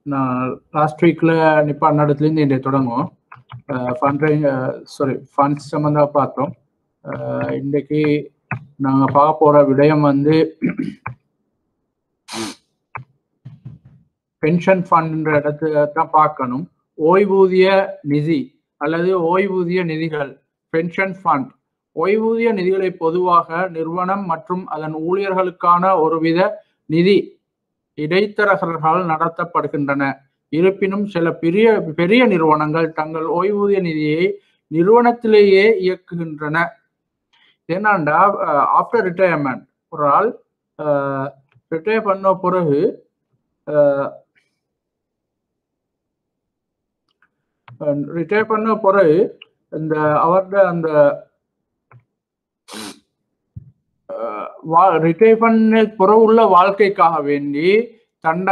நான் லாஸ்ட் வீக்ல நிப்பான் இடத்துல இருந்து இன்றைய தொடங்குவோம் ஃபண்ட் சாரி ஃபண்ட்ஸ் சம்மந்தமா பார்த்தோம் அஹ், இன்றைக்கு நாங்க பார்க்க போற விடயம் வந்து பென்ஷன் ஃபண்ட்ன்ற இடத்துல தான் பார்க்கணும் ஓய்வூதிய நிதி அல்லது ஓய்வூதிய நிதிகள் பென்ஷன் ஃபண்ட் ஓய்வூதிய நிதிகளை பொதுவாக நிறுவனம் மற்றும் அதன் ஊழியர்களுக்கான ஒருவித நிதி இடைத்தரகர்களால் நடத்தப்படுகின்றன இருப்பினும் சில பெரிய பெரிய நிறுவனங்கள் தங்கள் ஓய்வூதிய நிதியை நிறுவனத்திலேயே இயக்குகின்றன ஏன்னாண்டா ஆஃப்டர் ரிட்டையர்மெண்ட் ஒரு ஆள் ரிட்டையர் பண்ண பிறகு ரிட்டையர் பண்ண பிறகு இந்த அவரோட அந்த ரிட்டையர் பண்ண பிறகு உள்ள வாழ்க்கைக்காக வேண்டி தண்ட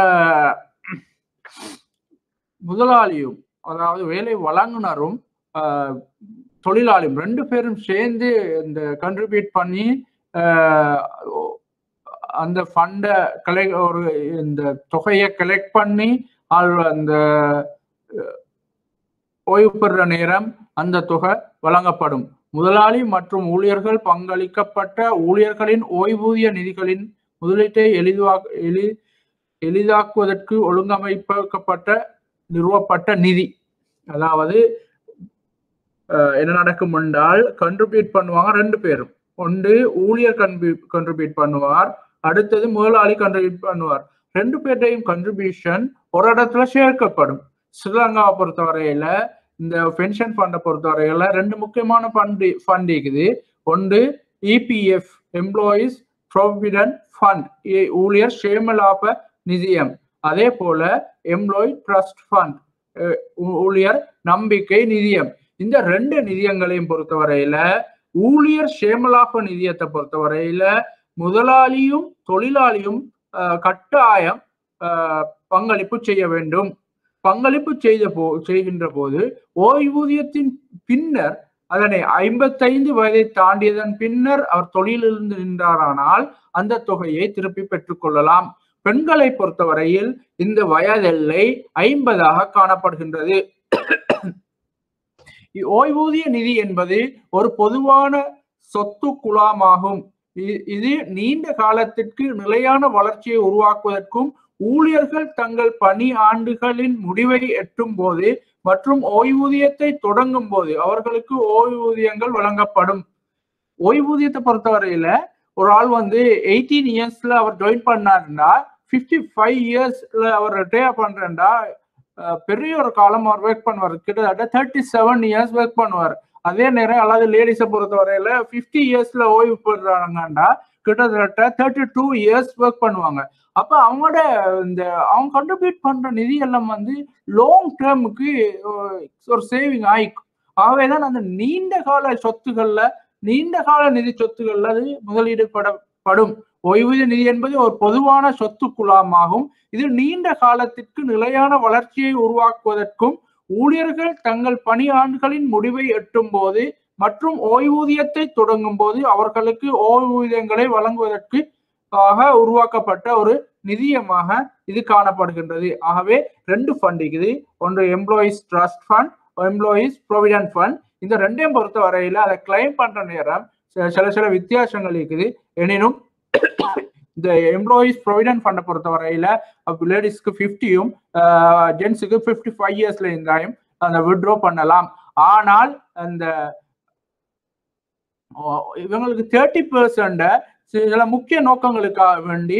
முதலாளியும் அதாவது வேலை வழங்குனரும் ஆஹ், தொழிலாளியும் ரெண்டு பேரும் சேர்ந்து இந்த கண்ட்ரிபியூட் பண்ணி ஆஹ், அந்த ஃபண்டை கலெக்ட் ஒரு இந்த தொகையை கலெக்ட் பண்ணி ஆள் அந்த அஹ், ஓய்வு பெறுற நேரம் அந்த தொகை வழங்கப்படும் முதலாளி மற்றும் ஊழியர்கள் பங்களிக்கப்பட்ட ஊழியர்களின் ஓய்வூதிய நிதிகளின் முதலீட்டை எளிதுவா எளி எளிதாக்குவதற்கு ஒழுங்கமைக்கப்பட்ட நிறுவப்பட்ட நிதி அதாவது அஹ், என்ன நடக்கும் என்றால் கண்ட்ரிபியூட் பண்ணுவாங்க ரெண்டு பேரும் ஒன்று ஊழியர் கண்ட்ரிபியூட் பண்ணுவார் அடுத்தது முதலாளி கண்ட்ரிபியூட் பண்ணுவார் ரெண்டு பேர்டையும் கண்ட்ரிபியூஷன் ஒரு இடத்துல சேர்க்கப்படும் ஸ்ரீலங்காவை பொறுத்தவரையில இந்த பென்ஷன் ஃபண்டை பொறுத்தவரையில ரெண்டு முக்கியமான ஃபண்ட் ஃபண்ட் இருக்குது ஒன்று இபிஎஃப் எம்ப்ளாயீஸ் ப்ராவிடன்ட் ஃபண்ட் ஊழியர் சேமலாப நிதியம் அதே போல எம்ப்ளாய் ட்ரஸ்ட் ஃபண்ட் ஊழியர் நம்பிக்கை நிதியம் இந்த ரெண்டு நிதியங்களையும் பொறுத்தவரையில ஊழியர் சேமலாப நிதியத்தை பொறுத்தவரையில முதலாளியும் தொழிலாளியும் அஹ், கட்டாயம் அஹ், பங்களிப்பு செய்ய வேண்டும் பங்களிப்பு செய்த போ செய்கின்ற போது ஓய்வூதியத்தின் பின்னர் அதனை ஐம்பத்தைந்து வயதை தாண்டியதன் பின்னர் அவர் தொழிலிருந்து நின்றாரானால் அந்த தொகையை திருப்பி பெற்றுக்கொள்ளலாம் பெண்களை பொறுத்தவரையில் இந்த வயதெல்லை ஐம்பதாக காணப்படுகின்றது இ- ஓய்வூதிய நிதி என்பது ஒரு பொதுவான சொத்து குழாமாகும் இ- இது நீண்ட காலத்திற்கு நிலையான வளர்ச்சியை உருவாக்குவதற்கும் ஊழியர்கள் தங்கள் பணி ஆண்டுகளின் முடிவை எட்டும் போது மற்றும் ஓய்வூதியத்தை தொடங்கும் போது அவர்களுக்கு ஓய்வூதியங்கள் வழங்கப்படும் ஓய்வூதியத்தை பொறுத்தவரையில ஒரு ஆள் வந்து எயிட்டீன் இயர்ஸ்ல அவர் ஜாயின் பண்ணாருன்னா ஃபிஃப்டி ஃபைவ் இயர்ஸ்ல அவர் ரிட்டையர் பண்றேன்டா அஹ், பெரிய ஒரு காலம் அவர் ஒர்க் பண்ணுவார் கிட்டத்தட்ட தேர்ட்டி செவன் இயர்ஸ் ஒர்க் பண்ணுவார் அதே நேரம் அதாவது லேடிஸை பொறுத்தவரையில ஃபிஃப்டி இயர்ஸ்ல ஓய்வு பெறுறாங்கண்டா கிட்டத்தட்ட தேர்ட்டி டூ இயர்ஸ் ஒர்க் பண்ணுவாங்க அப்ப அவங்களோட இந்த அவங்க கண்ட்ரிபியூட் பண்ற நிதி எல்லாம் வந்து லாங் டேர்முக்கு ஒரு சேவிங் ஆயிக்கும் ஆகவேதான் அந்த நீண்ட கால சொத்துக்கள்ல நீண்ட கால நிதி சொத்துக்கள்ல அது முதலீடுபடப்படும் ஓய்வூதிய நிதி என்பது ஒரு பொதுவான சொத்து குழாமாகும் இது நீண்ட காலத்திற்கு நிலையான வளர்ச்சியை உருவாக்குவதற்கும் ஊழியர்கள் தங்கள் பணி ஆண்டுகளின் முடிவை எட்டும் போது மற்றும் ஓய்வூதியத்தை தொடங்கும் போது அவர்களுக்கு ஓய்வூதியங்களை வழங்குவதற்கு ஆக உருவாக்கப்பட்ட ஒரு நிதியமாக இது காணப்படுகின்றது ஆகவே ரெண்டு ஃபண்ட் இருக்குது ஒன்று employees trust fund employees provident fund இந்த ரெண்டையும் பொறுத்த வரையில அதை கிளைம் பண்ற நேரம் சில- சில சில வித்தியாசங்கள் இருக்குது எனினும் இந்த எம்ப்ளாயீஸ் ப்ரொவிடன்ட் ஃபண்டை பொறுத்த வரையில லேடிஸ்க்கு ஃபிஃப்டியும் ஜென்ஸுக்கு ஃபிஃப்டி ஃபைவ் இயர்ஸ்ல இருந்தாயும் அந்த விட்ரோ பண்ணலாம் ஆனால் அந்த ஓ, இவங்களுக்கு தேர்ட்டி பெர்சன்ட சில முக்கிய நோக்கங்களுக்காக வேண்டி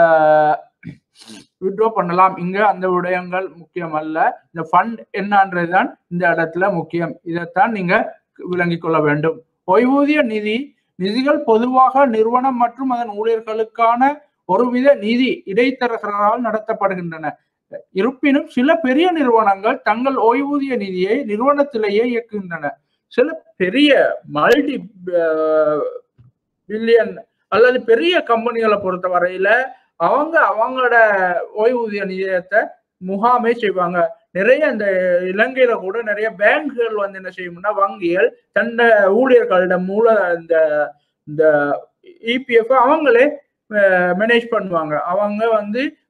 விட்ரோ பண்ணலாம் இங்க அந்த விடயங்கள் முக்கியம் அல்ல இந்த ஃபண்ட் என்னன்றதுதான் இந்த இடத்துல முக்கியம் இதைத்தான் நீங்க விளங்கிக் கொள்ள வேண்டும் ஓய்வூதிய நிதி நிதிகள் பொதுவாக நிறுவனம் மற்றும் அதன் ஊழியர்களுக்கான ஒருவித நிதி இடைத்தரகர்களால் நடத்தப்படுகின்றன இருப்பினும் சில பெரிய நிறுவனங்கள் தங்கள் ஓய்வூதிய நிதியை நிறுவனத்திலேயே இயக்குகின்றன சில பெரிய மல்டி பில்லியன் அல்லது பெரிய கம்பெனிகளை பொறுத்த வரையில அவங்க அவங்களோட ஓய்வூதிய நிதியத்தை முகாமே செய்வாங்க நிறைய இந்த இலங்கையில கூட நிறைய பேங்குகள் வந்து என்ன செய்யும்னா வங்கிகள் தன்னை ஊழியர்களோட மூல இந்த இந்த இபிஎஃப் அவங்களே மேனேஜ் பண்ணுவாங்க அவங்க வந்து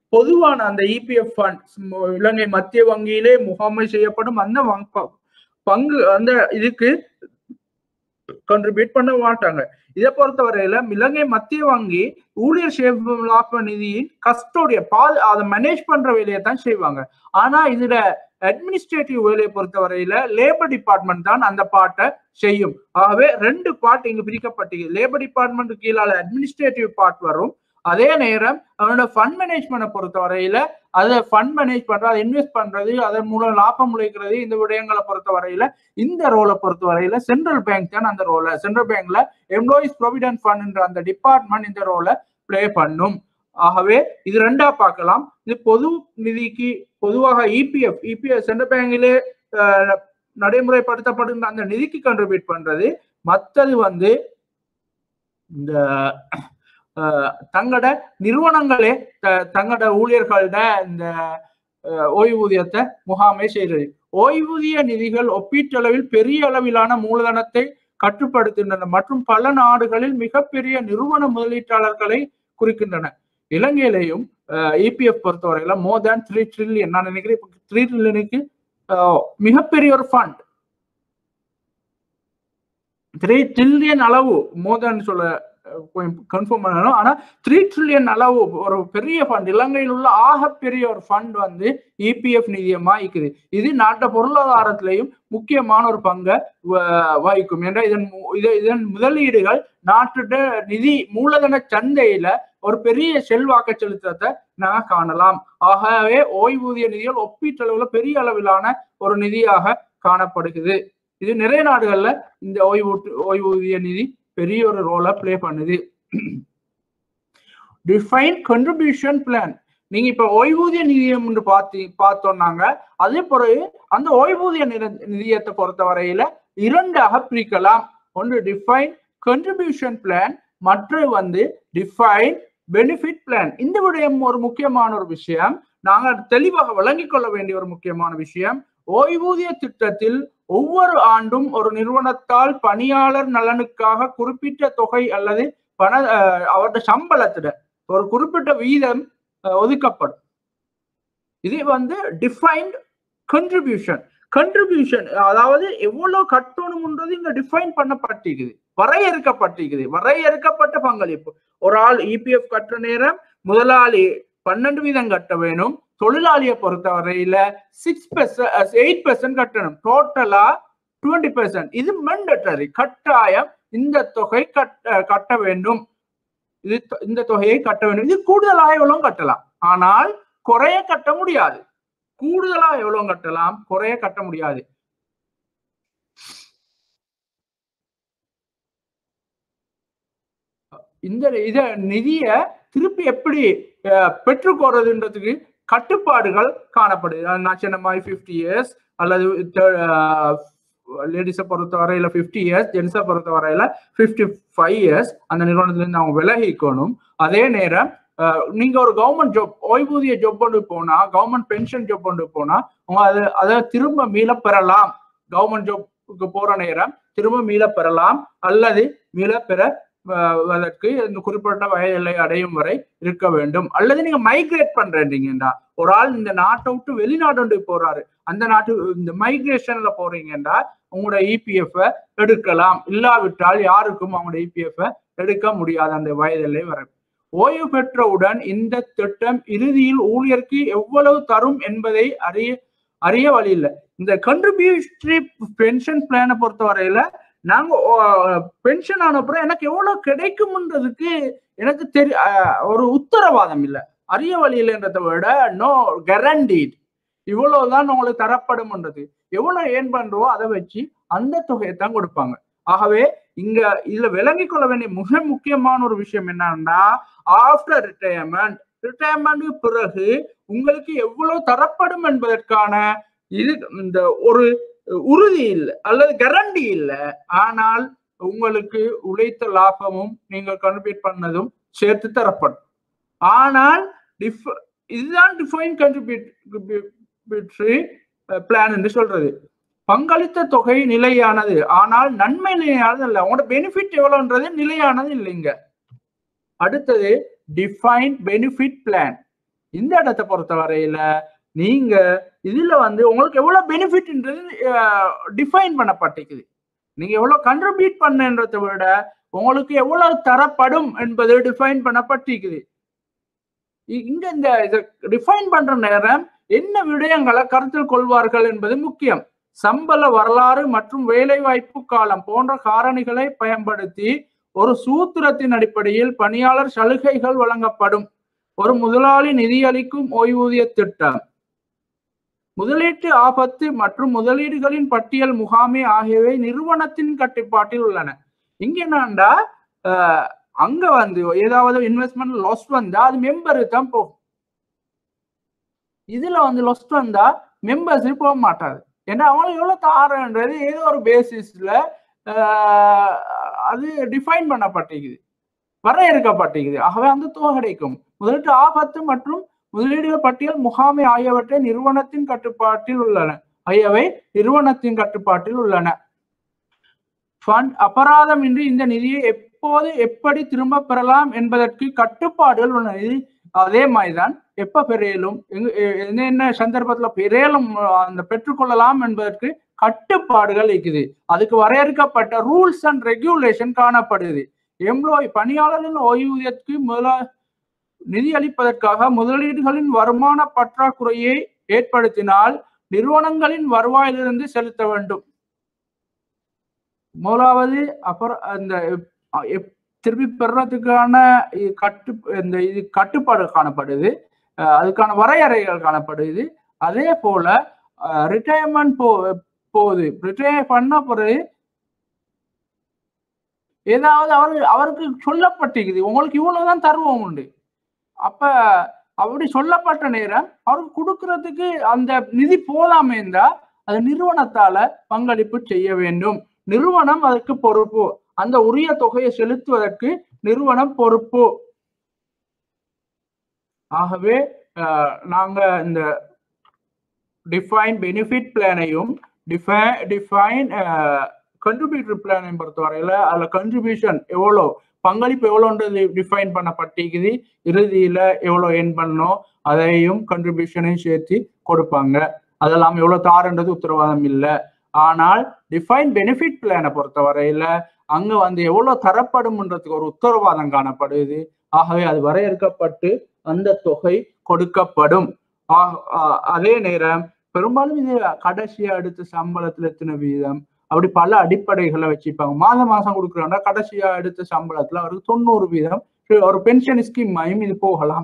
பொதுவான அந்த இபிஎஃப் ஃபண்ட் இலங்கை மத்திய வங்கியிலே முகாமை செய்யப்படும் அந்த வங்- ப- பங்கு அந்த இதுக்கு கண்ட்ரிபியூட் பண்ண மாட்டாங்க இதை பொறுத்தவரையில இலங்கை மத்திய வங்கி ஊழியர் சேமிப்பு நிதியின் கஸ்டோடிய பால் அதை மேனேஜ் பண்ற வேலையை தான் செய்வாங்க ஆனா இதுல அட்மினிஸ்ட்ரேட்டிவ் வேலையை பொறுத்தவரையில லேபர் டிபார்ட்மெண்ட் தான் அந்த பாட்டை செய்யும் ஆகவே ரெண்டு பார்ட் இங்கு பிரிக்கப்பட்டிருக்கு லேபர் டிபார்ட்மெண்ட் கீழால அட்மினிஸ்ட்ரேட்டிவ் பார்ட் வரும் அதே நேரம் அவனோட ஃபண்ட் மேனேஜ்மெண்ட்டை பொறுத்தவரையில அதை ஃபண்ட் மேனேஜ் பண்றது அதை இன்வெஸ்ட் பண்றது அதன் மூலம் லாபம் உழைக்கிறது இந்த விடயங்களை பொறுத்தவரையில இந்த ரோலை பொறுத்தவரையில சென்ட்ரல் பேங்க் தான் அந்த ரோலை சென்ட்ரல் பேங்க்ல எம்ப்ளாயிஸ் ப்ரொவிடென்ட் ஃபண்ட் அந்த டிபார்ட்மெண்ட் இந்த ரோலை ப்ளே பண்ணும் ஆகவே இது ரெண்டா பார்க்கலாம் இது பொது நிதிக்கு பொதுவாக இபிஎஃப் இபிஎஃப் சென்ட்ரல் பேங்கிலே அஹ், நடைமுறைப்படுத்தப்படுகின்ற அந்த நிதிக்கு கண்ட்ரிபியூட் பண்றது மத்தது வந்து இந்த அஹ், தங்களோட நிறுவனங்களே த- தங்களோட ஊழியர்களோட இந்த அஹ், ஓய்வூதியத்தை முகாமை செய்கிறது ஓய்வூதிய நிதிகள் ஒப்பீட்டளவில் பெரிய அளவிலான மூலதனத்தை கட்டுப்படுத்துகின்றன மற்றும் பல நாடுகளில் மிகப்பெரிய நிறுவன முதலீட்டாளர்களை குறிக்கின்றன இலங்கையிலையும் இபிஎஃப் பொறுத்தவரையில மோர் தேன் த்ரீ ட்ரில்லியன் நான் நினைக்கிறேன் த்ரீ ட்ரில்லியனுக்கு மிகப்பெரிய ஒரு ஃபண்ட் த்ரீ ட்ரில்லியன் அளவு மோர் தேன் சொல்ல கன்ஃபார்ம் பண்ணணும் ஆனா த்ரீ ட்ரில்லியன் அளவு ஒரு பெரிய ஃபண்ட் இலங்கையில் உள்ள ஆகப்பெரிய ஒரு ஃபண்ட் வந்து இபிஎஃப் நிதியமா இருக்குது இது நாட்டு பொருளாதாரத்திலையும் முக்கியமான ஒரு பங்கை வ- வகிக்கும் என்ற இதன் மு- இது- இதன் முதலீடுகள் நாட்டுட நிதி மூலதன சந்தையில ஒரு பெரிய செல்வாக்க செலுத்தத்தை நாங்க காணலாம் ஆகவே ஓய்வூதிய நிதிகள் ஒப்பீட்டளவுல பெரிய அளவிலான ஒரு நிதியாக காணப்படுகிறது இது நிறைய நாடுகள்ல இந்த ஓய்வூ ஓய்வூதிய நிதி பெரிய ஒரு ரோலை ப்ளே பண்ணுது டிஃபைன் கண்ட்ரிபியூஷன் பிளான் நீங்க இப்ப ஓய்வூதிய நிதியம் என்று பார்த்து பார்த்தோம்னாங்க அதே பிறகு அந்த ஓய்வூதிய நிர- நிதியத்தை பொறுத்த வரையில இரண்டாக பிரிக்கலாம் ஒன்று டிஃபைன் கண்ட்ரிபியூஷன் பிளான் மற்றது வந்து டிஃபைன் பெனிஃபிட் பிளான் இந்த விடயம் ஒரு முக்கியமான ஒரு விஷயம் நாங்கள் தெளிவாக விளங்கிக் கொள்ள வேண்டிய ஒரு முக்கியமான விஷயம் ஓய்வூதிய திட்டத்தில் ஒவ்வொரு ஆண்டும் ஒரு நிறுவனத்தால் பணியாளர் நலனுக்காக குறிப்பிட்ட தொகை அல்லது பண அஹ், அவருடைய சம்பளத்திட ஒரு குறிப்பிட்ட வீதம் அஹ், ஒதுக்கப்படும் இது வந்து டிஃபைன்ட் கண்ட்ரிபியூஷன் கண்ட்ரிபியூஷன் அதாவது எவ்வளவு கட்டணும்ன்றது இங்க டிஃபைன் பண்ணப்பட்டிருக்குது வரையறுக்கப்பட்டிருக்குது வரையறுக்கப்பட்ட பங்களிப்பு ஒரு ஆள் இபிஎஃப் கட்டுற நேரம் முதலாளி பன்னெண்டு வீதம் கட்ட வேணும் தொழிலாளியை பொறுத்த வரையில சிக்ஸ் பெர்சன்ட் எயிட் பெர்சன்ட் கட்டணும் டோட்டலா டுவெண்ட்டி பெர்சன்ட் இது மெண்டட்டரி கட்டாயம் இந்த தொகை கட்ட கட்ட வேண்டும் இது தொ- இந்த தொகையை கட்ட வேண்டும் இது கூடுதலாக எவ்வளவு கட்டலாம் ஆனால் குறைய கட்ட முடியாது கூடுதலா எவ்வளவு கட்டலாம் குறைய கட்ட முடியாது இந்த இத நிதிய திருப்பி எப்படி அஹ், பெற்றுக்கொள்றதுன்றதுக்கு கட்டுப்பாடுகள் காணப்படுது அஹ் நான் சொன்ன மாதிரி ஃபிஃப்டி இயர்ஸ் அல்லது லேடிஸை பொறுத்த வரையில ஃபிஃப்டி இயர்ஸ் ஜென்ஸை பொறுத்த வரையில ஃபிஃப்டி ஃபைவ் இயர்ஸ் அந்த நிறுவனத்திலிருந்து அவங்க விலகிக்கணும் அதே நேரம் அஹ், நீங்க ஒரு கவர்மெண்ட் ஜாப் ஓய்வூதிய ஜாப் கொண்டு போனா கவர்மெண்ட் பென்ஷன் ஜாப் கொண்டு போனா அவங்க அதை அதை திரும்ப மீள பெறலாம் கவர்மெண்ட் ஜாப்க்கு போற நேரம் திரும்ப மீள பெறலாம் அல்லது மீள பெற அஹ், அதற்கு இந்த குறிப்பிட்ட வயது எல்லை அடையும் வரை இருக்க வேண்டும் அல்லது நீங்க மைக்ரேட் பண்றீங்கடா ஒரு ஆள் இந்த நாட்டை விட்டு வெளிநாடு ஒன்று போறாரு அந்த நாட்டு இந்த மைக்ரேஷன்ல போறீங்கடா உங்களோட இபிஎஃப் எடுக்கலாம் இல்லாவிட்டால் யாருக்கும் அவங்களோட இபிஎஃப் எடுக்க முடியாது அந்த வயது எல்லை வரை ஓய்வு பெற்றவுடன் இந்த திட்டம் இறுதியில் ஊழியருக்கு எவ்வளவு தரும் என்பதை அறிய அறிய வழி இல்லை இந்த கண்ட்ரிபியூட்டரி பென்ஷன் பிளானை பொறுத்த வரையில நாங்க பென்ஷன் ஆன அப்புறம் எனக்கு எவ்வளவு கிடைக்கும்ன்றதுக்கு எனக்கு தெரி அஹ், ஒரு உத்தரவாதம் இல்லை அறிய வழி இல்லைன்றதை விட நோ கேரண்டீட் இவ்வளவுதான் உங்களுக்கு தரப்படும்ன்றது எவ்வளவு ஏன் பண்றோம் அதை வச்சு அந்த தொகையை தான் கொடுப்பாங்க ஆகவே இங்க இதுல விளங்கிக் கொள்ள வேண்டிய மிக முக்கியமான ஒரு விஷயம் என்னன்னா ஆஃப்டர் ரிட்டையர்மெண்ட் ரிட்டையர்மெண்ட் பிறகு உங்களுக்கு எவ்வளவு தரப்படும் என்பதற்கான இது இந்த ஒரு உறுதி இல்லை அல்லது கேரண்டி இல்லை ஆனால் உங்களுக்கு உழைத்த லாபமும் நீங்கள் கன்ட்ரிபியூட் பண்ணதும் சேர்த்து தரப்படும் ஆனால் டிஃப் இதுதான் டிஃபைன் கன்ட்ரிபியூட்டரி பிளான் என்று சொல்றது பங்களித்த தொகை நிலையானது ஆனால் நன்மை நிலையானது இல்லை உங்களோட பெனிஃபிட் எவ்வளவுன்றது நிலையானது இல்லைங்க அடுத்தது டிஃபைன் பெனிஃபிட் பிளான் இந்த இடத்தை பொறுத்த வரையில நீங்க இதுல வந்து உங்களுக்கு எவ்வளவு பெனிஃபிட்ன்றது டிஃபைன் பண்ணப்பட்டிருக்குது நீங்க எவ்வளவு கண்ட்ரிபியூட் பண்ணன்றதை விட உங்களுக்கு எவ்வளவு தரப்படும் என்பது டிஃபைன் பண்ணப்பட்டிருக்குது இ- இங்க இந்த இதை டிஃபைன் பண்ற நேரம் என்ன விடயங்களை கருத்தில் கொள்வார்கள் என்பது முக்கியம் சம்பள வரலாறு மற்றும் வேலைவாய்ப்பு காலம் போன்ற காரணிகளை பயன்படுத்தி ஒரு சூத்திரத்தின் அடிப்படையில் பணியாளர் சலுகைகள் வழங்கப்படும் ஒரு முதலாளி நிதியளிக்கும் ஓய்வூதிய திட்டம் முதலீட்டு ஆபத்து மற்றும் முதலீடுகளின் பட்டியல் முகாமை ஆகியவை நிறுவனத்தின் கட்டுப்பாட்டில் உள்ளன இங்க என்னண்டா அஹ், அங்க வந்து ஏதாவது இன்வெஸ்ட்மெண்ட் லாஸ் வந்தா அது மெம்பருக்கு தான் போகும் இதுல வந்து லாஸ் வந்தா மெம்பர்ஸ் போக மாட்டாது ஏன்னா அவங்களுக்கு எவ்வளவு தாரன்றது ஏதோ ஒரு பேசிஸ்ல அது டிஃபைன் பண்ணப்பட்டிருக்குது வரையறுக்கப்பட்டிருக்குது ஆகவே அந்த தொகை கிடைக்கும் முதலீட்டு ஆபத்து மற்றும் முதலீடுகள் பட்டியல் முகாமை ஆகியவற்றை நிறுவனத்தின் கட்டுப்பாட்டில் உள்ளன ஆகியவை நிறுவனத்தின் கட்டுப்பாட்டில் உள்ளன ஃபண்ட் அபராதமின்றி இந்த நிதியை எப்போது எப்படி திரும்ப பெறலாம் என்பதற்கு கட்டுப்பாடுகள் உள்ளன இது அதே மாதிரிதான் எப்ப பெறையலும் எங்க- எ- என்னென்ன சந்தர்ப்பத்துல பெறையலும் அந்த பெற்றுக்கொள்ளலாம் என்பதற்கு கட்டுப்பாடுகள் இருக்குது அதுக்கு வரையறுக்கப்பட்ட ரூல்ஸ் அண்ட் ரெகுலேஷன் காணப்படுது எம்ப்ளாய் பணியாளரின் ஓய்வூதியத்துக்கு முதல நிதி அளிப்பதற்காக முதலீடுகளின் வருமான பற்றாக்குறையை ஏற்படுத்தினால் நிறுவனங்களின் வருவாயிலிருந்து செலுத்த வேண்டும் முதலாவது அப்புறம் அந்த எப்- எப்- திருப்பி பெறுறதுக்கான இ- கட்டு இந்த இது கட்டுப்பாடு காணப்படுது அஹ் அதுக்கான வரையறைகள் காணப்படுது அதே போல ரிட்டையர்மெண்ட் போ போகுது ரிட்டையர் பண்ண பிறகு ஏதாவது அவர் அவருக்கு சொல்லப்பட்டிருக்குது உங்களுக்கு இவ்வளவுதான் தருவோம் உண்டு அப்ப அப்படி சொல்லப்பட்ட நேரம் அவருக்கு கொடுக்கறதுக்கு அந்த நிதி போதாம இருந்தா அது நிறுவனத்தால பங்களிப்பு செய்ய வேண்டும் நிறுவனம் அதற்கு பொறுப்பு அந்த உரிய தொகையை செலுத்துவதற்கு நிறுவனம் பொறுப்பு ஆகவே அஹ், நாங்க இந்த டிஃபைன் பெனிஃபிட் பிளானையும் டிஃபைன் டிஃபைன் கண்ட்ரிபியூட்டர் பிளானையும் பொறுத்தவரையில அதுல கண்ட்ரிபியூஷன் எவ்வளோ பங்களிப்பு எவ்வளோன்றது டிஃபைன் பண்ணப்பட்டிருக்குது இறுதியில எவ்வளோ என் பண்ணணும் அதையும் கண்ட்ரிபியூஷனையும் சேர்த்து கொடுப்பாங்க அதெல்லாம் எவ்வளவு தாருன்றது உத்தரவாதம் இல்லை ஆனால் டிஃபைன் பெனிஃபிட் பிளானை பொறுத்தவரையில அங்க வந்து எவ்வளவு தரப்படும்ன்றதுக்கு ஒரு உத்தரவாதம் காணப்படுது ஆகவே அது வரையறுக்கப்பட்டு அந்த தொகை கொடுக்கப்படும் ஆ- ஆ- அதே நேரம் பெரும்பாலும் இது கடைசியா எடுத்த சம்பளத்துல எத்தனை வீதம் அப்படி பல அடிப்படைகளை வச்சுப்பாங்க மாதம் மாசம் கொடுக்குறாங்கன்னா கடைசியா எடுத்த சம்பளத்துல அவருக்கு தொண்ணூறு வீதம் ஒரு பென்ஷன் ஸ்கீம் மையம் இது போகலாம்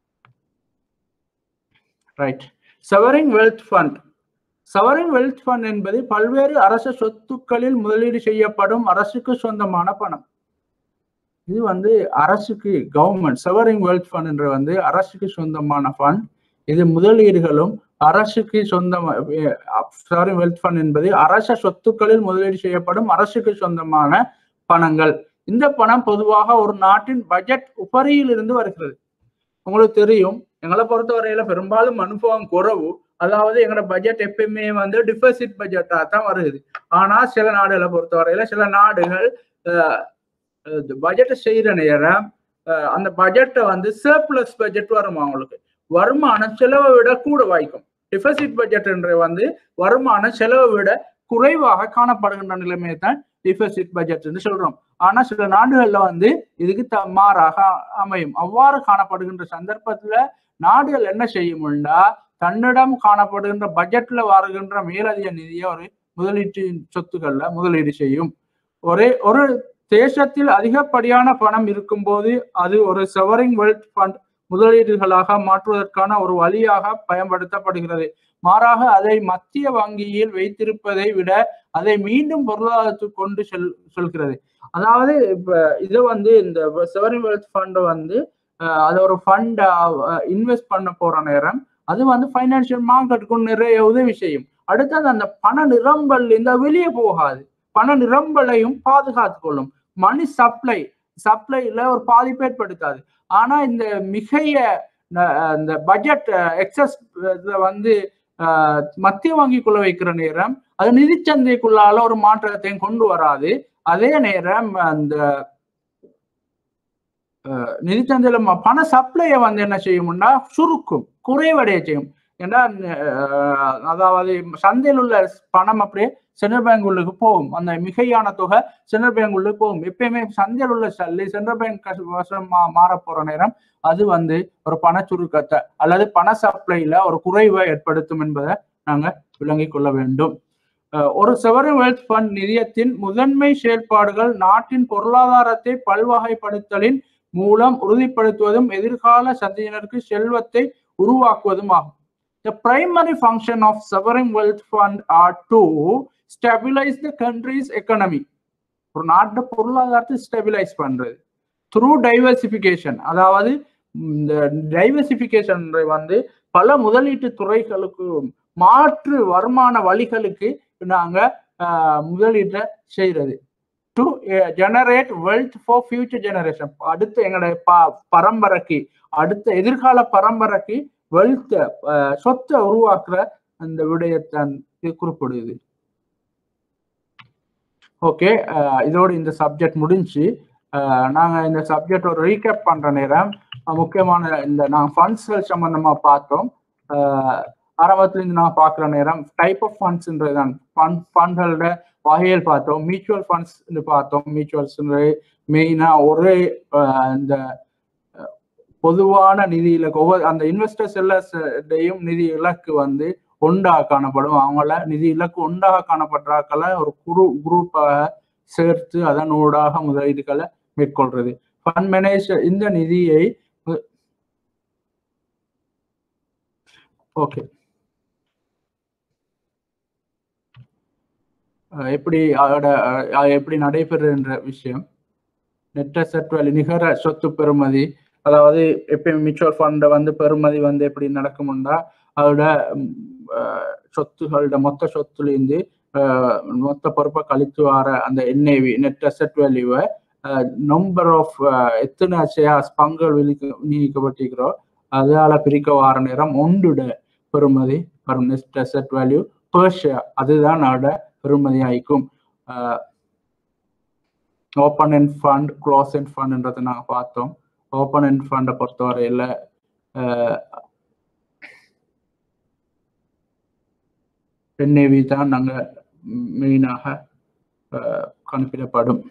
right sovereign wealth fund sovereign wealth fund என்பது பல்வேறு அரச சொத்துக்களில் முதலீடு செய்யப்படும் அரசுக்கு சொந்தமான பணம் இது வந்து அரசுக்கு கவர்மெண்ட் செவரிங் வெல்த் ஃபண்ட் என்ற வந்து அரசுக்கு சொந்தமான ஃபண்ட் இது முதலீடுகளும் அரசுக்கு சொந்தம் சாரி வெல்த் ஃபண்ட் என்பது அரச சொத்துக்களில் முதலீடு செய்யப்படும் அரசுக்கு சொந்தமான பணங்கள் இந்த பணம் பொதுவாக ஒரு நாட்டின் பட்ஜெட் உபரியில் இருந்து வருகிறது உங்களுக்கு தெரியும் எங்களை பொறுத்தவரையில பெரும்பாலும் அனுபவம் குறைவு அதாவது எங்களோட பட்ஜெட் எப்பயுமே வந்து டிபாசிட் பட்ஜெட்டா தான் வருது ஆனா சில நாடுகளை பொறுத்தவரையில சில நாடுகள் பட்ஜெட்டை செய்யற நேரம் அஹ், அந்த பட்ஜெட்டை வந்து சர்ப்ளஸ் பட்ஜெட் வரும் அவங்களுக்கு வருமானம் செலவை விட கூட வாய்க்கும் டிபாசிட் பட்ஜெட்ன்ற வந்து வருமானம் செலவை விட குறைவாக காணப்படுகின்ற நிலைமையை தான் டிபாசிட் பட்ஜெட்னு சொல்றோம் ஆனா சில நாடுகள்ல வந்து இதுக்கு த- மாறாக அமையும் அவ்வாறு காணப்படுகின்ற சந்தர்ப்பத்துல நாடுகள் என்ன செய்யும்னா தன்னிடம் காணப்படுகின்ற பட்ஜெட்ல வருகின்ற மேலதிக நிதியை ஒரு முதலீட்டு சொத்துக்கள்ல முதலீடு செய்யும் ஒரே ஒரு தேசத்தில் அதிகப்படியான பணம் இருக்கும்போது அது ஒரு செவரிங் வெல்த் ஃபண்ட் முதலீடுகளாக மாற்றுவதற்கான ஒரு வழியாக பயன்படுத்தப்படுகிறது மாறாக அதை மத்திய வங்கியில் வைத்திருப்பதை விட அதை மீண்டும் பொருளாதாரத்துக்கு கொண்டு செல் செல்கிறது அதாவது இப்ப இது வந்து இந்த செவரிங் வெல்த் ஃபண்ட் வந்து அஹ், அது ஒரு ஃபண்ட் இன்வெஸ்ட் பண்ண போற நேரம் அது வந்து ஃபைனான்சியல் மார்க்கெட்டுக்கு நிறைய உதவி செய்யும் அடுத்தது அந்த பண நிரம்பல் இந்த வெளியே போகாது பண நிரம்பலையும் பாதுகாத்து கொள்ளும் மணி சப்ளை சப்ளைல ஒரு பாதிப்பு ஏற்படுத்தாது ஆனா இந்த மிகைய ந- இந்த பட்ஜெட் எக்ஸஸ் வந்து அஹ், மத்திய வங்கிக்குள்ள வைக்கிற நேரம் அது நிதிச்சந்தைக்குள்ளால ஒரு மாற்றத்தையும் கொண்டு வராது அதே நேரம் அந்த அஹ், நிதிச்சந்தையில ம- பண சப்ளையை வந்து என்ன செய்யும்னா சுருக்கும் குறைவடைய செய்யும் ஏன்னா அஹ், அதாவது சந்தையில் உள்ள பணம் அப்படியே சென்ட்ரல் பேங்க் உள்ளுக்கு போகும் அந்த மிகையான தொகை சென்ட்ரல் பேங்க் உள்ளுக்கு போகும் எப்பயுமே சந்தையில் உள்ள சல்லி சென்ட்ரல் பேங்க் வசம் மா மாற போற நேரம் அது வந்து ஒரு பண சுருக்கத்தை அல்லது பண சப்ளைல ஒரு குறைவை ஏற்படுத்தும் என்பதை நாங்க விளங்கிக் கொள்ள வேண்டும் அஹ் ஒரு செவரன் வெல்த் ஃபண்ட் நிதியத்தின் முதன்மை செயல்பாடுகள் நாட்டின் பொருளாதாரத்தை பல்வகைப்படுத்தலின் மூலம் உறுதிப்படுத்துவதும் எதிர்கால சந்ததியினருக்கு செல்வத்தை உருவாக்குவதும் ஆகும் The primary function of sovereign wealth fund are to stabilize the country's economy. ஒரு நாட்டு பொருளாதாரத்தை ஸ்டெபிலைஸ் பண்றது த்ரூ டைவர்சிபிகேஷன் அதாவது இந்த டைவர்சிபிகேஷன் வந்து பல முதலீட்டு துறைகளுக்கு மாற்று வருமான வழிகளுக்கு நாங்க ஆஹ், முதலீட்டை செய்யறது to generate wealth for future generation அடுத்த எங்களுடைய ப- பரம்பரைக்கு அடுத்த எதிர்கால பரம்பரைக்கு வெல்த் சொத்தை உருவாக்குற அந்த விடயத்தான் இது குறிப்பிடுது ஓகே இதோட இந்த சப்ஜெக்ட் முடிஞ்சு அஹ், நாங்க இந்த சப்ஜெக்ட் ஒரு ரீகேப் பண்ற நேரம் அஹ், முக்கியமான இந்த நாங்க ஃபண்ட்ஸ்கள் சம்பந்தமா பார்த்தோம் அஹ், ஆரம்பத்துல இருந்து நான் பார்க்குற நேரம் டைப் ஆஃப் ஃபண்ட்ஸ்ன்றது தான் ஃபண்ட் ஃபண்ட்களோட வகைகள் பார்த்தோம் மியூச்சுவல் ஃபண்ட்ஸ் பார்த்தோம் மியூச்சுவல்ஸ் மெயினா ஒரே அஹ், இந்த அஹ், பொதுவான நிதி இலக்கு ஒவ்வொரு அந்த இன்வெஸ்டர்ஸ் எல்லாத்தையும் நிதி இலக்கு வந்து ஒன்றாக காணப்படும் அவங்கள நிதி இலக்கு ஒன்றாக காணப்படுறாக்களை ஒரு குரு குரூப்பாக சேர்த்து அதன் ஊடாக முதலீடுகளை மேற்கொள்றது ஃபண்ட் மேனேஜர் இந்த நிதியை ஓகே எப்படி அதோட அஹ், அது எப்படி நடைபெறுன்ற விஷயம் நெட் அசெட் வேல்யூ நிகர சொத்து பெறுமதி அதாவது எப்பயும் மியூச்சுவல் ஃபண்ட் வந்து பெறுமதி வந்து எப்படி நடக்கும்னா அதோட ம், அஹ், சொத்துகளோட மொத்த சொத்துலேருந்து அஹ், மொத்த பொறுப்பை கழித்து வர அந்த என்ஏவி நெட் அசெட் வேல்யூவை நம்பர் ஆஃப் எத்தனை ஷேர்ஸ் பங்குகள் விழிக்க விநியோகிக்கப்பட்டிருக்கிறோ அதால பிரிக்க வார நேரம் ஒன்றுட பெறுமதி வரும் net asset value per share அதுதான் அதோட பெறுமதி ஆயிக்கும் open end fund close end ஃபண்ட்ன்றதை நாங்கள் பார்த்தோம் ஓப்பன் அண்ட் ஃபண்டை பொறுத்தவரையில் என்ஏவி தான் நாங்கள் மெயினாக கணக்கிடப்படும்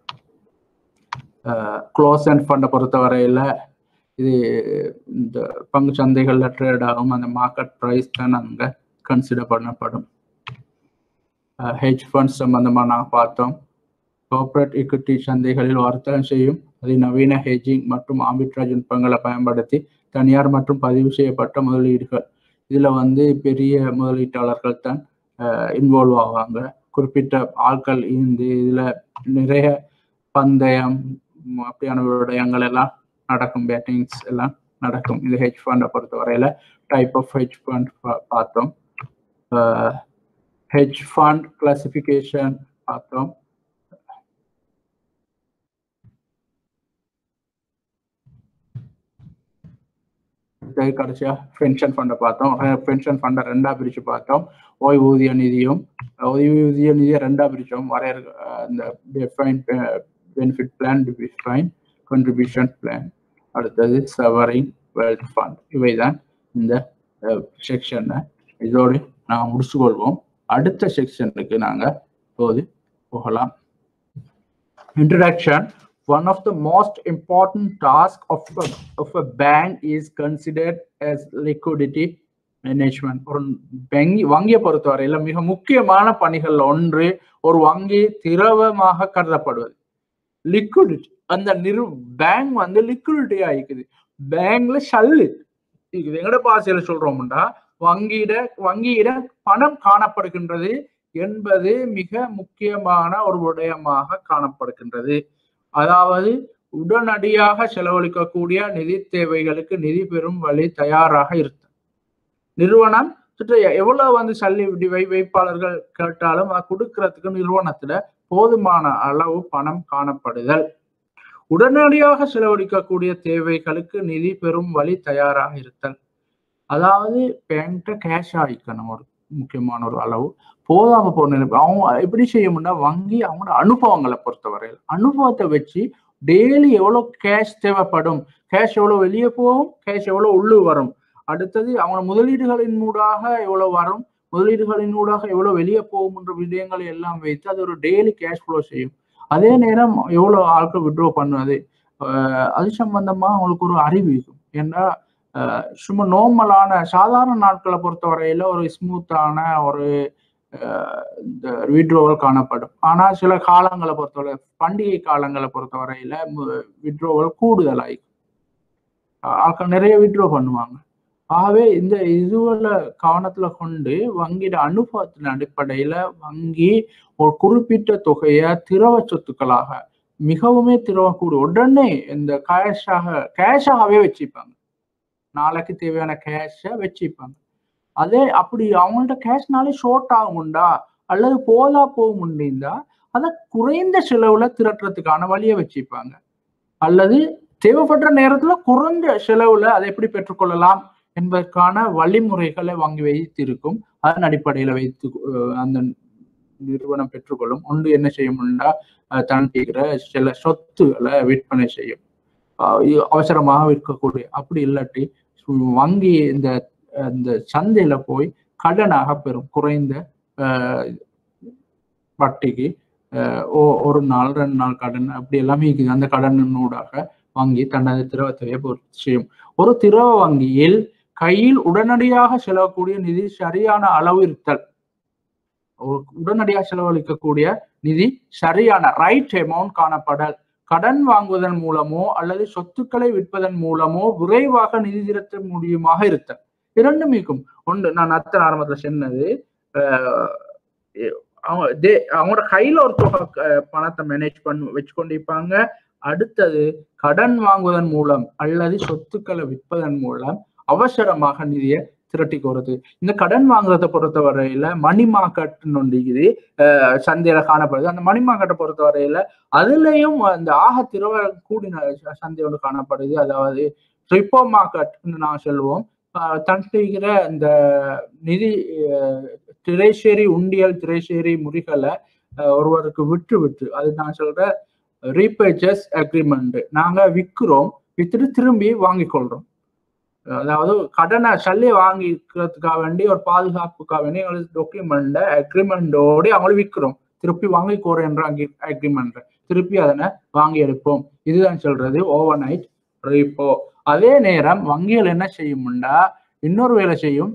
க்ளோஸ் அண்ட் ஃபண்டை பொறுத்தவரையில் இது இந்த பங்கு சந்தைகளில் ட்ரேட் ஆகும் அந்த மார்க்கெட் ப்ரைஸ் தான் அங்கே கன்சிடர் பண்ணப்படும் ஹெஜ் ஃபண்ட்ஸ் சம்பந்தமாக நான் பார்த்தோம் கார்ப்பரேட் equity சந்தைகளில் வர்த்தகம் செய்யும் அதிநவீன ஹெஜிங் மற்றும் ஆர்பிட்ராஜ் நுட்பங்களை பயன்படுத்தி தனியார் மற்றும் பதிவு செய்யப்பட்ட முதலீடுகள் இதில் வந்து பெரிய முதலீட்டாளர்கள் தான் இன்வால்வ் ஆவாங்க குறிப்பிட்ட ஆட்கள் இருந்து இதில் நிறைய பந்தயம் ம், அப்படியான விடயங்கள் எல்லாம் நடக்கும் பேட்டிங்ஸ் எல்லாம் நடக்கும் இது ஹெஜ் ஃபண்டை பொறுத்தவரையில டைப் ஆஃப் ஹெஜ் ஃபண்ட் பார்த்தோம் ஹெஜ் ஃபண்ட் கிளாசிஃபிகேஷன் பார்த்தோம் அடுத்தது கடைசியா பென்ஷன் ஃபண்டை பார்த்தோம் பென்ஷன் ஃபண்டை ரெண்டா பிரிச்சு பார்த்தோம் ஓய்வூதிய நிதியும் ஓய்வூதிய நிதியை ரெண்டா பிரிச்சோம் வரையறு அஹ் இந்த define benefit plan define contribution plan அடுத்தது சவரிங் வெல்த் ஃபண்ட் இவைதான் இந்த செக்ஷனை இதோடு நான் முடிச்சுக்கொள்வோம் அடுத்த செக்ஷனுக்கு நாங்க இப்போது போகலாம் introduction one of the most important tasks of a, of a bank is considered as liquidity management ஒரு வங்கி வங்கியை பொறுத்தவரையில மிக முக்கியமான பணிகள்ல ஒன்று ஒரு வங்கி திரவமாக கருதப்படுவது லிக்விடிட்டி அந்த நிறு பேங்க் வந்து லிக்விடிட்டி ஆயிக்குது பேங்க்ல ஷல்லு இது எங்கட பாசையில சொல்றோம்டா வங்கியிட வங்கியிட பணம் காணப்படுகின்றது என்பது மிக முக்கியமான ஒரு விடயமாக காணப்படுகின்றது அதாவது உடனடியாக செலவழிக்கக்கூடிய நிதி தேவைகளுக்கு நிதி பெறும் வழி தயாராக இருக்கு நிறுவனம் சுற்ற எவ்வளவு வந்து சல்லி வை வைப்பாளர்கள் கேட்டாலும் அது கொடுக்கறதுக்கு நிறுவனத்துல போதுமான அளவு பணம் காணப்படுதல் உடனடியாக செலவழிக்கக்கூடிய தேவைகளுக்கு நிதி பெறும் வழி தயாராக இருத்தல் அதாவது பேங்க்ட கேஷ் ஆகிக்கணும் ஒரு முக்கியமான ஒரு அளவு போதாம போன அவங்க எப்படி செய்யணும்னா வங்கி அவங்களோட அனுபவங்களை பொறுத்தவரையில் அனுபவத்தை வச்சு டெய்லி எவ்வளவு கேஷ் தேவைப்படும் கேஷ் எவ்வளவு வெளியே போகும் கேஷ் எவ்வளவு உள்ளு வரும் அடுத்தது அவங்க முதலீடுகளின் ஊடாக எவ்வளவு வரும் முதலீடுகளின் ஊடாக எவ்வளவு வெளியே போகும் என்ற விடயங்களை எல்லாம் வைத்து அது ஒரு டெய்லி கேஷ் ஃப்ளோ செய்யும் அதே நேரம் எவ்வளவு ஆட்கள் விட்ரோ பண்ணுவது அஹ் அது சம்பந்தமா அவங்களுக்கு ஒரு அறிவு இருக்கும் ஏன்னா அஹ் சும்மா நார்மலான சாதாரண நாட்களை பொறுத்தவரையில ஒரு ஸ்மூத்தான ஒரு இந்த விட்ரோவல் காணப்படும் ஆனா சில காலங்களை பொறுத்தவரை பண்டிகை காலங்களை பொறுத்தவரையில விட்ரோவல் கூடுதலாயிருக்கும் ஆட்கள் நிறைய விட்ரோ பண்ணுவாங்க ஆகவே இந்த இதுவல கவனத்துல கொண்டு வங்கியோட அனுபவத்தின் அடிப்படையில வங்கி ஒரு குறிப்பிட்ட தொகையை திரவ சொத்துக்களாக மிகவுமே திரவக்கூடு உடனே இந்த கேஷாக கேஷாகவே வச்சுப்பாங்க நாளைக்கு தேவையான கேஷை வச்சுப்பாங்க அதே அப்படி அவங்கள்ட்ட கேஷ்னாலே ஷார்ட் ஆகும்டா அல்லது போதா போகும் முடிந்தா அதை குறைந்த செலவுல திரட்டுறதுக்கான வழியை வச்சுப்பாங்க அல்லது தேவைப்படுற நேரத்துல குறைந்த செலவுல அதை எப்படி பெற்றுக்கொள்ளலாம் என்பதற்கான வழிமுறைகளை வாங்கி வைத்திருக்கும் அதன் அடிப்படையில வைத்து அந்த நிறுவனம் பெற்றுக்கொள்ளும் ஒன்று என்ன செய்யும்னா தண்டிக்கிற சில சொத்துக்களை விற்பனை செய்யும் அவசரமாக விற்கக்கூடிய அப்படி இல்லாட்டி வங்கி இந்த இந்த சந்தையில போய் கடனாக பெறும் குறைந்த வட்டிக்கு ஒரு நாள் ரெண்டு நாள் கடன் அப்படி எல்லாமே இருக்குது அந்த கடனூடாக வங்கி தனது திரவத்தையை பூர்த்தி செய்யும் ஒரு திரவ வங்கியில் கையில் உடனடியாக செலவக்கூடிய நிதி சரியான அளவு இருத்தல் உடனடியாக செலவழிக்கக்கூடிய நிதி சரியான ரைட் அமௌண்ட் காணப்படல் கடன் வாங்குவதன் மூலமோ அல்லது சொத்துக்களை விற்பதன் மூலமோ விரைவாக நிதி திரட்ட முடியுமாக இருத்தல் இரண்டும் இருக்கும் ஒன்று நான் அத்தனை ஆரம்பத்துல சொன்னது அவங்களோட கையில ஒரு தொகை பணத்தை மேனேஜ் பண்ண வச்சு கொண்டிருப்பாங்க அடுத்தது கடன் வாங்குவதன் மூலம் அல்லது சொத்துக்களை விற்பதன் மூலம் அவசரமாக நிதியை திரட்டிக்கோறது இந்த கடன் வாங்குறத பொறுத்த வரையில மணி மார்க்கெட் ஒன்றிக்குது சந்தையில காணப்படுது அந்த மணி மார்க்கெட்டை பொறுத்த வரையில அதுலயும் அந்த ஆக திரவ கூடின சந்தை ஒன்று காணப்படுது அதாவது ரிப்போ மார்க்கெட் நான் சொல்லுவோம் தண்டிக்கிற இந்த நிதி திரைசேரி உண்டியல் திரைசேரி முறிகளை ஒருவருக்கு விட்டு விட்டு அது நான் சொல்ற ரீபர்ச்சஸ் அக்ரிமெண்ட் நாங்க விற்கிறோம் வித்துட்டு திரும்பி வாங்கி கொள்றோம் அதாவது கடனை சல்லி வாங்கிக்கிறதுக்காக வேண்டி ஒரு பாதுகாப்புக்காக வேண்டி எங்களுக்கு டாக்குமெண்ட் அக்ரிமெண்டோட அவங்களும் விற்கிறோம் திருப்பி வாங்கி கோரன்ற அக்ரிமெண்ட் திருப்பி அதனை வாங்கி எடுப்போம் இதுதான் சொல்றது ஓவர் நைட் ரீப்போ அதே நேரம் வங்கிகள் என்ன செய்யும்னா இன்னொரு வேலை செய்யும்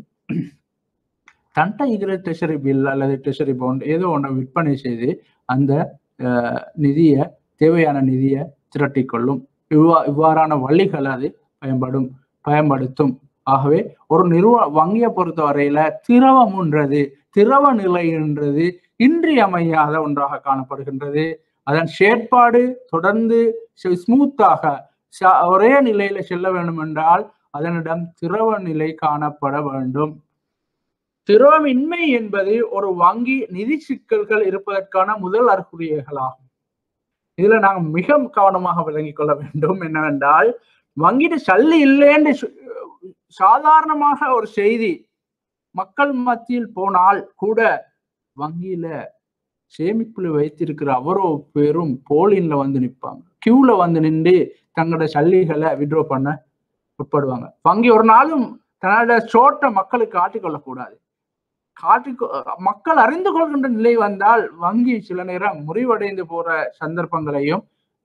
தன்ட்ட இருக்கிற ட்ரெஷரி பில் அல்லது ட்ரெஷரி பவுண்ட் ஏதோ ஒன்று விற்பனை செய்து அந்த நிதியை தேவையான நிதியை திரட்டிக்கொள்ளும் இவ்வா இவ்வாறான வழிகள் அது பயன்படும் பயன்படுத்தும் ஆகவே ஒரு நிறுவ வங்கியை பொறுத்த வரையில திரவம்ன்றது திரவ நிலைன்றது இன்றியமையாத ஒன்றாக காணப்படுகின்றது அதன் செயற்பாடு தொடர்ந்து ஸ்மூத்தாக ஒரே நிலையில செல்ல வேண்டும் என்றால் அதனிடம் திரவ நிலை காணப்பட வேண்டும் திரவமின்மை என்பது ஒரு வங்கி நிதி சிக்கல்கள் இருப்பதற்கான முதல் அறிகுறிகளாகும் இதுல நாங்கள் மிக கவனமாக விளங்கிக் கொள்ள வேண்டும் என்னவென்றால் வங்கிட்டு சல்லி இல்லைன்னு சாதாரணமாக ஒரு செய்தி மக்கள் மத்தியில் போனால் கூட வங்கியில சேமிப்புல வைத்திருக்கிற அவரோ பேரும் போலின்ல வந்து நிற்பாங்க கியூல வந்து நின்று தங்களோட சல்லிகளை விட்ரோ பண்ண உட்படுவாங்க வங்கி ஒரு நாளும் தன்னோட சோட்டை மக்களுக்கு காட்டிக்கொள்ளக்கூடாது காட்டி மக்கள் அறிந்து கொள்கின்ற நிலை வந்தால் வங்கி சில நேரம் முறிவடைந்து போற சந்தர்ப்பங்களையும்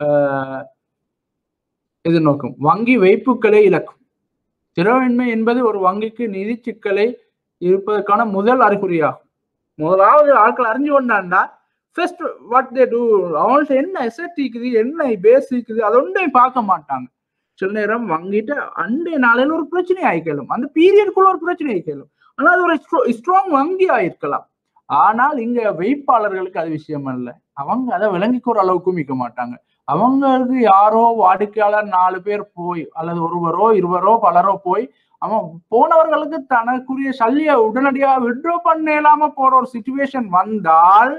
எதிர்நோக்கும் வங்கி வைப்புகளை இழக்கும் திறவின்மை என்பது ஒரு வங்கிக்கு நிதி சிக்கலை இருப்பதற்கான முதல் அறிகுறியாகும் முதலாவது ஆட்கள் அறிஞ்சு கொண்டாண்டா ஃபர்ஸ்ட் வாட் தே டூ அவங்கள்ட்ட என்ன எசட் இருக்குது என்ன பேஸ் இருக்குது அதை ஒன்றையும் பார்க்க மாட்டாங்க சில நேரம் வங்கிட்ட அன்றைய நாளையில ஒரு பிரச்சனை ஆயிக்கலும் அந்த பீரியடுக்குள்ள ஒரு பிரச்சனை ஆயிக்கலும் ஆனால் அது ஒரு ஸ்ட்ராங் வங்கி ஆயிருக்கலாம் ஆனால் இங்க வைப்பாளர்களுக்கு அது விஷயம் அல்ல அவங்க அதை விளங்கிக்கிற அளவுக்கு மிக்க மாட்டாங்க அவங்களுக்கு யாரோ வாடிக்கையாளர் நாலு பேர் போய் அல்லது ஒருவரோ இருவரோ பலரோ போய் அவன் போனவர்களுக்கு தனக்குரிய சல்லிய உடனடியா விட்ரோ பண்ண இல்லாம போற ஒரு சுச்சுவேஷன் வந்தால்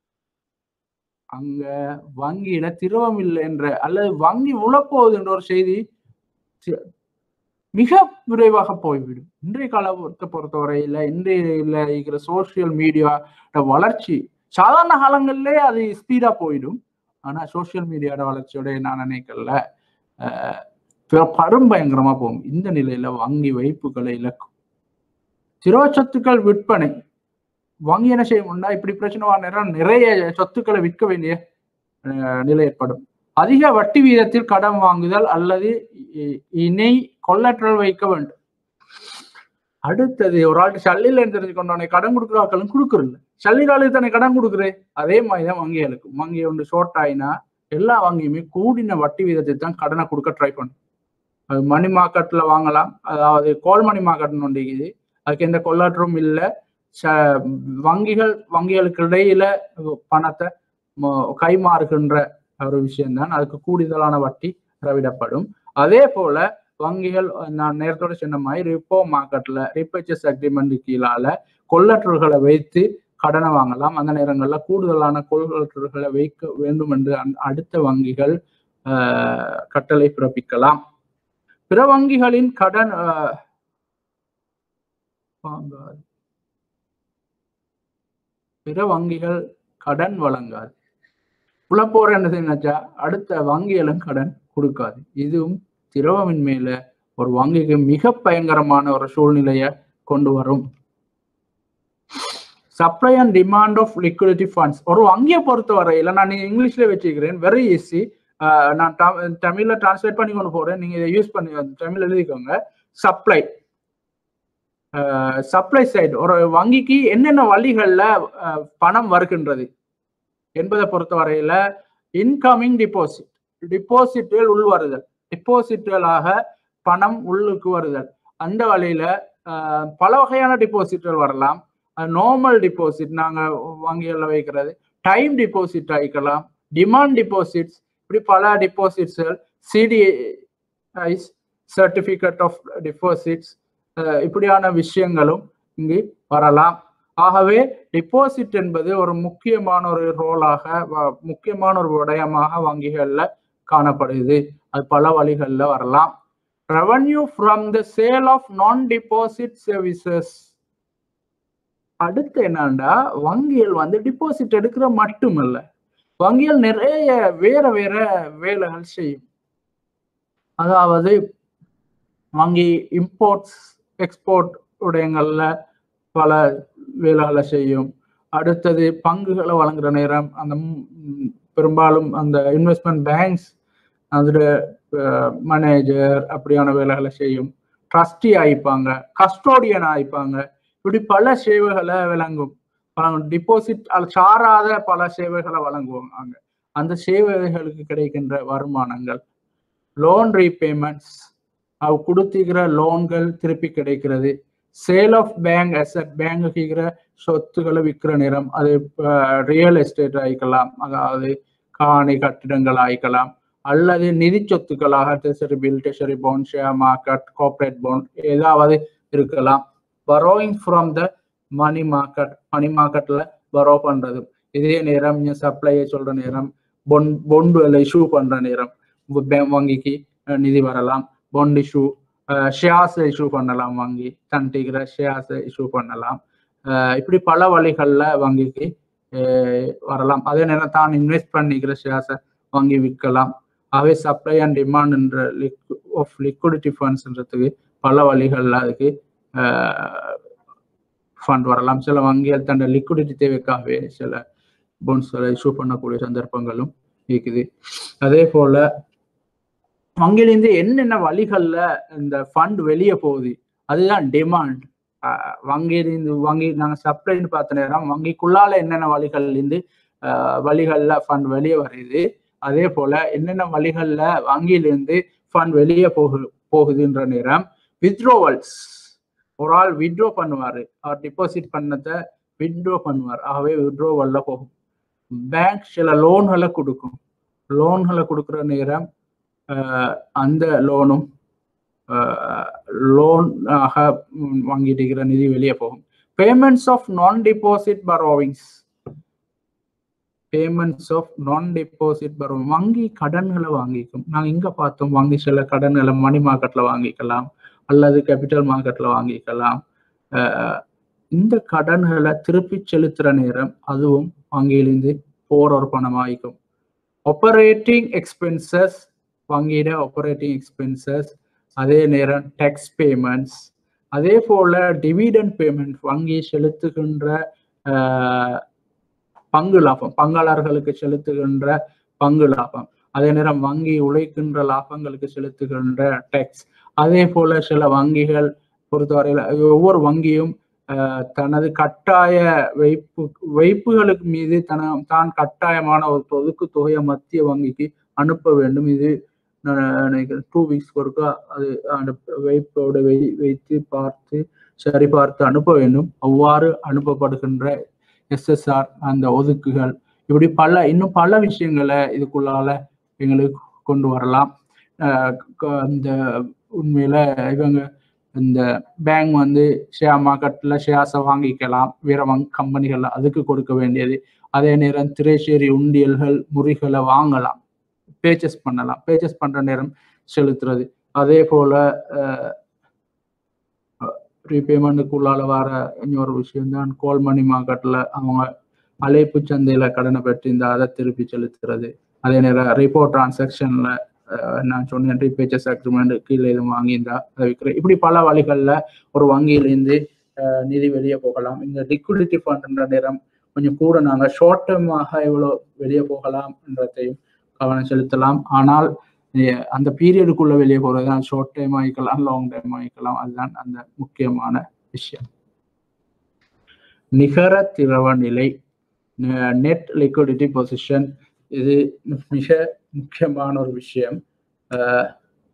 அங்க வங்கியில திரவம் இல்லை என்ற அல்லது வங்கி உழப்போகுது என்ற ஒரு செய்தி மிக விரைவாக போய்விடும் இன்றைய காலத்தை பொறுத்தவரையில இன்றைய இருக்கிற சோசியல் மீடியா வளர்ச்சி சாதாரண காலங்களிலே அது ஸ்பீடா போயிடும் ஆனா சோசியல் மீடியாவோட வளர்ச்சியோட நான் நினைக்கல அஹ் படும் பயங்கரமா போகும் இந்த நிலையில வங்கி வைப்புகளை இழக்கும் திரோ சொத்துக்கள் விற்பனை வங்கி என்ன செய்யும்னா இப்படி பிரச்சனை வர நேரம் நிறைய சொத்துக்களை விற்க வேண்டிய அஹ், நிலை ஏற்படும் அதிக வட்டி வீதத்தில் கடன் வாங்குதல் அல்லது இ- இணை கொள்ளற்றல் வைக்க வேண்டும் அடுத்தது ஒரு ஆள்கிட்ட சல்லில தெரிஞ்சுக்கொண்டோனே கடன் கொடுக்குறாக்களும் கொடுக்குறல சல்லிலாளுக்கு தானே கடன் கொடுக்குறேன் அதே மாதிரி தான் வங்கிகளுக்கு வங்கி ஒன்று ஷார்ட் ஆயினா எல்லா வங்கியுமே கூடின வட்டி வீதத்தை தான் கடனை கொடுக்க ட்ரை பண்ணும் அது மணி மார்க்கெட்ல வாங்கலாம் அதாவது கோல் மணி மார்க்கெட்னு ஒன்று இருக்குது அதுக்கு எந்த கொள்ளாற்றும் இல்லை ச- வங்கிகள் வங்கிகளுக்கு இடையில பணத்தை ம- கைமாறுகின்ற ஒரு விஷயம்தான் அதுக்கு கூடுதலான வட்டி திரவிடப்படும் அதே போல வங்கிகள் நான் நேரத்தோட சொன்ன மாதிரி ரிப்போ மார்க்கெட்ல ரிப்பர்ச்சேஸ் அக்ரிமெண்ட் கீழால கொள்ளற்றல்களை வைத்து கடனை வாங்கலாம் அந்த நேரங்கள்ல கூடுதலான கொள்ளற்றல்களை வைக்க வேண்டும் என்று அந்த- அடுத்த வங்கிகள் ஆஹ், கட்டளை பிறப்பிக்கலாம் பிற வங்கிகளின் கடன் ஆஹ், வாங்காது பிற வங்கிகள் கடன் வழங்காது புலப்போற என்ன செய்யணுச்சா அடுத்த வங்கிகளும் கடன் கொடுக்காது இதுவும் திரவமின் மேல ஒரு வங்கிக்கு மிக பயங்கரமான ஒரு சூழ்நிலையை கொண்டு வரும் supply and demand of liquidity funds ஒரு வங்கியை பொறுத்த வரையில நான் இங்கிலீஷ்ல வச்சுக்கிறேன் வெரி ஈஸி நான் த- தமிழ்ல டிரான்ஸ்லேட் பண்ணி கொண்டு போறேன் நீங்க இதை யூஸ் பண்ணி தமிழ் எழுதிக்கோங்க சப்ளை சப்ளை சைடு ஒரு வங்கிக்கு என்னென்ன வழிகள்ல அஹ், பணம் வருகின்றது என்பதை பொறுத்த வரையில இன்கமிங் டிபாசிட் டிபாசிட்டுகள் உள்வருதல் டிபாசிட்டுகளாக பணம் உள்ளுக்கு வருதல் அந்த வழியில அஹ், பல வகையான டிபாசிட்டுகள் வரலாம் நார்மல் டிபாசிட் நாங்க வங்கிகள்ல வைக்கிறது டைம் டிபாசிட் ஆயிக்கலாம் டிமாண்ட் டிபாசிட்ஸ் இப்படி பல டிபாசிட்ஸ்கள் சிடிஐஸ் சர்டிபிகேட் ஆஃப் டிபாசிட்ஸ் இப்படியான விஷயங்களும் இங்கு வரலாம் ஆகவே டிபாசிட் என்பது ஒரு முக்கியமான ஒரு ரோலாக வ- முக்கியமான ஒரு விடயமாக வங்கிகள்ல காணப்படுது அது பல வழிகள்ல வரலாம் revenue from the sale of non deposit services அடுத்து என்னன்னா வங்கிகள் வந்து டிபாசிட் எடுக்கிற மட்டுமல்ல வங்கிகள் நிறைய வேற வேற வேலைகள் செய்யும் அதாவது வங்கி இம்போர்ட்ஸ் எக்ஸ்போர்ட் உடையங்கள்ல பல வேலைகளை செய்யும் அடுத்தது பங்குகளை வழங்குற நேரம் அந்த ம், ம், பெரும்பாலும் அந்த இன்வெஸ்ட்மெண்ட் பேங்க்ஸ் அதோட மேனேஜர் அப்படியான வேலைகளை செய்யும் ட்ரஸ்டி ஆயிப்பாங்க கஸ்டோடியன் ஆயிப்பாங்க இப்படி பல சேவைகளை விளங்கும் டிபாசிட் சாராத பல சேவைகளை வழங்குவாங்க அந்த சேவைகளுக்கு கிடைக்கின்ற வருமானங்கள் லோன் ரீபேமெண்ட்ஸ் அவ கொடுத்துக்கிற லோன்கள் திருப்பி கிடைக்கிறது சேல் ஆஃப் பேங்க் அசட் பேங்குகிற சொத்துக்களை விற்கிற நேரம் அது ரியல் எஸ்டேட் ஆயிக்கலாம் அதாவது காணி கட்டிடங்கள் ஆயிக்கலாம் அல்லது நிதி சொத்துக்களாக treasury bill treasury bond share market corporate bond ஏதாவது இருக்கலாம் borrowing from the money market money மார்க்கெட்ல பரோ பண்றது இதே நேரம் சப்ளையை சொல்ற நேரம் பொன் பொண்டுகளை இஷ்யூ பண்ற நேரம் பே- வங்கிக்கு அஹ், நிதி வரலாம் பொண்ட் இஷ்யூ ஷேர்ஸ் இஷ்யூ பண்ணலாம் வங்கி தண்டிக்கிற ஷேர்ஸ் இஷ்யூ பண்ணலாம் அஹ், இப்படி பல வழிகள்ல வங்கிக்கு அஹ், வரலாம் அதே நேரம் தான் இன்வெஸ்ட் பண்ணிக்கிற ஷேர்ஸை வங்கி விற்கலாம் ஆகவே சப்ளை அண்ட் டிமாண்ட் என்ற ஆஃப் லிக்விடிட்டி ஃபண்ட்ஸ்ன்றதுக்கு பல வழிகள்ல அதுக்கு ஃபண்ட் வரலாம் சில வங்கிகள் தன்னை லிக்விடிட்டி தேவைக்காகவே சில போன்ஸ்களை இஷ்யூ பண்ணக்கூடிய சந்தர்ப்பங்களும் இருக்குது அதே போல வங்கியிலேருந்து என்னென்ன வழிகள்ல இந்த ஃபண்ட் வெளியே போகுது அதுதான் டிமாண்ட் வங்கியிலிருந்து வங்கி நாங்க சப்ளைன்னு பார்த்த நேரம் வங்கிக்குள்ளால என்னென்ன வழிகள்லேருந்து வழிகள்ல ஃபண்ட் வெளியே வருது அதே போல என்னென்ன வழிகள்ல வங்கியிலிருந்து ஃபண்ட் வெளியே போகு போகுதுன்ற நேரம் வித்ரோவல்ஸ் ஒரு ஆள் வித்ட்ரோ பண்ணுவாரு அவர் டிபாசிட் பண்ணதை வித்ட்ரோ பண்ணுவார் ஆகவே வித்ட்ரோவல்ல போகும் பேங்க் சில லோன்களை கொடுக்கும் லோன்களை கொடுக்குற நேரம் அஹ், அந்த லோனும் லோன் ஆக ம், வாங்கிட்டு இருக்கிற நிதி வெளியே போகும் payments of non deposit borrowings payments of non deposit வரும் வங்கி கடன்களை வாங்கிக்கும் நாங்க இங்க பார்த்தோம் வங்கி சில கடன்களை மணி மார்க்கெட்ல வாங்கிக்கலாம் அல்லது கேபிட்டல் மார்க்கெட்ல வாங்கிக்கலாம் அஹ் இந்த கடன்களை திருப்பி செலுத்துற நேரம் அதுவும் வங்கியிலிருந்து போற ஒரு பணமாயிக்கும் ஆப்பரேட்டிங் எக்ஸ்பென்சஸ் வங்கியிட ஆப்பரேட்டிங் எக்ஸ்பென்சஸ் அதே நேரம் டேக்ஸ் பேமெண்ட்ஸ் அதே போல டிவிடெண்ட் பேமெண்ட் வங்கி செலுத்துகின்ற ஆஹ், பங்கு லாபம் பங்காளர்களுக்கு செலுத்துகின்ற பங்கு லாபம் அதே நேரம் வங்கி உழைக்கின்ற லாபங்களுக்கு செலுத்துகின்ற டேக்ஸ் அதே போல சில வங்கிகள் பொறுத்தவரையில ஒவ்வொரு வங்கியும் ஆஹ், தனது கட்டாய வைப்பு வைப்புகளுக்கு மீது தன தான் கட்டாயமான ஒரு ஒதுக்கு தொகையை மத்திய வங்கிக்கு அனுப்ப வேண்டும் இது நான் நினைக்கிறேன் டூ வீக்ஸ் ஒருக்கா அது அந்த வைப்போட வை வைத்து பார்த்து சரி பார்த்து அனுப்ப வேண்டும் அவ்வாறு அனுப்பப்படுகின்ற எஸ்எஸ்ஆர் அந்த ஒதுக்குகள் இப்படி பல இன்னும் பல விஷயங்களை இதுக்குள்ளால எங்களுக்கு கொண்டு வரலாம் ஆஹ் க- இந்த உண்மையில இவங்க இந்த பேங்க் வந்து ஷேர் மார்க்கெட்ல ஷேர்ஸை வாங்கிக்கலாம் வேற வங்கி கம்பெனிகள் அதுக்கு கொடுக்க வேண்டியது அதே நேரம் திரைச்சேரி உண்டியல்கள் முறிகளை வாங்கலாம் பேச்சஸ் பண்ணலாம் பேச்சஸ் பண்ற நேரம் செலுத்துறது அதே போல ரீபேமெண்ட்டுக்குள்ளால வர இன்னொரு விஷயம் தான் கோல் மணி மார்க்கெட்ல அவங்க அழைப்பு சந்தையில கடனை பெற்றிருந்தா அதை திருப்பி செலுத்துறது அதே நேரம் ரிப்போ டிரான்சாக்ஷன்ல நான் சொன்னேன் ரீபேச்சஸ் அக்ரிமெண்ட் கீழே எதுவும் வாங்கியிருந்தா அதை விற்கிறேன் இப்படி பல வழிகள்ல ஒரு வங்கியிலேருந்து அஹ், நிதி வெளியே போகலாம் இந்த லிக்விடிட்டி ஃபண்ட்ன்ற நேரம் கொஞ்சம் கூட நாங்க ஷார்ட் டேர்மாக எவ்வளோ வெளியே போகலாம் என்றதையும் கவனம் செலுத்தலாம் ஆனால் அஹ், அந்த பீரியடுக்குள்ள வெளியே போறது தான் ஷார்ட் டைம் ஆகிக்கலாம் லாங் டைம் ஆகிக்கலாம் அதுதான் அந்த முக்கியமான விஷயம் நிகர திரவ நிலை நெட் லிக்விடிட்டி பொசிஷன் இது மிக முக்கியமான ஒரு விஷயம் அஹ்,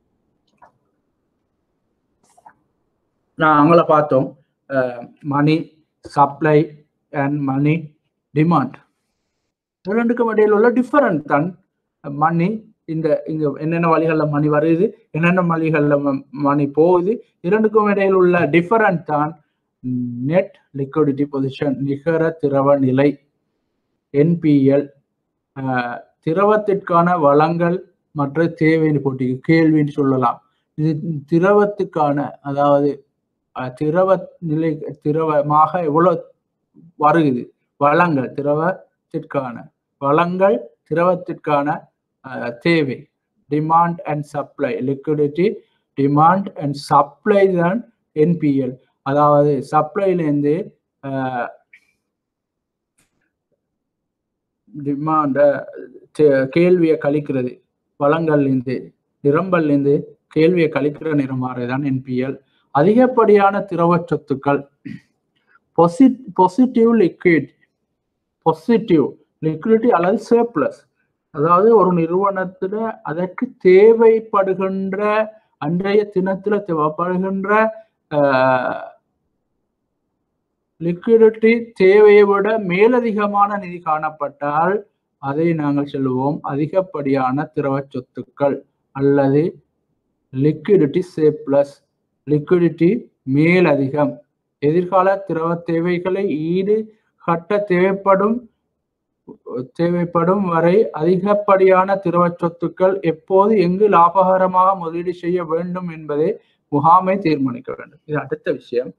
நான் அவங்கள பார்த்தோம் money supply and money demand ரெண்டுக்கும் இடையில உள்ள டிஃபரண்ட் தான் மணி இந்த இங்க என்னென்ன வழிகள்ல மணி வருது என்னென்ன வழிகள்ல மணி போகுது இரண்டுக்கும் இடையில் உள்ள டிஃபரண்ட் தான் நெட் லிக்விடிட்டி பொசிஷன் நிகர திரவ நிலை என்பிஎல் திரவத்திற்கான வளங்கள் மற்ற தேவைன்னு போட்டி கேள்வின்னு சொல்லலாம் இது திரவத்துக்கான அதாவது அஹ், திரவ நிலை திரவமாக எவ்வளவு வருகுது வளங்கள் திரவத்திற்கான வளங்கள் திரவத்திற்கான அஹ், தேவை demand and supply liquidity demand and supply தான் என்பிஎல் அதாவது சப்ளைலேருந்து டிமாண்ட கேள்வியை கழிக்கிறது வளங்கள்லேருந்து நிரம்பல்லேருந்து கேள்வியை கழிக்கிற நிறம் மாறுதான் என்பிஎல் அதிகப்படியான திரவ சொத்துக்கள் பொசிட்டிவ் லிக்விட் பாசிட்டிவ் லிக்விடிட்டி அல்லது சர்ப்ளஸ் அதாவது ஒரு நிறுவனத்துல அதற்கு தேவைப்படுகின்ற அன்றைய தினத்துல தேவைப்படுகின்ற லிக்விடிட்டி தேவையை விட மேலதிகமான நிதி காணப்பட்டால் அதை நாங்கள் சொல்லுவோம் அதிகப்படியான திரவ சொத்துக்கள் அல்லது லிக்விடிட்டி சேப்ளஸ் லிக்விடிட்டி மேலதிகம் எதிர்கால திரவ தேவைகளை ஈடு கட்ட தேவைப்படும் தேவைப்படும் வரை அதிகப்படியான திரவ சொத்துக்கள் எப்போது எங்கு லாபகரமாக முதலீடு செய்ய வேண்டும் என்பதை முகாமை தீர்மானிக்க வேண்டும் இது அடுத்த விஷயம்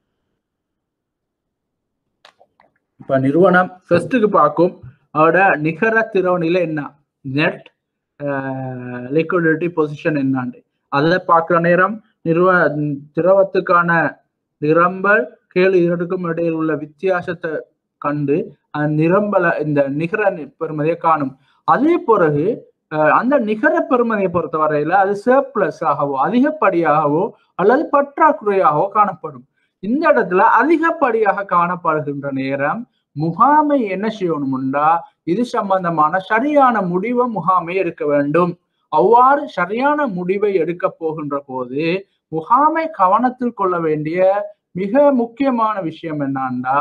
இப்ப நிறுவனம் ஃபர்ஸ்ட்டுக்கு பார்க்கும் அதோட நிகர திரவ நிலை என்ன நெட் லிக்விடிட்டி பொசிஷன் என்னாண்டு அதை பார்க்குற நேரம் நிறுவ திரவத்துக்கான நிரம்பல் கேள்வி இரண்டுக்கும் இடையில் உள்ள வித்தியாசத்தை கண்டு அந்த நிரம்பல இந்த நிகர பெருமதியை காணும் அதே பிறகு அந்த நிகர பெருமதியை பொறுத்த வரையில அது சர்ப்ளஸ் ஆகவோ அதிகப்படியாகவோ அல்லது பற்றாக்குறையாகவோ காணப்படும் இந்த இடத்துல அதிகப்படியாக காணப்படுகின்ற நேரம் முகாமை என்ன செய்யணும்டா இது சம்பந்தமான சரியான முடிவை முகாமை எடுக்க வேண்டும் அவ்வாறு சரியான முடிவை எடுக்க போகின்ற போது முகாமை கவனத்தில் கொள்ள வேண்டிய மிக முக்கியமான விஷயம் என்னன்னா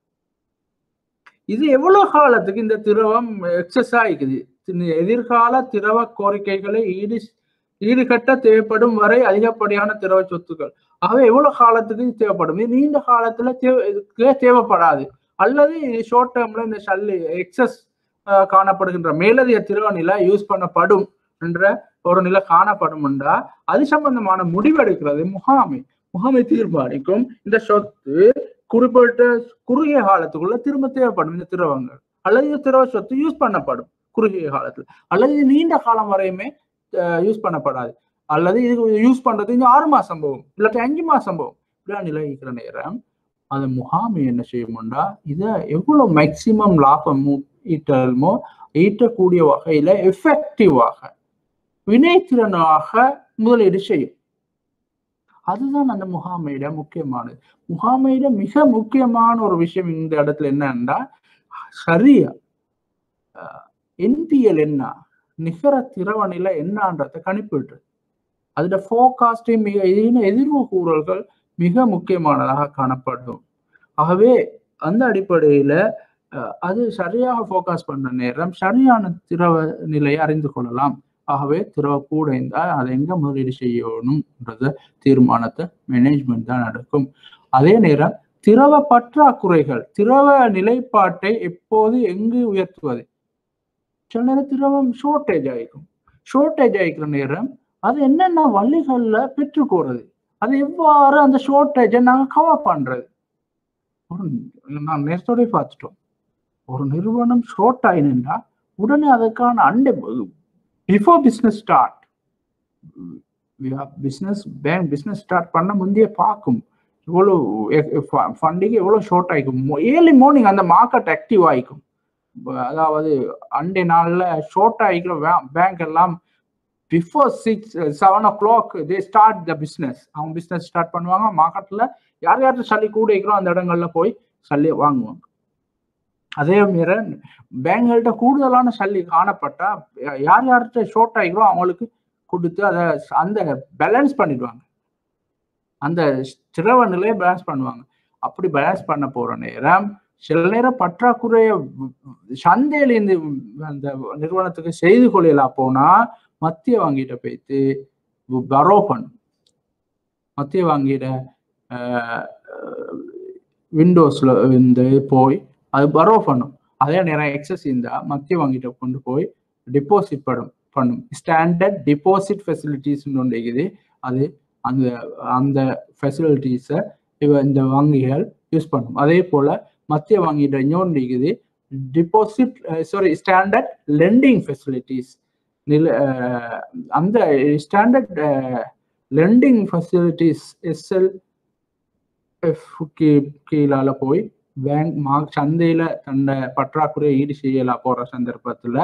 இது எவ்வளவு காலத்துக்கு இந்த திரவம் எக்ஸஸ் ஆகிக்குது எதிர்கால திரவ கோரிக்கைகளை ஈடு ஈடுகட்ட தேவைப்படும் வரை அதிகப்படியான திரவ சொத்துக்கள் ஆகவே எவ்வளவு காலத்துக்கு இது தேவைப்படும் இது நீண்ட காலத்துல தேவை தேவைப்படாது அல்லது ஷார்ட் டேர்ம்ல இந்த சல்லி எக்ஸஸ் காணப்படுகின்ற மேலதிக திரவ நிலை யூஸ் பண்ணப்படும் என்ற ஒரு நிலை காணப்படும் என்றா அது சம்பந்தமான முடிவெடுக்கிறது முகாமை முகாமை தீர்மானிக்கும் இந்த சொத்து குறிப்பிட்ட குறுகிய காலத்துக்குள்ள திரும்ப தேவைப்படும் இந்த திரவங்கள் அல்லது இந்த திரவ சொத்து யூஸ் பண்ணப்படும் குறுகிய காலத்துல அல்லது இது நீண்ட காலம் வரையுமே யூஸ் பண்ணப்படாது அல்லது இது யூஸ் பண்றது இன்னும் ஆறு மாசம் போகும் இல்லாட்டி அஞ்சு மாசம் போகும் இப்படிலாம் நிலைக்கிற நேரம் அந்த முகாமை என்ன செய்யும்டா இதை எவ்வளவு மேக்சிமம் லாபம் ஈட்டலுமோ ஈட்டக்கூடிய வகையில எஃபெக்டிவாக வினைத்திறனாக முதலீடு செய்யும் அதுதான் அந்த முகாமையிட முக்கியமானது முகாமையிட மிக முக்கியமான ஒரு விஷயம் இந்த இடத்துல என்னன்னா சரியா என்பிஎல் என்ன நிகர திறவநிலை என்னன்றத கணிப்பிட்டு அதோட ஃபோகாஸ்டையும் மிக எதிர்வு கூறல்கள் மிக முக்கியமானதாக காணப்படும் ஆகவே அந்த அடிப்படையில அது சரியாக ஃபோக்கஸ் பண்ண நேரம் சரியான திரவ நிலையை அறிந்து கொள்ளலாம் ஆகவே திரவ கூட இருந்தால் அதை எங்க முதலீடு செய்யணும்ன்றத தீர்மானத்தை மேனேஜ்மெண்ட் தான் நடக்கும் அதே நேரம் திரவ பற்றாக்குறைகள் திரவ நிலைப்பாட்டை எப்போது எங்கு உயர்த்துவது சில நேரம் திரவம் ஷோர்டேஜ் ஆகிக்கும் ஷோர்டேஜ் ஆகிக்கிற நேரம் அது என்னென்ன வழிகள்ல பெற்றுக்கோறது அது எவ்வாறு அந்த ஷோர்டேஜை நாங்கள் கவர் பண்றது ஒரு நான் நேரத்தோட பார்த்துட்டோம் ஒரு நிறுவனம் ஷோர்ட் ஆயினா உடனே அதுக்கான அண்டை before business start business bank business start பண்ண முந்தைய பார்க்கும் இவ்வளோ ஃபண்டிங் எவ்வளோ ஷார்ட் ஆகிக்கும் ஏர்லி மார்னிங் அந்த மார்க்கெட் ஆக்டிவ் ஆகிக்கும் அதாவது அண்டை நாளில் ஷார்ட் ஆகிக்கிற பேங்க் எல்லாம் before six seven o'clock they start the business அவங்க பிஸ்னஸ் ஸ்டார்ட் பண்ணுவாங்க மார்க்கெட்டில் யார் யார்கிட்ட சளி கூட இருக்கிறோம் அந்த இடங்கள்ல போய் சல்லி வாங்குவாங்க அதே மாரி பேங்குகள்கிட்ட கூடுதலான சல்லி காணப்பட்டா யார் யார்கிட்ட ஷார்ட் ஆகிக்கிறோம் அவங்களுக்கு கொடுத்து அதை அந்த பேலன்ஸ் பண்ணிடுவாங்க அந்த திரவ நிலையை பேலன்ஸ் பண்ணுவாங்க அப்படி பேலன்ஸ் பண்ண போற நேரம் சில நேரம் பற்றாக்குறைய சந்தையில இந்த அந்த நிறுவனத்துக்கு செய்து கொள்ளலாம் போனா மத்திய வங்கிட்ட போய்த்து பரோ பண்ணும் மத்திய வங்கியிட விண்டோஸ்ல இந்த போய் அது பரோ பண்ணும் அதே நேரம் எக்ஸஸ் இருந்தா மத்திய வங்கிட்ட கொண்டு போய் டிபாசிட் படும் பண்ணும் ஸ்டாண்டர்ட் டிபாசிட் ஃபெசிலிட்டிஸ் ஒன்று இருக்குது அது அந்த அந்த ஃபெசிலிட்டிஸை இவ இந்த வங்கிகள் யூஸ் பண்ணும் அதே போல மத்திய வங்கியிட இன்னொன்று இருக்குது deposit sorry standard lending facilities நில அந்த standard lending facilities SL F கீழால போய் பேங்க் மா சந்தையில தன்னை பற்றாக்குறையை ஈடு செய்யலாம் போற சந்தர்ப்பத்துல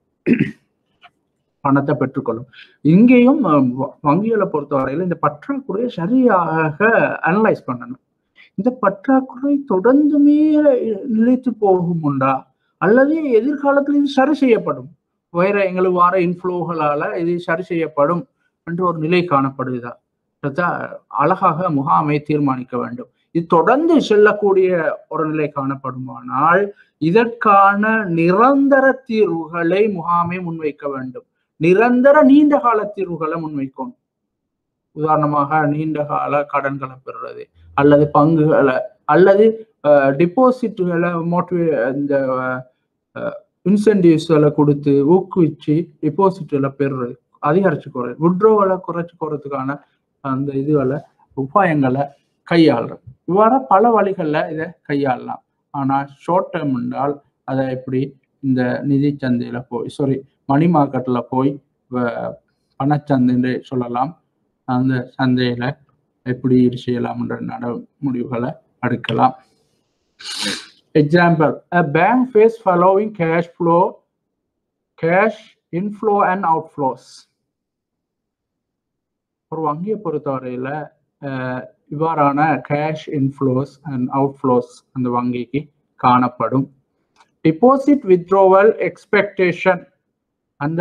பணத்தை பெற்றுக்கொள்ளும் இங்கேயும் வங்கிகளை பொறுத்தவரையில இந்த பற்றாக்குறையை சரியாக அனலைஸ் பண்ணணும் இந்த பற்றாக்குறை தொடர்ந்துமே நிலைத்து போகும் உண்டா அல்லது எதிர்காலத்தில் இது சரி செய்யப்படும் வேற எங்களுக்கு வார இன்ஃப்ளோகளால இது சரி செய்யப்படும் என்று ஒரு நிலை காணப்படுதா அழகாக முகாமை தீர்மானிக்க வேண்டும் இது தொடர்ந்து செல்லக்கூடிய ஒரு நிலை காணப்படுமானால் இதற்கான நிரந்தர தீர்வுகளை முகாமை முன்வைக்க வேண்டும் நிரந்தர நீண்ட கால தீர்வுகளை முன்வைக்கணும் உதாரணமாக நீண்ட கால கடன்களை பெறுறது அல்லது பங்குகளை அல்லது டிபாசிட்டுகளை மோட்டிவே இந்த இன்சென்டிவ்ஸ்களை கொடுத்து ஊக்குவிச்சு டிபாசிட்களை பெறுறது அதிகரிச்சு குறையாது விட்ரோவலை குறைச்சு போறதுக்கான அந்த இதுகளை உபாயங்களை கையாளுறது இவ்வாறு பல வழிகளில் இதை கையாளலாம் ஆனால் ஷார்ட் டேர்ம் என்றால் அதை எப்படி இந்த நிதி சந்தையில போய் சாரி மணி மார்க்கெட்ல போய் பணச்சந்தை சொல்லலாம் அந்த சந்தையில எப்படி இது செய்யலாம் என்ற நட முடிவுகளை எடுக்கலாம் example a bank face following cash flow cash inflow and outflows ஒரு வங்கியை பொறுத்தவரையில இவ்வாறான கேஷ் இன்ஃப்ளோஸ் அண்ட் அவுட்ஃப்ளோஸ் அந்த வங்கிக்கு காணப்படும் டிபாசிட் வித்ரோவல் எக்ஸ்பெக்டேஷன் அந்த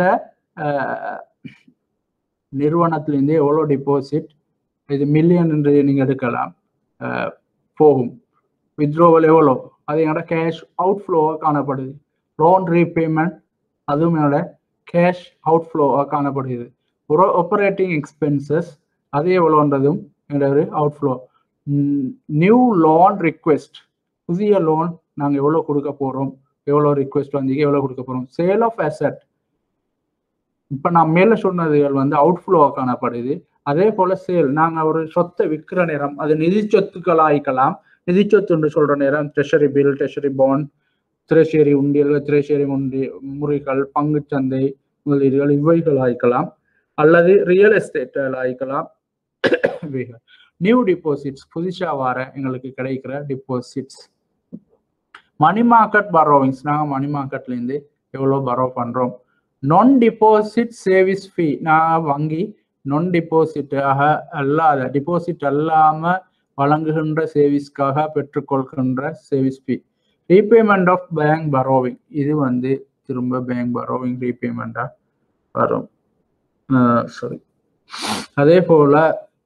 நிறுவனத்திலேருந்து எவ்வளோ டிபாசிட் இது மில்லியன் என்று நீங்கள் எடுக்கலாம் போகும் வித்ரோவல் எவ்வளோ அது என்னோட கேஷ் அவுட்ஃப்ளோவாக காணப்படுது லோன் ரீபேமெண்ட் அதுவும் என்னோட கேஷ் அவுட்ஃப்ளோவாக காணப்படுது ஒரு ஆப்பரேட்டிங் எக்ஸ்பென்சஸ் அது எவ்வளோன்றதும் என்னோட ஒரு அவுட்ஃப்ளோ நியூ லோன் ரிக்வெஸ்ட் புதிய லோன் நாங்கள் எவ்வளோ கொடுக்க போகிறோம் எவ்வளோ ரிக்வெஸ்ட் வந்து எவ்வளோ கொடுக்க போகிறோம் சேல் ஆஃப் அசட் இப்போ நான் மேலே சொன்னதுகள் வந்து அவுட்ஃப்ளோவாக காணப்படுது அதே போல சேல் நாங்கள் ஒரு சொத்தை விற்கிற நேரம் அது நிதி சொத்துக்கள் ஆயிக்கலாம் நிதி சொத்து என்று சொல்ற நேரம் ட்ரெஷரி பில் ட்ரெஷரி பாண்ட் திரைச்சேரி உண்டியல்கள் திரைச்சேரி உண்டி முறிகள் பங்குச்சந்தை முதலீடுகள் இவைகள் ஆய்க்கலாம் அல்லது ரியல் எஸ்டேட்டில் ஆய்க்கலாம் இவைகள் நியூ டிபாசிட்ஸ் புதுசா வர எங்களுக்கு கிடைக்கிற டிபாசிட்ஸ் மணி மார்க்கெட் பரோவிங்ஸ் நாங்கள் மணி மார்க்கெட்லேருந்து எவ்வளோ பரோ பண்ணுறோம் நான் டிபாசிட் சேவிஸ் ஃபீ நான் வங்கி நான் டிபாசிட்டாக அல்லாத டிபாசிட் அல்லாமல் வழங்குகின்ற சேவிஸ்க்காக பெற்றுக்கொள்கின்ற சேவிஸ் fee repayment of bank borrowing இது வந்து திரும்ப பேங்க் பரோவிங் ரீபேமெண்ட்டாக வரும் சாரி அதே போல்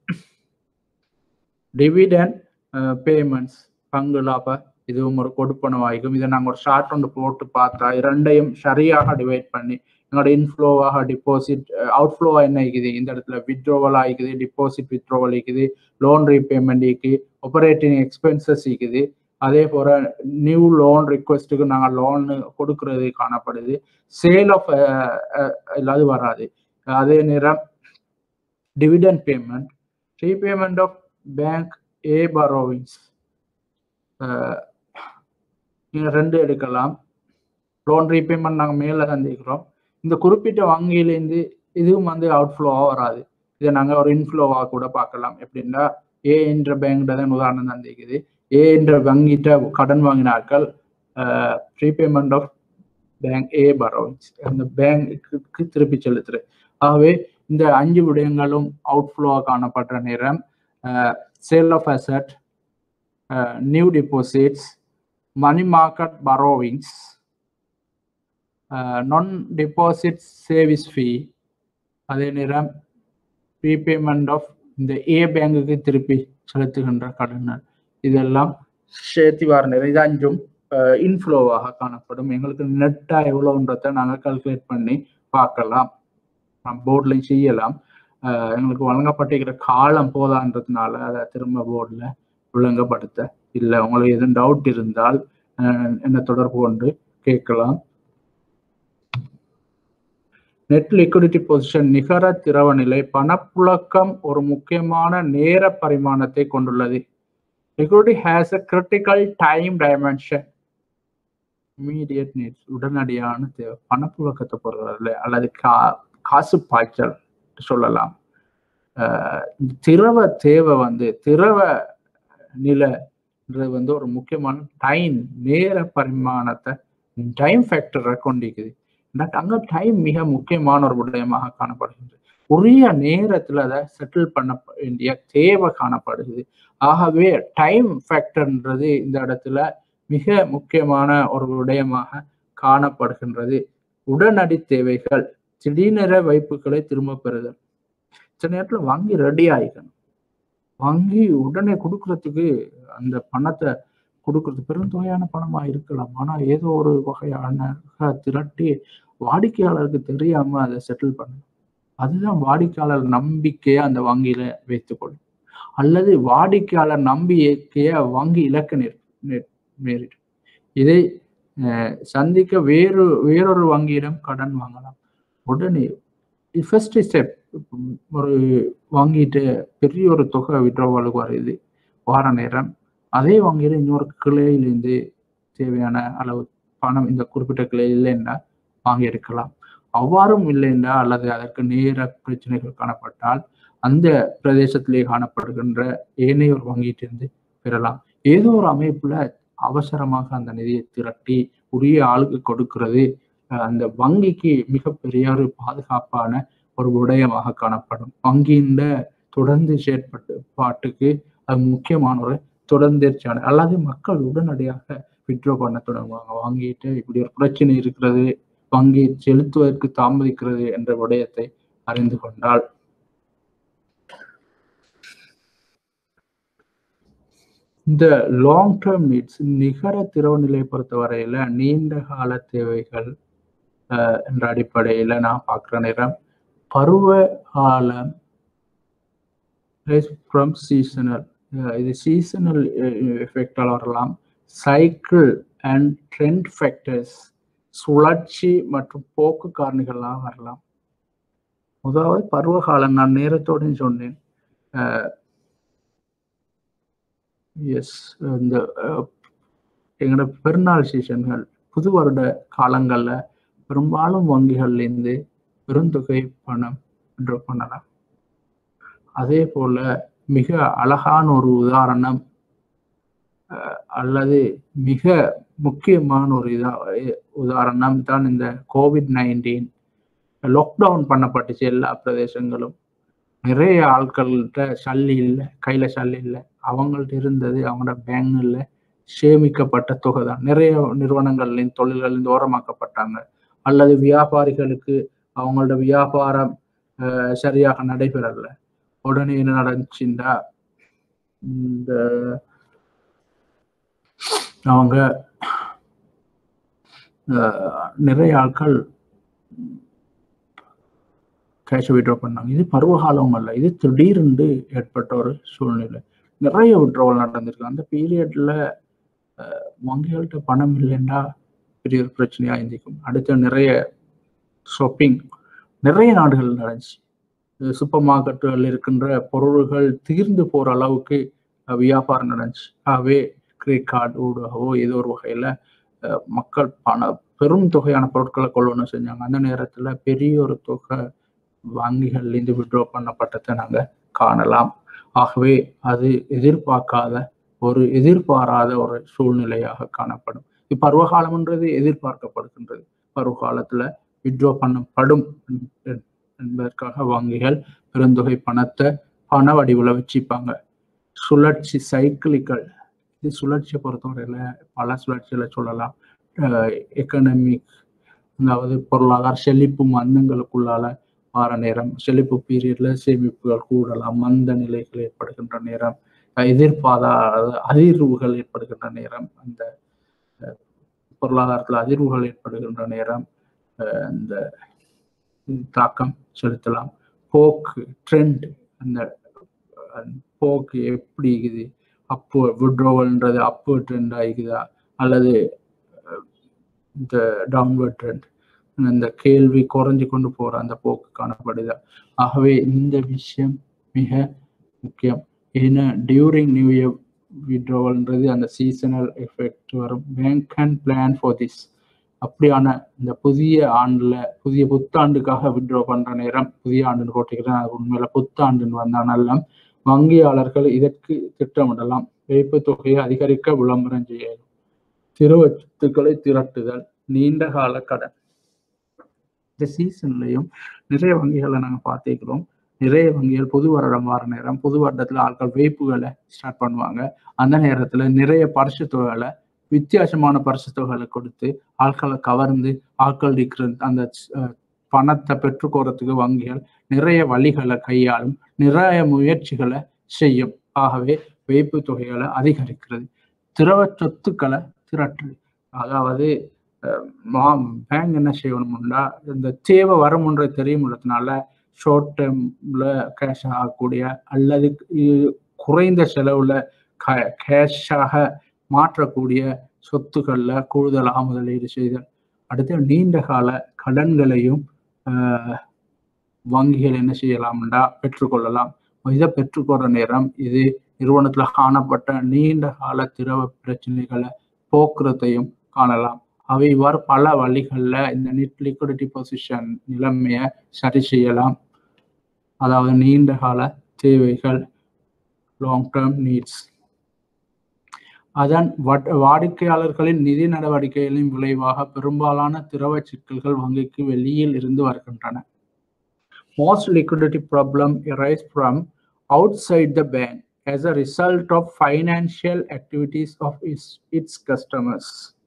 டிவிடெண்ட் பேமெண்ட்ஸ் பங்கு லாப இதுவும் ஒரு கொடுப்பன வாய்க்கும் இதை நாங்கள் ஒரு ஷார்ட் ஒன்று போட்டு பார்த்தா இரண்டையும் சரியாக டிவைட் பண்ணி எங்களோட இன்ஃப்ளோவாக டிபாசிட் அவுட்ஃப்ளோவாக என்ன இருக்குது இந்த இடத்துல வித்ட்ரோவல் ஆகிக்குது டிபாசிட் வித்ட்ரோவல் இருக்குது லோன் ரீபேமெண்ட் இருக்குது ஆப்ரேட்டிங் எக்ஸ்பென்சஸ் இருக்குது அதே போல நியூ லோன் ரிக்வெஸ்ட்டுக்கு நாங்கள் லோன் கொடுக்கறது காணப்படுது சேல் ஆஃப் இல்லாது வராது அதே நேரம் dividend payment repayment of bank A borrowings நீங்கள் ரெண்டு எடுக்கலாம் லோன் ரீபேமெண்ட் நாங்கள் மேலே தந்திருக்கிறோம் இந்த குறிப்பிட்ட வங்கியிலேருந்து இதுவும் வந்து அவுட்ஃப்ளோவாக வராது இதை நாங்கள் ஒரு இன்ஃப்ளோவாக கூட பார்க்கலாம் எப்படின்னா ஏ என்ற பேங்க்ட தான் உதாரணம் தந்திருக்குது ஏ என்ற வங்கிட்ட கடன் வாங்கினார்கள் repayment of bank A borrowings அந்த பேங்க்கு திருப்பி செலுத்துறது ஆகவே இந்த அஞ்சு விடயங்களும் அவுட்ஃப்ளோவாக காணப்படுற நேரம் sale of asset new deposits money market borrowings non deposit சேவிஸ் ஃபீ அதே நேரம் ரீபேமெண்ட் ஆஃப் இந்த ஏ பேங்குக்கு திருப்பி செலுத்துகின்ற கடன் இதெல்லாம் சேர்த்து வர நேரம் இது அஞ்சும் இன்ஃப்ளோவாக காணப்படும் எங்களுக்கு நெட்டாக எவ்வளோன்றதை நாங்கள் கால்குலேட் பண்ணி பார்க்கலாம் போர்ட்லையும் செய்யலாம் எங்களுக்கு வழங்கப்பட்டிருக்கிற காலம் போதான்றதுனால அதை திரும்ப போர்டில் ஒழுங்கப்படுத்த இல்லை உங்களுக்கு எதுவும் டவுட் இருந்தால் என்ன தொடர்பு கொண்டு கேட்கலாம் நெட் லிக்விடிட்டி பொசிஷன் நிகர திரவ நிலை பணப்புழக்கம் ஒரு முக்கியமான நேர பரிமாணத்தை கொண்டுள்ளது liquidity has a critical time dimension immediate needs உடனடியான தேவை பணப்புழக்கத்தை பொறுத்தவரை அல்லது கா காசு பாய்ச்சல் சொல்லலாம் திரவ தேவை வந்து திரவ நிலைன்றது வந்து ஒரு முக்கியமான டைம் நேர பரிமாணத்தை டைம் ஃபேக்டரை கொண்டிருக்குது அங்க டைம் மிக முக்கியமான ஒரு விடயமாக காணப்படுகின்றது உரிய நேரத்துல அதை செட்டில் பண்ண வேண்டிய தேவை காணப்படுகிறது ஆகவே டைம் ஃபேக்டர்ன்றது இந்த இடத்துல மிக முக்கியமான ஒரு விடயமாக காணப்படுகின்றது உடனடி தேவைகள் திடீர்நேர வைப்புகளை திரும்ப பெறுதல் சில நேரத்துல வங்கி ரெடி ஆகிக்கணும் வங்கி உடனே கொடுக்கறதுக்கு அந்த பணத்தை கொடுக்கறது பெருந்தொகையான பணமா இருக்கலாம் ஆனா ஏதோ ஒரு வகையான திரட்டி வாடிக்கையாளருக்கு தெரியாம அதை செட்டில் பண்ணணும் அதுதான் வாடிக்கையாளர் நம்பிக்கையை அந்த வங்கியில வைத்துக்கொள்ளும் அல்லது வாடிக்கையாளர் நம்பிக்கைய வங்கி இலக்க நேரிடும் இதை சந்திக்க வேறு வேறொரு வங்கியிடம் கடன் வாங்கலாம் உடனே ஃபர்ஸ்ட் ஸ்டெப் ஒரு வாங்கிட்டு பெரிய ஒரு தொகை விட்ரோவலுக்கு வருது வார நேரம் அதே வங்கியில இன்னொரு கிளையிலேருந்து தேவையான அளவு பணம் இந்த குறிப்பிட்ட கிளை இல்லைன்னா வாங்கி எடுக்கலாம் அவ்வாறும் இல்லைன்னா அல்லது அதற்கு நேர பிரச்சனைகள் காணப்பட்டால் அந்த பிரதேசத்திலே காணப்படுகின்ற ஏனைய ஒரு வங்கிட்டிருந்து பெறலாம் ஏதோ ஒரு அமைப்புல அவசரமாக அந்த நிதியை திரட்டி உரிய ஆளுக்கு கொடுக்கிறது அந்த வங்கிக்கு மிகப்பெரிய ஒரு பாதுகாப்பான ஒரு விடயமாக காணப்படும் வங்கியின் தொடர்ந்து செயற்பட்டு பாட்டுக்கு அது முக்கியமான ஒரு தொடர்ந்தேர்ச்சியான அல்லது மக்கள் உடனடியாக விட்ரோ பண்ண தொடங்குவாங்க வாங்கிட்டு இப்படி ஒரு பிரச்சனை இருக்கிறது வங்கி செலுத்துவதற்கு தாமதிக்கிறது என்ற விடயத்தை அறிந்து கொண்டால் இந்த லாங் டேர்ம் நீட்ஸ் நிகர திறவுநிலை பொறுத்த வரையில நீண்ட கால தேவைகள் என்ற அடிப்படையில நான் பார்க்குற நேரம் பருவ காலம் ஃப்ரம் சீசனல் இது சீசனல் எஃபெக்டால் வரலாம் சைக்கிள் அண்ட் ட்ரெண்ட் ஃபேக்டர்ஸ் சுழற்சி மற்றும் போக்கு காரணிகள்லாம் வரலாம் முதலாவது பருவகாலம் நான் நேரத்தோடு சொன்னேன் எஸ் இந்த எங்களோட பெருநாள் சீசன்கள் புது வருட காலங்கள்ல பெரும்பாலும் வங்கிகள்லேருந்து பெருந்தொகை பணம் விட்ரோ பண்ணலாம் அதே போல மிக அழகான ஒரு உதாரணம் அஹ், அல்லது மிக முக்கியமான ஒரு இதா உதாரணம் தான் இந்த கோவிட் நைன்டீன் லாக்டவுன் பண்ணப்பட்டுச்சு எல்லா பிரதேசங்களும் நிறைய ஆட்கள்கிட்ட சல்லி இல்லை கையில சல்லி இல்லை அவங்கள்ட்ட இருந்தது அவங்களோட பேங்க்ல சேமிக்கப்பட்ட தொகை தான் நிறைய நிறுவனங்கள்லையும் தொழில்கள்லேருந்து ஓரமாக்கப்பட்டாங்க அல்லது வியாபாரிகளுக்கு அவங்களோட வியாபாரம் அஹ், சரியாக நடைபெறல உடனே என்ன நடந்துச்சுன்னா இந்த அவங்க அஹ், நிறைய ஆட்கள் கேஷை விட்ரா பண்ணாங்க இது பருவகாலம் அல்ல இது திடீரென்று ஏற்பட்ட ஒரு சூழ்நிலை நிறைய விட்ரோவல் நடந்திருக்கு அந்த பீரியட்ல வங்கிகள்கிட்ட பணம் இல்லைன்னா பெரிய ஒரு பிரச்சனையா இருந்திருக்கும் அடுத்து நிறைய ஷாப்பிங் நிறைய நாடுகள் நடந்துச்சு சூப்பர் மார்க்கெட்டுகள் இருக்கின்ற பொருள்கள் தீர்ந்து போற அளவுக்கு அஹ், வியாபாரம் நடந்துச்சு ஆகவே கிரெடிட் கார்டு ஊடாகவோ ஏதோ ஒரு வகையில அஹ், மக்கள் பண பெரும் தொகையான பொருட்களை கொள்ளணும் செஞ்சாங்க அந்த நேரத்துல பெரிய ஒரு தொகை வங்கிகள்லேருந்து விட்ரோ பண்ணப்பட்டதை நாங்க காணலாம் ஆகவே அது எதிர்பார்க்காத ஒரு எதிர்பாராத ஒரு சூழ்நிலையாக காணப்படும் இது பருவகாலம்ன்றது எதிர்பார்க்கப்படுகின்றது பருவகாலத்துல விட்ரோ பண்ணப்படும் என்ப- என்பதற்காக வங்கிகள் பெருந்தொகை பணத்தை பண வடிவில் வச்சுப்பாங்க சுழற்சி சைக்கிளிக்கல் இது சுழற்சியை பொறுத்தவரையில பல சுழற்சிகளை சொல்லலாம் எக்கனாமிக் அதாவது பொருளாதார செழிப்பு மந்தங்களுக்குள்ளால வார நேரம் செழிப்பு பீரியட்ல சேமிப்புகள் கூடலாம் மந்த நிலைகள் ஏற்படுகின்ற நேரம் அஹ் எதிர்பாராத அதிர்வுகள் ஏற்படுகின்ற நேரம் அந்த அஹ், பொருளாதாரத்துல அதிர்வுகள் ஏற்படுகின்ற நேரம் அஹ், அந்த தாக்கம் செலுத்தலாம் போக்கு ட்ரெண்ட் அந்த அஹ், போக்கு எப்படி இருக்குது அப்போ விட்ரோவல்ன்றது அப்போ ட்ரெண்ட் ஆகிக்குதா அல்லது அஹ், இந்த டவுன்வர்ட் ட்ரெண்ட் அந்த கேள்வி குறைஞ்சு கொண்டு போற அந்த போக்கு காணப்படுதா ஆகவே இந்த விஷயம் மிக முக்கியம் ஏன்னா டியூரிங் நியூ இயர் விட்ரோவல்ன்றது அந்த சீசனல் எஃபெக்ட் வரும் bank can plan for this அப்படியான இந்த புதிய ஆண்டுல புதிய புத்தாண்டுக்காக விட்ரோ பண்ற நேரம் புதிய ஆண்டுன்னு போட்டிக்கிறேன் அது உண்மையில புத்தாண்டுன்னு வந்தாலும் வங்கியாளர்கள் இதற்கு திட்டமிடலாம் வைப்பு தொகையை அதிகரிக்க விளம்பரம் செய்யலாம் திருவச்சுத்துக்களை திரட்டுதல் நீண்ட கால கடன் இந்த சீசன்லயும் நிறைய வங்கிகளை நாங்க பார்த்திருக்கிறோம் நிறைய வங்கிகள் புது வருடம் வர நேரம் புது வருடத்துல ஆட்கள் வைப்புகளை ஸ்டார்ட் பண்ணுவாங்க அந்த நேரத்துல நிறைய பரிசு தொகைகளை வித்தியாசமான பரிசு தொகைகளை கொடுத்து ஆட்களை கவர்ந்து ஆட்கள் இருக்கிற அந்த அஹ், பணத்தை பெற்றுக்கோறதுக்கு வங்கிகள் நிறைய வழிகளை கையாளும் நிறைய முயற்சிகளை செய்யும் ஆகவே வைப்பு தொகைகளை அதிகரிக்கிறது திரவ சொத்துக்களை திரட்டு அதாவது பேங்க் என்ன செய்யணும்னா இந்த தேவை வரும்ன்றது தெரியும்ன்றதுனால ஷார்ட் டேர்ம்ல கேஷ் ஆகக்கூடிய அல்லது இ- குறைந்த செலவுல கேஷாக மாற்றக்கூடிய சொத்துக்கள்ல கூடுதலாக முதலீடு செய்தல் அடுத்து நீண்ட கால கடன்களையும் ஆஹ், வங்கிகள் என்ன செய்யலாம்டா பெற்றுக்கொள்ளலாம் இதை பெற்றுக்கொள்ற நேரம் இது நிறுவனத்துல காணப்பட்ட நீண்ட கால திரவ பிரச்சனைகளை போக்குறதையும் காணலாம் அவை இவ்வாறு பல வழிகள்ல இந்த நெட் லிக்விடிட்டி பொசிஷன் நிலைமையை சரி செய்யலாம் அதாவது நீண்ட கால தேவைகள் லாங் டேர்ம் நீட்ஸ் அதன் வட்- வாடிக்கையாளர்களின் நிதி நடவடிக்கைகளின் விளைவாக பெரும்பாலான திரவ சிக்கல்கள் வங்கிக்கு வெளியில் இருந்து வருகின்றன most liquidity problem arise from outside the bank as a result of financial activities of its, its customers.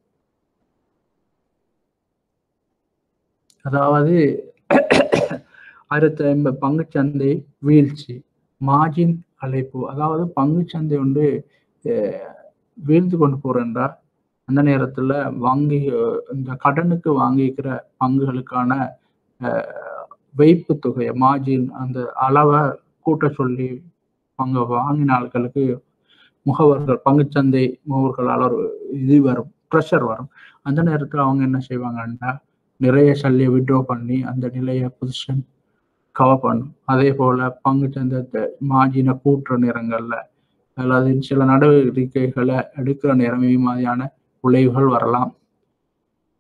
அதாவது அடுத்த இந்த பங்குச்சந்தை வீழ்ச்சி மார்ஜின் அழைப்பு அதாவது பங்குச்சந்தை வந்து அஹ், வீழ்ந்து கொண்டு போறேன்டா அந்த நேரத்துல வாங்கி அஹ், இந்த கடனுக்கு வாங்கிக்கிற பங்குகளுக்கான அஹ், வைப்பு தொகையை மார்ஜின் அந்த அளவை கூட்ட சொல்லி பங்கு வாங்கின ஆட்களுக்கு முகவர்கள் பங்குச்சந்தை முகவர்களால் ஒரு இது வரும் ப்ரெஷர் வரும் அந்த நேரத்தில் அவங்க என்ன செய்வாங்கன்னா நிறைய சல்லியை விட்ரோ பண்ணி அந்த நிலையை பொசிஷன் கவர் பண்ணும் அதே போல பங்குச்சந்தை மார்ஜினை கூட்டுற நேரங்கள்ல அல்லது சில நடவடிக்கைகளை எடுக்கிற நேரம் இது மாதிரியான விளைவுகள் வரலாம்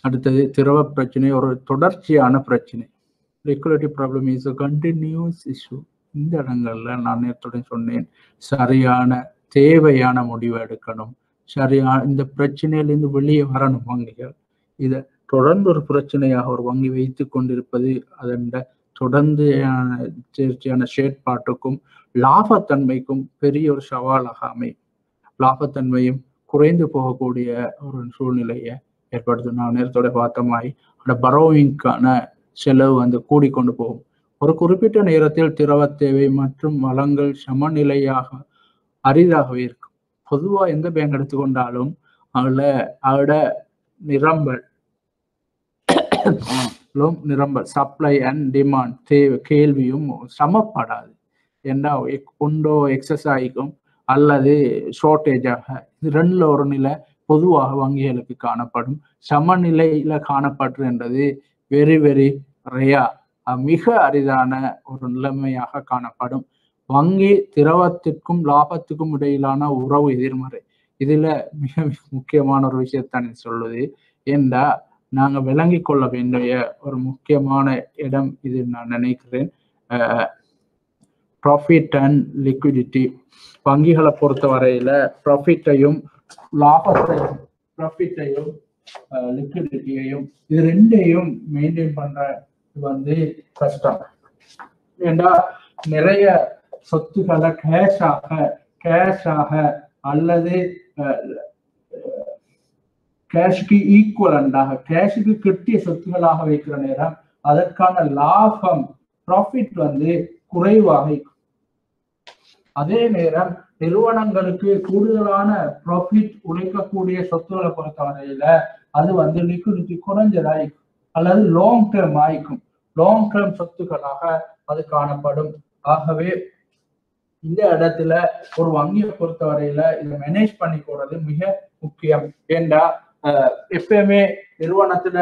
அடுத்தது திரவ பிரச்சனை ஒரு தொடர்ச்சியான பிரச்சனை liquidity problem is continuous issue இந்த இடங்கள்ல நான் நேற்றுடன் சொன்னேன் சரியான தேவையான முடிவு எடுக்கணும் சரியான இந்த பிரச்சனையிலிருந்து வெளியே வரணும் வங்கிகள் இதை தொடர்ந்து ஒரு பிரச்சனையாக ஒரு வங்கி வைத்து கொண்டிருப்பது அதன் தொடர்ந்து சேர்ச்சியான செயற்பாட்டுக்கும் லாபத்தன்மைக்கும் பெரிய ஒரு சவாலாக அமையும் லாபத்தன்மையும் குறைந்து போகக்கூடிய ஒரு சூழ்நிலையை ஏற்படுத்தும் நான் நேரத்தோட பார்த்த மாதிரி அந்த பரோவிங்கான செலவு வந்து கூடிக்கொண்டு போகும் ஒரு குறிப்பிட்ட நேரத்தில் திரவ தேவை மற்றும் வளங்கள் சமநிலையாக அரிதாகவே இருக்கும் பொதுவாக எந்த பேங்க் எடுத்துக்கொண்டாலும் அதில் அதோட நிரம்பல் நிரம்பல் சப்ளை அண்ட் டிமாண்ட் தேவை கேள்வியும் சமப்படாது ஏன்னா ஒன்றோ எக்ஸஸ் ஆகிக்கும் அல்லது ஷார்ட்டேஜாக இது ரெண்டுல ஒரு நிலை பொதுவாக வங்கிகளுக்கு காணப்படும் சமநிலையில காணப்படுன்றது வெரி வெரி ரேயா மிக அரிதான ஒரு நிலைமையாக காணப்படும் வங்கி திரவத்திற்கும் லாபத்துக்கும் இடையிலான உறவு எதிர்மறை இதுல மிக முக்கியமான ஒரு விஷயத்தான் சொல்லுது ஏண்டா நாங்க விளங்கி கொள்ள வேண்டிய ஒரு முக்கியமான இடம் இது நான் நினைக்கிறேன் ப்ராஃபிட் அண்ட் லிக்விடிட்டி வங்கிகளை பொறுத்த வரையில ப்ராஃபிட்டையும் லாபத்தையும் ப்ராஃபிட்டையும் லிக்விடிட்டியையும் இது ரெண்டையும் மெயின்டைன் பண்ற வந்து கஷ்டம் ஏண்டா நிறைய சொத்துக்களை கேஷாக கேஷாக அல்லது கேஷுக்கு ஈக்குவலண்டாக கேஷுக்கு கிட்டிய சொத்துக்களாக வைக்கிற நேரம் அதற்கான லாபம் ப்ராஃபிட் வந்து குறைவாக அதே நேரம் நிறுவனங்களுக்கு கூடுதலான ப்ராஃபிட் உழைக்கக்கூடிய சொத்துக்களை பொறுத்தவரையில அது வந்து லிக்விடிட்டி குறைஞ்சதாயிருக்கும் அல்லது லாங் டேர்ம் ஆயிக்கும் லாங் டேர்ம் சொத்துக்களாக அது காணப்படும் ஆகவே இந்த இடத்துல ஒரு வங்கியை பொறுத்தவரையில இதை மேனேஜ் பண்ணி போறது மிக முக்கியம் ஏண்டா எப்பயுமே நிறுவனத்துல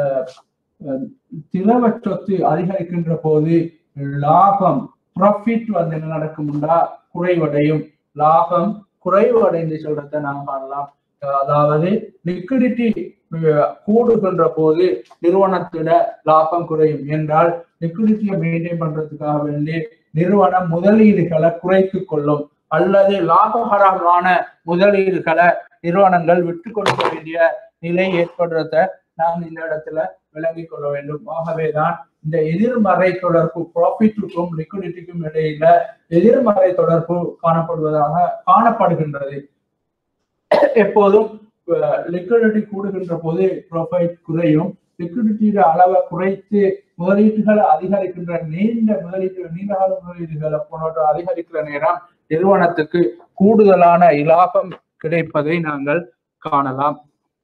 திரவ சொத்து அதிகரிக்கின்ற போது லாபம் ப்ராஃபிட் வந்து என்ன நடக்கும்டா குறைவடையும் லாபம் குறைவடைந்து சொல்றத நாம் காணலாம் அதாவது லிக்விடிட்டி கூடுகின்ற போது நிறுவனத்திட லாபம் குறையும் என்றால் லிக்விடிட்டியை மெயின்டைன் பண்றதுக்காக வேண்டி நிறுவனம் முதலீடுகளை குறைத்து கொள்ளும் அல்லது லாபகரமான முதலீடுகளை நிறுவனங்கள் விட்டு கொடுக்க வேண்டிய நிலை ஏற்படுறத நாம் இந்த இடத்துல விளங்கி கொள்ள வேண்டும் ஆகவேதான் இந்த எதிர்மறை தொடர்பு ப்ராஃபிட்டுக்கும் லிக்விடிட்டிக்கும் இடையில எதிர்மறை தொடர்பு காணப்படுவதாக காணப்படுகின்றது எப்போதும் லிக்விடிட்டி கூடுகின்ற போது ப்ராஃபிட் குறையும் லிக்விடிட்டியோட அளவை குறைத்து முதலீட்டுகளை அதிகரிக்கின்ற நீண்ட முதலீட்டு நீண்டகால முதலீடுகளை போன்ற அதிகரிக்கிற நேரம் நிறுவனத்துக்கு கூடுதலான இலாபம் கிடைப்பதை நாங்கள் காணலாம்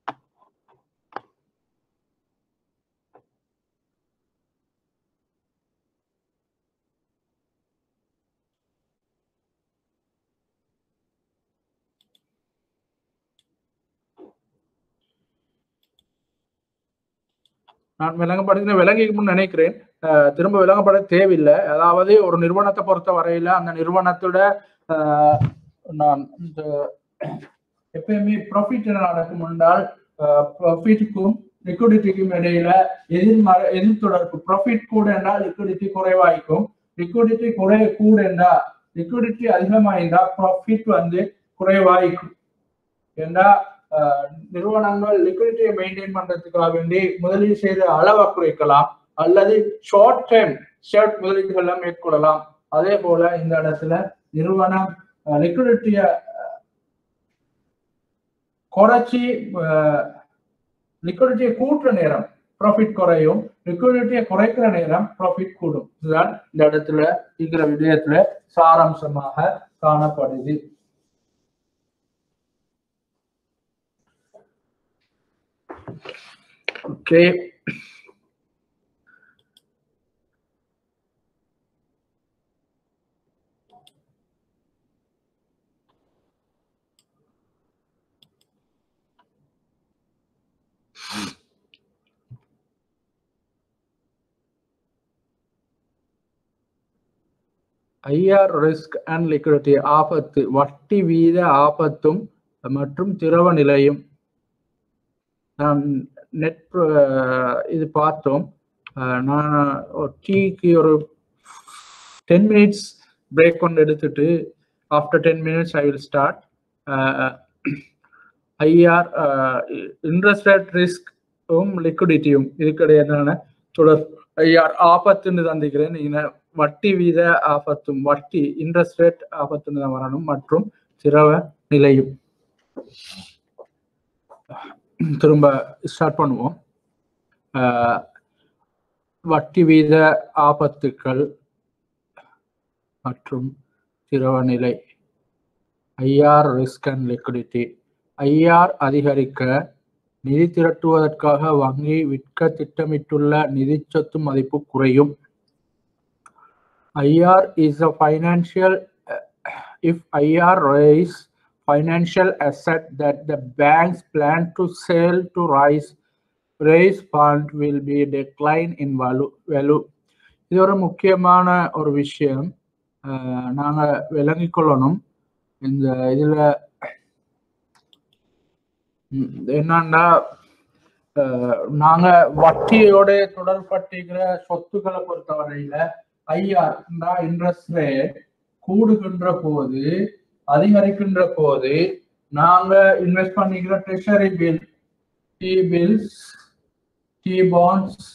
நான் விளங்கப்படுத்தின விளங்கிக்கும்னு நினைக்கிறேன் திரும்ப விளங்கப்பட தேவையில்லை அதாவது ஒரு நிறுவனத்தை பொறுத்த வரையில அந்த நிறுவனத்தோட நான் இந்த எப்பயுமே ப்ராஃபிட் என்ன நடக்கும் என்றால் ப்ராஃபிட்டுக்கும் லிக்விடிட்டிக்கும் இடையில எதிர்மறை எதிர் தொடர்பு ப்ராஃபிட் கூட என்றால் லிக்விடிட்டி குறைவாய்க்கும் லிக்விடிட்டி குறை கூட என்றா லிக்விடிட்டி அதிகமாயிருந்தா ப்ராஃபிட் வந்து குறைவாய்க்கும் ஏண்டா நிறுவனங்கள் லிக்விடிட்டியை மெயின்டைன் பண்றதுக்காக வேண்டி முதலீடு செய்த அளவை குறைக்கலாம் அல்லது ஷார்ட் டைம் ஷார்ட் முதலீடுகளை மேற்கொள்ளலாம் அதே போல இந்த இடத்துல நிறுவனம் லிக்விடிட்டிய குறைச்சி லிக்விடிட்டியை கூட்டுற நேரம் ப்ராஃபிட் குறையும் லிக்விடிட்டியை குறைக்கிற நேரம் ப்ராஃபிட் கூடும் இதுதான் இந்த இடத்துல இருக்கிற விடயத்துல சாராம்சமாக காணப்படுது okay IR risk and liquidity ஆபத்து வட்டி வீத ஆபத்தும் மற்றும் திரவ நிலையும் நான் நெட் இது பார்த்தோம் அஹ், நான் டீக்கு ஒரு டென் மினிட்ஸ் பிரேக் கொண்டு எடுத்துட்டு after ten minutes I will start IR interest rate ரிஸ்க்கும் லிக்விடிட்டியும் இதுக்கிடையான தொடர் ஐஆர் ஆபத்துன்னு தந்திக்கிறேன் நீங்க வட்டி வீத ஆபத்தும் வட்டி இன்ட்ரெஸ்ட் ரேட் ஆபத்துன்னு தான் வரணும் மற்றும் திரவ நிலையும் திரும்ப ஸ்டார்ட் பண்ணுவோம் அஹ், வட்டி வீத ஆபத்துக்கள் மற்றும் திரவ நிலை IR risk and liquidity IR அதிகரிக்க நிதி திரட்டுவதற்காக வங்கி விற்க திட்டமிட்டுள்ள நிதி சொத்து மதிப்பு குறையும் IR is a financial if IR raise financial asset that the banks plan to sell to rise raise fund will be decline in value value இது ஒரு முக்கியமான ஒரு விஷயம் அஹ், நாங்க விளங்கிக் கொள்ளணும் இந்த இதுல ம், என்னன்னா அஹ், நாங்க வட்டியோட தொடர்பட்டிருக்கிற சொத்துக்களை பொறுத்தவரையில ஐஆர் இன்ட்ரெஸ்ட் ரேட் கூடுகின்ற போது அதிகரிக்கின்ற போது நாங்க இன்வெஸ்ட் பண்ணிக்கிற treasury bill T bills T bonds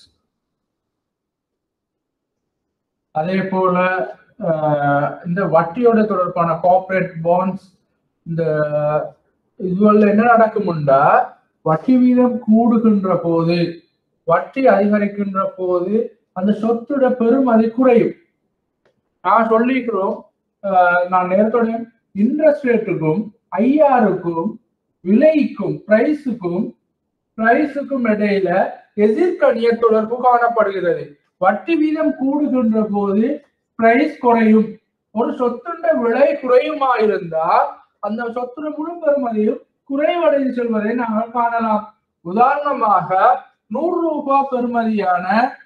அதே போல அஹ், இந்த வட்டியோட தொடர்பான கார்ப்பரேட் பாண்ட்ஸ் இந்த இதுவல்ல என்ன நடக்கும்டா வட்டி வீதம் கூடுகின்ற போது வட்டி அதிகரிக்கின்ற போது அந்த சொத்தோட பெருமதி குறையும் நான் சொல்லிக்கிறோம் அஹ், நான் நேரத்தோட இன்ட்ரெஸ்ட் ரேட்டுக்கும் ஐஆருக்கும் விலைக்கும் பிரைஸுக்கும் பிரைஸுக்கும் இடையில எதிர்கணிய தொடர்பு காணப்படுகிறது வட்டி வீதம் கூடுகின்ற போது பிரைஸ் குறையும் ஒரு சொத்துண்ட விலை குறையுமா இருந்தால் அந்த சொத்துட முழு பெறுமதியும் குறைவடைந்து செல்வதை நாங்கள் காணலாம் உதாரணமாக நூறு ரூபாய் பெறுமதியான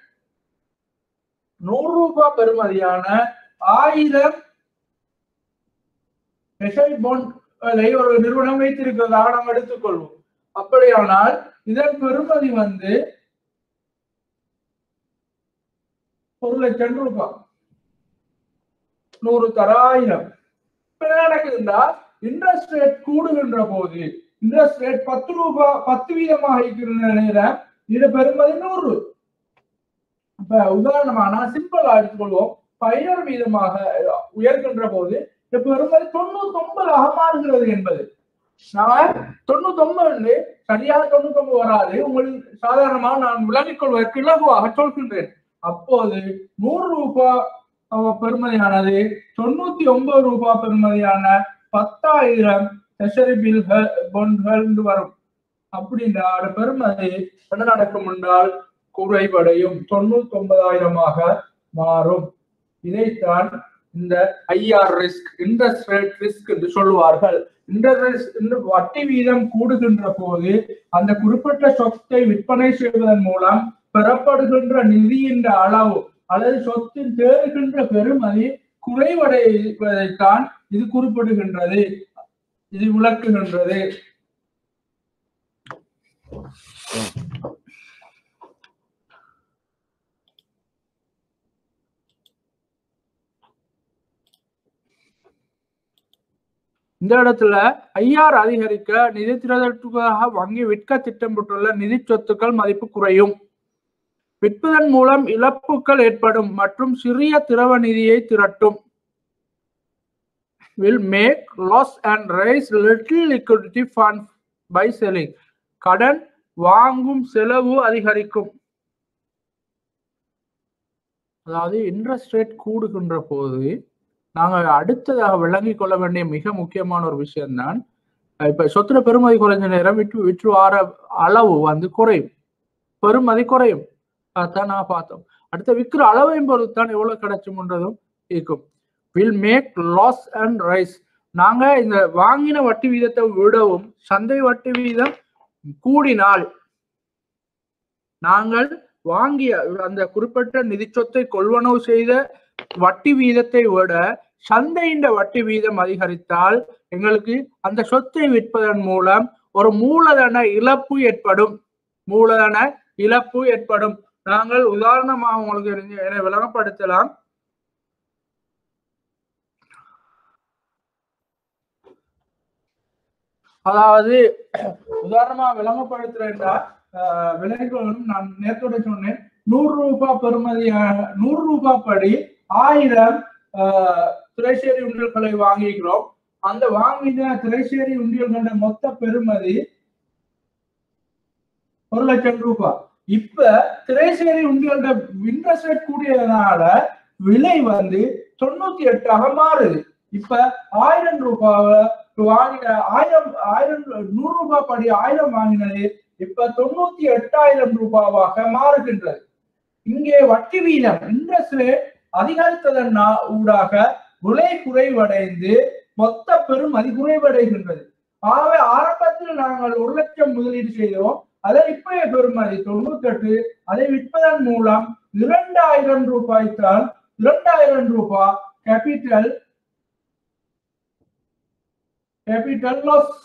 நூறு ரூபாய் பெறுமதியான ஆயிரம் ஸ்பெஷல் பாண்ட்களை ஒரு நிறுவனம் வைத்திருக்கிறதாக நாம் எடுத்துக்கொள்வோம் அப்படியானால் இதன் பெறுமதி வந்து ஒரு லட்சம் ரூபாய் நூறு தர ஆயிரம் இப்ப என்ன நடக்குதுன்னா இன்ட்ரெஸ்ட் ரேட் கூடுகின்ற போது இன்ட்ரெஸ்ட் ரேட் பத்து ரூபாய் பத்து வீதமாக இருக்கிற நேரம் இது பெறுமதி நூறு இப்ப உதாரணமா நான் சிம்பிளா எடுத்துக்கொள்வோம் பதினோரு வீதமாக உயர்கின்ற போது இந்த பெறுமதி தொண்ணூத்தி ஒன்பதாக மாறுகிறது என்பது நான் தொண்ணூத்தி ஒன்பது சரியாக தொண்ணூத்தி ஒன்பது வராது உங்களுக்கு சாதாரணமாக நான் விளங்கிக் கொள்வதற்கு இலகுவாக சொல்கின்றேன் அப்போது நூறு ரூபாய் அஹ், பெறுமதியானது தொண்ணூத்தி ஒன்பது ரூபாய் பெறுமதியான பத்தாயிரம் ட்ரெஷரி பில்கள் பொன்கள் வரும் அப்படின்னா அதோட பெறுமதி என்ன நடக்கும் என்றால் குறைவடையும் தொண்ணூத்தி ஒன்பதாயிரமாக மாறும் இதைத்தான் இந்த IR risk interest rate risk என்று சொல்லுவார்கள் இன்ட்ரெஸ்ட் வட்டி வீதம் கூடுகின்ற போது அந்த குறிப்பிட்ட சொத்தை விற்பனை செய்வதன் மூலம் பெறப்படுகின்ற நிதியின் அளவு அல்லது சொத்தின் தேறுகின்ற பெருமதி குறைவடைவதைத்தான் இது குறிப்பிடுகின்றது இது விளக்குகின்றது இந்த இடத்துல ஐஆர் அதிகரிக்க நிதி திரட்டுவதாக வங்கி விற்க திட்டமிட்டுள்ள நிதி சொத்துக்கள் மதிப்பு குறையும் விற்பதன் மூலம் இழப்புகள் ஏற்படும் மற்றும் சிறிய திரவ நிதியை திரட்டும் will make loss and raise little liquidity fund by selling கடன் வாங்கும் செலவு அதிகரிக்கும் அதாவது இன்ட்ரெஸ்ட் ரேட் கூடுகின்ற போது நாங்கள் அடுத்ததாக விளங்கிக் கொள்ள வேண்டிய மிக முக்கியமான ஒரு விஷயம்தான் இப்ப சொத்துல பெருமதி குறைஞ்ச நேரம் விற்று விற்று வார அளவு வந்து குறையும் பெருமதி குறையும் அதான் நான் பார்த்தோம் அடுத்த விற்கிற அளவையும் பொறுத்தான் எவ்வளவு கிடைச்சும்ன்றதும் இருக்கும் will make loss and rise நாங்க இந்த வாங்கின வட்டி வீதத்தை விடவும் சந்தை வட்டி வீதம் கூடினால் நாங்கள் வாங்கிய அந்த குறிப்பிட்ட நிதி சொத்தை கொள்வனவு செய்த வட்டி வீதத்தை விட சந்தையின் வட்டி வீதம் அதிகரித்தால் எங்களுக்கு அந்த சொத்தை விற்பதன் மூலம் ஒரு மூலதன இழப்பு ஏற்படும் மூலதன இழப்பு ஏற்படும் நாங்கள் உதாரணமாக உங்களுக்கு இருந்து- என விளங்கப்படுத்தலாம் அதாவது உதாரணமா விளங்கப்படுத்துறேன்டா ஆஹ் விலைகளும் நான் நேரத்தோட சொன்னேன் நூறு ரூபாய் பெறுமதியான நூறு ரூபாய் படி ஆயிரம் ஆஹ் திரைசேரி உண்டியல்களை வாங்கிக்கிறோம் அந்த வாங்கின திரைசேரி உண்டியல்களோட மொத்த பெறுமதி ஒரு லட்சம் ரூபாய் இப்ப திரைசேரி உண்டியல்ட இன்ட்ரெஸ்ட் ரேட் கூடியதுனால விலை வந்து தொண்ணூத்தி எட்டாக மாறுது இப்ப ஆயிரம் ரூபாவை வாங்கின ஆயிரம் ஆயிரம் நூறு ரூபாய் படி ஆயிரம் வாங்கினது இப்ப தொண்ணூத்தி எட்டாயிரம் ரூபாவாக மாறுகின்றது இங்கே வட்டி வீதம் இன்ட்ரெஸ்ட் ரேட் அதிகரித்ததன் நா- ஊடாக விலை குறைவடைந்து மொத்த பெறுமதி குறைவடைகின்றது ஆகவே ஆரம்பத்தில் நாங்கள் ஒரு லட்சம் முதலீடு செய்தோம் அதை இப்பய பெறுமதி தொண்ணூத்தி எட்டு அதை விற்பதன் மூலம் இரண்டாயிரம் ரூபாய் தான் இரண்டாயிரம் ரூபாய் capital capital loss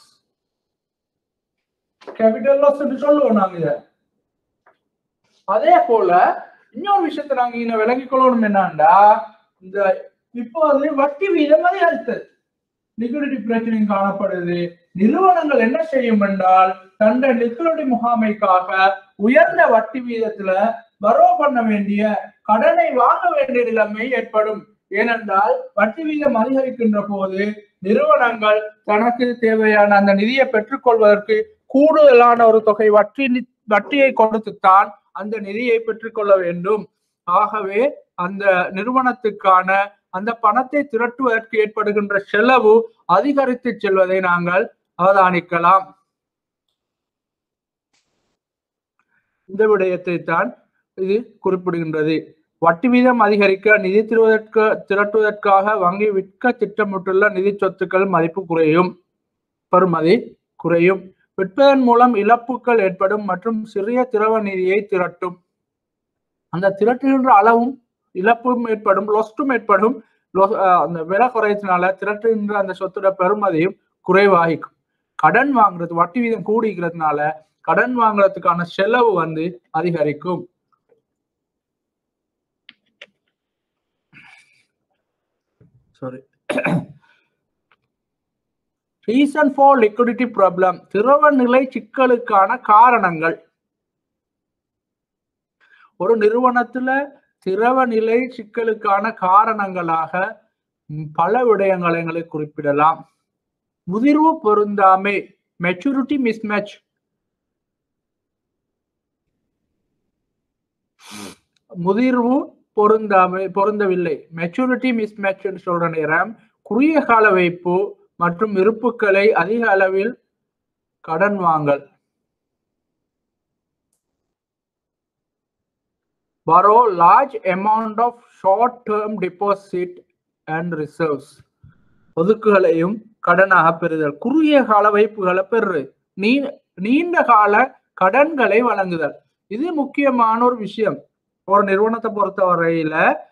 capital loss சொல்லுவோம் நாங்க இத அதே போல இன்னொரு விஷயத்தை நாங்க இங்க விளங்கிக் கொள்ளணும் என்னன்னா இந்த இப்போது வட்டி வீதம் அதிகரித்தது லிக்விடிட்டி பிரச்சனையும் காணப்படுது நிறுவனங்கள் என்ன செய்யும் என்றால் தண்ட லிக்விடிட்டி முகாமைக்காக உயர்ந்த வட்டி வீதத்துல வரோ பண்ண வேண்டிய கடனை வாங்க வேண்டிய நிலைமை ஏற்படும் ஏனென்றால் வட்டி வீதம் அதிகரிக்கின்ற போது நிறுவனங்கள் தனக்கு தேவையான அந்த நிதியை பெற்றுக்கொள்வதற்கு கூடுதலான ஒரு தொகை வட்டி நி- வட்டியை கொடுத்துத்தான் அந்த நிதியை பெற்றுக்கொள்ள வேண்டும் ஆகவே அந்த நிறுவனத்துக்கான அந்த பணத்தை திரட்டுவதற்கு ஏற்படுகின்ற செலவு அதிகரித்து செல்வதை நாங்கள் அவதானிக்கலாம் இந்த விடயத்தை தான் இது குறிப்பிடுகின்றது வட்டி வீதம் அதிகரிக்க நிதி திரட்டுவதற்கு திரட்டுவதற்காக வங்கி விற்க திட்டமிட்டுள்ள நிதி சொத்துக்கள் மதிப்பு குறையும் பெறுமதி குறையும் விற்பதன் மூலம் இழப்புகள் ஏற்படும் மற்றும் சிறிய திரவ நிதியை திரட்டும் அந்த திரட்டுகின்ற அளவும் இழப்பும் ஏற்படும் லொஸ்டும் ஏற்படும் lo- அஹ் அந்த விலை குறையத்தினால திரட்டுகின்ற அந்த சொத்தோட பெறுமதியும் குறைவாகிக்கும் கடன் வாங்குறது வட்டி வீதம் கூடிக்கிறதுனால கடன் வாங்குறதுக்கான செலவு வந்து அதிகரிக்கும் sorry reason for liquidity problem திரவ நிலை சிக்கலுக்கான காரணங்கள் ஒரு நிறுவனத்துல திரவ நிலை சிக்கலுக்கான காரணங்களாக ம், பல விடயங்களை எங்களுக்கு குறிப்பிடலாம் முதிர்வு பொருந்தாமை மெச்சூரிட்டி மிஸ்மேட்ச் முதிர்வு பொருந்தாமை பொருந்தவில்லை மெச்சூரிட்டி மிஸ்மேட்ச் சொல்ற நேரம் குறுகிய கால வைப்பு மற்றும் இருப்புக்களை அதிக அளவில் கடன் வாங்கல் borrow large amount of short term deposit and reserves ஒதுக்குகளையும் கடனாக பெறுதல் குறுகிய கால வைப்புகளை பெறுறது நீ நீண்ட கால கடன்களை வழங்குதல் இது முக்கியமான ஒரு விஷயம் ஒரு நிறுவனத்தை பொறுத்த வரையில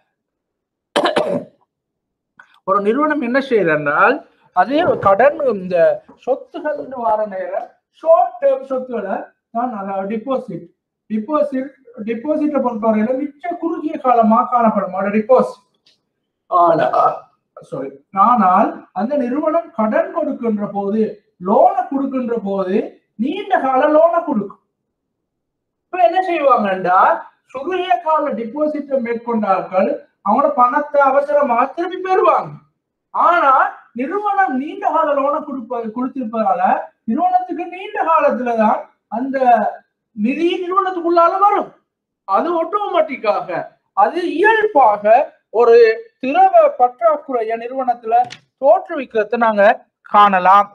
ஒரு நிறுவனம் என்ன செய்யுதுன்றால் அதே கடன் இந்த சொத்துகள் வர நேரம் ஷார்ட் டேர்ம் சொத்துக்களை தான் டிபாசிட் டிபாசிட் டிபாசிட்டை பொறுத்தவரையில மிச்ச குறுகிய காலமா காணப்படும் அதோட டிபாசிட் ஆனா சாரி ஆனால் அந்த நிறுவனம் கடன் கொடுக்கின்ற போது லோனை கொடுக்கின்ற போது நீண்ட கால லோனை கொடுக்கும் இப்ப என்ன செய்வாங்கண்டா குறுகிய கால டிபாசிட்டை மேற்கொண்டார்கள் அவங்களோட பணத்தை அவசரமா திருப்பி பெறுவாங்க ஆனா நிறுவனம் நீண்ட கால லோனை கொடுப்பது கொடுத்திருப்பதால நிறுவனத்துக்கு நீண்ட காலத்துலதான் அந்த நிதி நிறுவனத்துக்குள்ளால வரும் அது ஆட்டோமேட்டிக்காக அது இயல்பாக ஒரு திரவ பற்றாக்குறைய நிறுவனத்துல தோற்றுவிக்கிறத நாங்க காணலாம்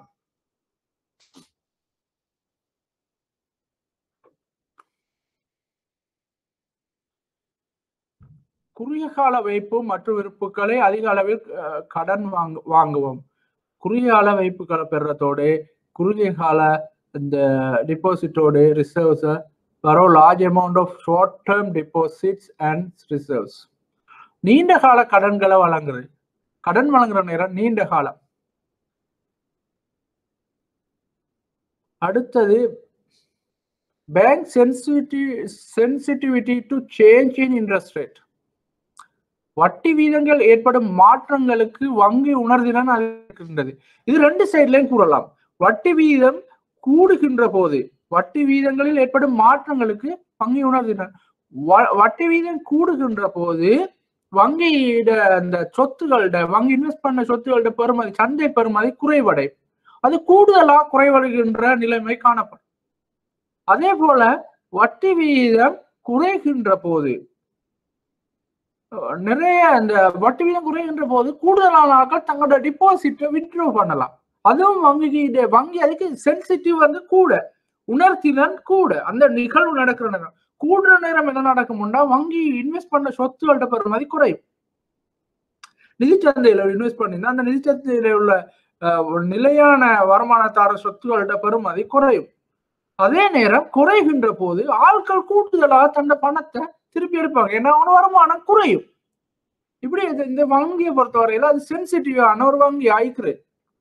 குறுகிய கால வைப்பு மற்றும் இருப்புகளை அதிக அளவில் அஹ், கடன் வாங்க வாங்குவோம் குறுகிய கால வைப்புகளை பெறத்தோடு குறுகிய கால இந்த டிபாசிட்டோடு ரிசர்வ்ஸ் வரும் large amount of short term deposits and reserves நீண்ட கால கடன்களை வழங்குறது கடன் வழங்குற நேரம் நீண்ட காலம் அடுத்தது bank sensitive sensitivity to change in interest rate வட்டி வீதங்கள் ஏற்படும் மாற்றங்களுக்கு வங்கி உணர்திறன் இருக்கின்றது இது ரெண்டு சைட்லயும் கூறலாம் வட்டி வீதம் கூடுகின்ற போது வட்டி வீதங்களில் ஏற்படும் மாற்றங்களுக்கு வங்கி உணர்திறன் வ- வட்டி வீதம் கூடுகின்ற போது வங்கியிட அந்த சொத்துகளோட வங்கி இன்வெஸ்ட் பண்ண சொத்துகளோட பெறுமதி சந்தை பெறுமதி குறைவடை அது கூடுதலா குறைவடைகின்ற நிலைமை காணப்படும் அதே போல வட்டி வீதம் குறைகின்ற போது அஹ் நிறைய அந்த வட்டி வீதம் குறைகின்ற போது கூடுதலான ஆட்கள் தங்களோட டிபாசிட்டை வித்ட்ரோ பண்ணலாம் அதுவும் வங்கிக்கு இது- வங்கி அதுக்கு சென்சிட்டிவ் வந்து கூட உணர்த்திறன் கூட அந்த நிகழ்வு நடக்கிற நேரம் கூடுற நேரம் என்ன நடக்கும்னா வங்கி இன்வெஸ்ட் பண்ண சொத்துகள்கிட்ட பெறுமதி குறையும் நிதிச்சந்தையில இன்வெஸ்ட் பண்ணியிருந்தா அந்த நிதிச்சந்தையில உள்ள அஹ், ஒரு நிலையான வருமானத்தார சொத்துகள்கிட்ட பெறுமதி குறையும் அதே நேரம் குறைகின்ற போது ஆட்கள் கூடுதலாக தன்னை பணத்தை திருப்பி எடுப்பாங்க ஏன்னா அவன வருமானம் குறையும் இப்படி இது- இந்த வங்கியை பொறுத்தவரையில அது சென்சிட்டிவான ஒரு வங்கி ஆயிக்குது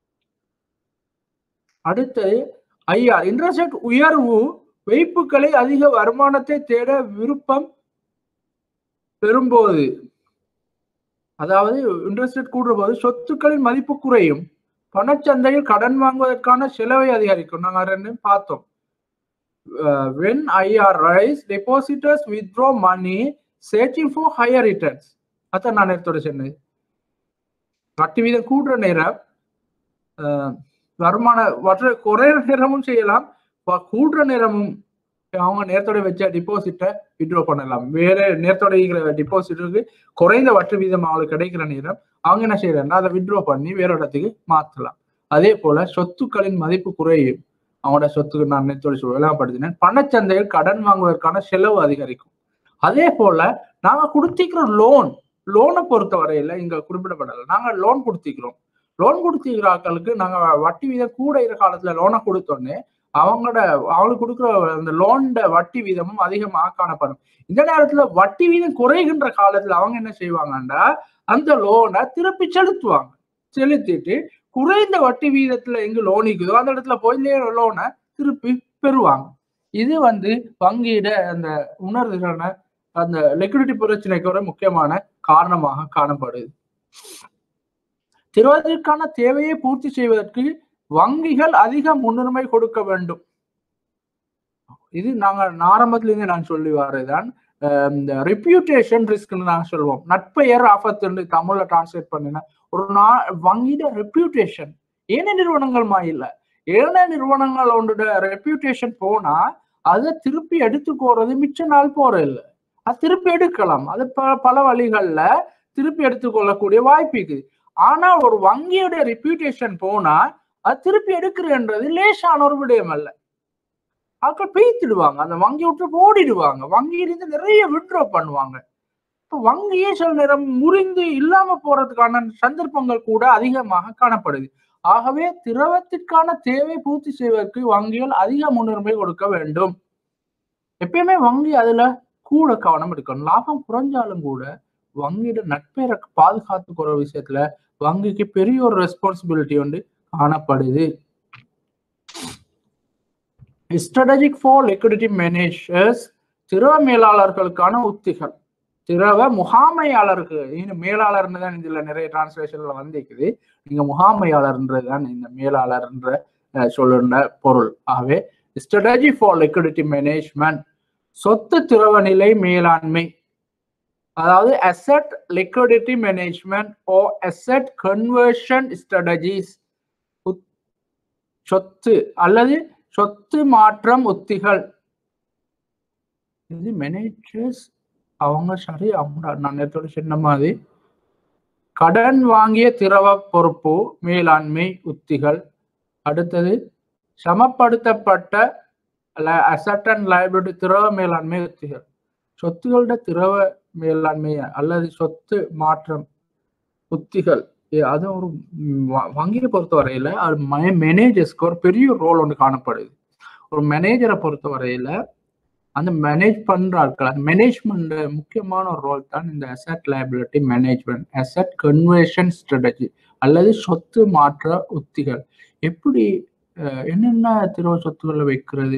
அடுத்து ஐஆர் இன்ட்ரெஸ்ட் ரேட் உயர்வு வைப்புகளை அதிக வருமானத்தை தேட விருப்பம் பெறும்போது அதாவது இன்ட்ரெஸ்ட் ரேட் கூடுற போது சொத்துக்களின் மதிப்பு குறையும் பணச்சந்தையில் கடன் வாங்குவதற்கான செலவை அதிகரிக்கும் நாங்க ரெண்டு பார்த்தோம் when IR rise depositors withdraw money searching for higher returns அதான் நான் நேரத்தோட சொன்னது வட்டி வீதம் கூடுற நேரம் அஹ், வருமான வற்ற குறையிற நேரமும் செய்யலாம் வ- கூடுற நேரமும் அவங்க நேரத்தோட வச்ச டிபாசிட்டை வித்ட்ரா பண்ணலாம் வேற நேரத்தோட இருக்கிற டிபாசிட்டுக்கு குறைந்த வட்டி வீதம் அவங்களுக்கு கிடைக்கிற நேரம் அவங்க என்ன செய்யறாங்கன்னா அதை வித்ட்ரா பண்ணி வேற இடத்துக்கு மாத்தலாம் அதே போல சொத்துக்களின் மதிப்பு குறையும் அவங்களோட சொத்துக்கு நான் நேரத்தோட விளம்பரப்படுத்தினேன் பணச்சந்தையில் கடன் வாங்குவதற்கான செலவு அதிகரிக்கும் அதே போல நாங்க கொடுத்திருக்கிற லோன் லோனை பொறுத்த வரையில இங்க குறிப்பிடப்படலை நாங்க லோன் கொடுத்திக்கிறோம் லோன் கொடுத்திருக்கிற ஆட்களுக்கு நாங்க வட்டி வீதம் கூட இருக்கிற காலத்துல லோனை கொடுத்தோன்னே அவங்களோட அவங்களுக்கு கொடுக்குற அந்த லோன்ட வட்டி வீதமும் அதிகமாக காணப்படும் இந்த நேரத்துல வட்டி வீதம் குறைகின்ற காலத்துல அவங்க என்ன செய்வாங்கன்னா அந்த லோனை திருப்பி செலுத்துவாங்க செலுத்திட்டு குறைந்த வட்டி வீதத்துல எங்க லோன் இருக்குதோ அந்த இடத்துல போய் லோனை திருப்பி பெறுவாங்க இது வந்து வங்கியிட அந்த உணர்திறன அந்த லிக்விடிட்டி பிரச்சனைக்கு ஒரு முக்கியமான காரணமாக காணப்படுது திருவதற்கான தேவையை பூர்த்தி செய்வதற்கு வங்கிகள் அதிக முன்னுரிமை கொடுக்க வேண்டும் இது நாங்க ஆரம்பத்துல இருந்தே நான் சொல்லி வர்றதுதான் அஹ் இந்த ரெப்யூட்டேஷன் ரிஸ்க்னு நாங்க சொல்லுவோம் நட்பெயர் ஆபத்து தமிழ்ல டிரான்ஸ்லேட் பண்ணினா ஒரு நா வங்கிட ரெப்யூட்டேஷன் ஏனைய நிறுவனங்கள் இல்ல ஏனைய நிறுவனங்களோட ரெப்யூட்டேஷன் போனா அதை திருப்பி எடுத்துக்கோறது மிச்ச நாள் போற இல்லை அது திருப்பி எடுக்கலாம் அது ப- பல வழிகள்ல திருப்பி எடுத்துக்கொள்ளக்கூடிய வாய்ப்பு இருக்குது ஆனா ஒரு வங்கியோட ரெப்யூட்டேஷன் போனா அது திருப்பி எடுக்கிறன்றது லேசான ஒரு விடயம் அல்ல ஆட்கள் பேய்த்திடுவாங்க அந்த வங்கி விட்டு ஓடிடுவாங்க வங்கியிலிருந்து நிறைய விட்ரோ பண்ணுவாங்க இப்போ வங்கியே சில நேரம் முறிந்து இல்லாம போறதுக்கான சந்தர்ப்பங்கள் கூட அதிகமாக காணப்படுது ஆகவே திரவத்திற்கான தேவை பூர்த்தி செய்வதற்கு வங்கிகள் அதிக முன்னுரிமை கொடுக்க வேண்டும் எப்பயுமே வங்கி அதுல கூட கவனம் எடுக்கணும் லாபம் குறைஞ்சாலும் கூட வங்கியோட நட்பெயரை பாதுகாத்துக்கிற விஷயத்துல வங்கிக்கு பெரிய ஒரு ரெஸ்பான்சிபிலிட்டி வந்து காணப்படுது ஸ்ட்ராட்டஜிக் ஃபார் லிக்விடிட்டி மேனேஜர்ஸ் திரவ மேலாளர்களுக்கான உத்திகள் திரவ முகாமையாளருக்கு இன்னும் மேலாளர்னு தான் இதுல நிறைய டிரான்ஸ்லேஷன்ல வந்திருக்குது நீங்க முகாமையாளர்ன்றது தான் இந்த மேலாளர்ன்ற அஹ், சொல்லுன்ற பொருள் ஆகவே ஸ்ட்ராட்டஜி ஃபார் லிக்விடிட்டி மேனேஜ்மெண்ட் சொத்து திரவ நிலை மேலாண்மை அதாவது asset liquidity management or asset conversion strategies சொத்து அல்லது சொத்து மாற்றம் உத்திகள் இது மேனேஜர்ஸ் அவங்க சரி அவங்க நான் நேரத்தோட சொன்ன மாதிரி கடன் வாங்கிய திரவ பொறுப்பு மேலாண்மை உத்திகள் அடுத்தது சமப்படுத்தப்பட்ட அசட் அண்ட் லைபிலிட்டி திரவ மேலாண்மை உத்திகள் சொத்துகளோட திரவ மேலாண்மை அல்லது சொத்து மாற்றம் உத்திகள் ஏ- அது ஒரு ம், வ- வங்கியை பொறுத்த வரையில அது மேனேஜர்ஸ்க்கு ஒரு பெரிய ரோல் ஒன்று காணப்படுது ஒரு மேனேஜரை பொறுத்த வரையில அந்த மேனேஜ் பண்ற ஆட்கள் அந்த மேனேஜ்மெண்ட் முக்கியமான ஒரு ரோல் தான் இந்த asset liability management asset conversion strategy அல்லது சொத்து மாற்ற உத்திகள் எப்படி அஹ், என்னென்ன திரவ சொத்துக்களை வைக்கிறது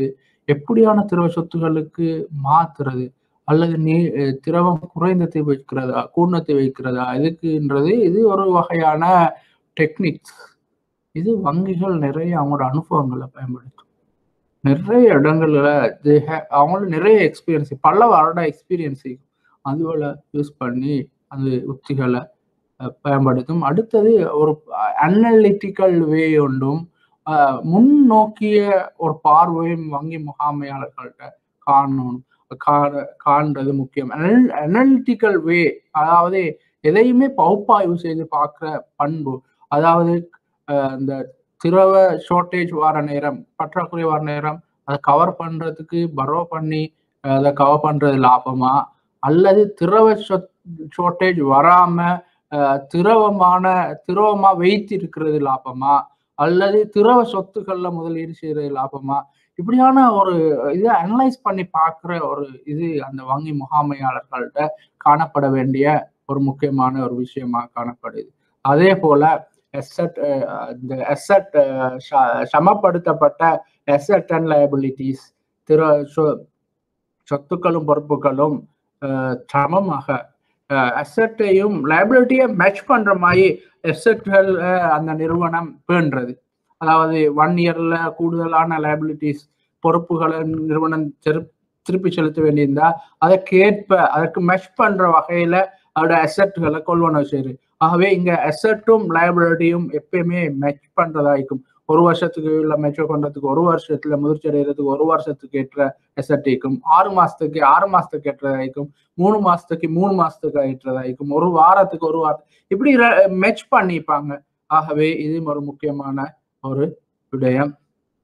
எப்படியான திரவ சொத்துகளுக்கு மாத்துறது அல்லது நீ அஹ் திரவம் குறைந்தத்தை வைக்கிறதா கூர்ணத்தை வைக்கிறதா இதுக்குன்றது இது ஒரு வகையான டெக்னிக்ஸ் இது வங்கிகள் நிறைய அவங்களோட அனுபவங்களை பயன்படுத்தும் நிறைய இடங்கள்ல they have- அவங்களுக்கு நிறைய எக்ஸ்பீரியன்ஸ் பல வருட எக்ஸ்பீரியன்ஸ் அதுகளை யூஸ் பண்ணி அந்த உத்திகளை அஹ், பயன்படுத்தும் அடுத்தது ஒரு அனலிட்டிக்கல் வே ஒன்றும் அஹ், முன்னோக்கிய ஒரு பார்வையும் வங்கி முகாமையாளர்கள்ட்ட காணணும் காண காண்றது முக்கியம் அனலிட்டிக்கல் வே அதாவது எதையுமே பகுப்பாய்வு செய்து பார்க்குற பண்பு அதாவது அஹ், இந்த திரவ ஷார்ட்டேஜ் வர நேரம் பற்றாக்குறை வர நேரம் அதை கவர் பண்றதுக்கு பரோ பண்ணி அஹ், அதை கவர் பண்றது லாபமா அல்லது திரவ ஷார்ட்டேஜ் வராம அஹ், திரவமான திரவமா வைத்து இருக்கிறது லாபமா அல்லது திரவ சொத்துக்கள்ல முதலீடு செய்யறது லாபமா இப்படியான ஒரு இதை அனலைஸ் பண்ணி பார்க்குற ஒரு இது அந்த வங்கி முகாமையாளர்கள்ட்ட காணப்பட வேண்டிய ஒரு முக்கியமான ஒரு விஷயமா காணப்படுது அதே போல எசட் இந்த எசட் சமப்படுத்தப்பட்ட எசட் அண்ட் லயபிலிட்டிஸ் திற சொ- சொத்துக்களும் பொறுப்புகளும் அஹ், சமமாக அசட்டையும் லயபிலிட்டியை மேட்ச் பண்ற மாதிரி எசட்கள் அந்த நிறுவனம் பேணுறது அதாவது ஒன் இயர்ல கூடுதலான லயபிலிட்டிஸ் பொறுப்புகளை நிறுவனம் திரு- திருப்பி செலுத்த வேண்டியிருந்தா அதற்கேற்ப அதற்கு மெஷ் பண்ற வகையில அதோட அசெட்களை கொள்வனவு செய்யுது ஆகவே இங்க அசெட்டும் லயபிலிட்டியும் எப்பயுமே மேட்ச் பண்றதாയിരിக்கும் ஒரு வருஷத்துக்கு உள்ள மெச்சூர் பண்றதுக்கு ஒரு வருஷத்துல முதிர்ச்சி அடைகிறதுக்கு ஒரு வருஷத்துக்கு ஏற்ற அசெட் இருக்கும் ஆறு மாசத்துக்கு ஆறு மாசத்துக்கு ஏற்றதாയിരിக்கும் மூணு மாசத்துக்கு மூணு மாசத்துக்கு ஏற்றதாയിരിக்கும் ஒரு வாரத்துக்கு ஒரு வாரம் இப்படி மெச் பண்ணிப்பாங்க ஆகவே இது ஒரு முக்கியமான ஒரு விடயம்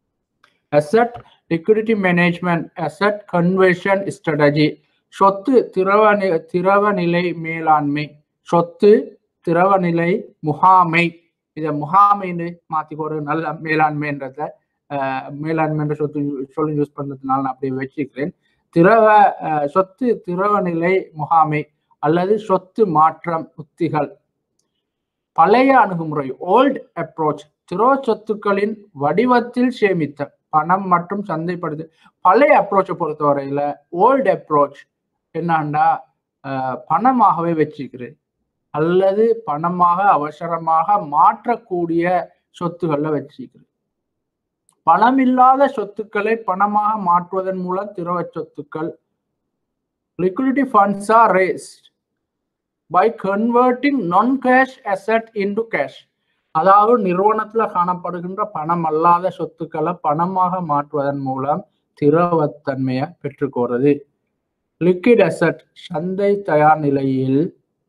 asset liquidity management asset conversion strategy சொத்து திரவ நி- திரவ நிலை மேலாண்மை சொத்து திரவ நிலை முகாமை இதை முகாமைன்னு மாத்திக்க ஒரு நல்ல மேலாண்மைன்றத அஹ், மேலாண்மைன்ற சொத்து சொல்லி யூஸ் பண்றதுனால நான் அப்படியே வச்சுக்கிறேன் திரவ அஹ், சொத்து திரவ நிலை முகாமை அல்லது சொத்து மாற்றம் உத்திகள் பழைய அணுகுமுறை ஓல்ட் அப்ரோச் திரவ சொத்துக்களின் வடிவத்தில் சேமித்த பணம் மற்றும் சந்தைப்படுத்து பழைய அப்ரோச்சை பொறுத்தவரையில ஓல்ட் அப்ரோச் என்னன்னா அஹ், பணமாகவே வச்சுக்கிறது அல்லது பணமாக அவசரமாக மாற்றக்கூடிய சொத்துக்கள்ல வச்சுக்கிறது பணம் இல்லாத சொத்துக்களை பணமாக மாற்றுவதன் மூலம் திரவ சொத்துக்கள் liquidity funds are raised by converting non-cash asset into cash அதாவது நிறுவனத்துல காணப்படுகின்ற பணம் அல்லாத சொத்துக்களை பணமாக மாற்றுவதன் மூலம் திரவத்தன்மையை பெற்றுக்கோறது லிக்விட் அசட் சந்தை தயார் நிலையில்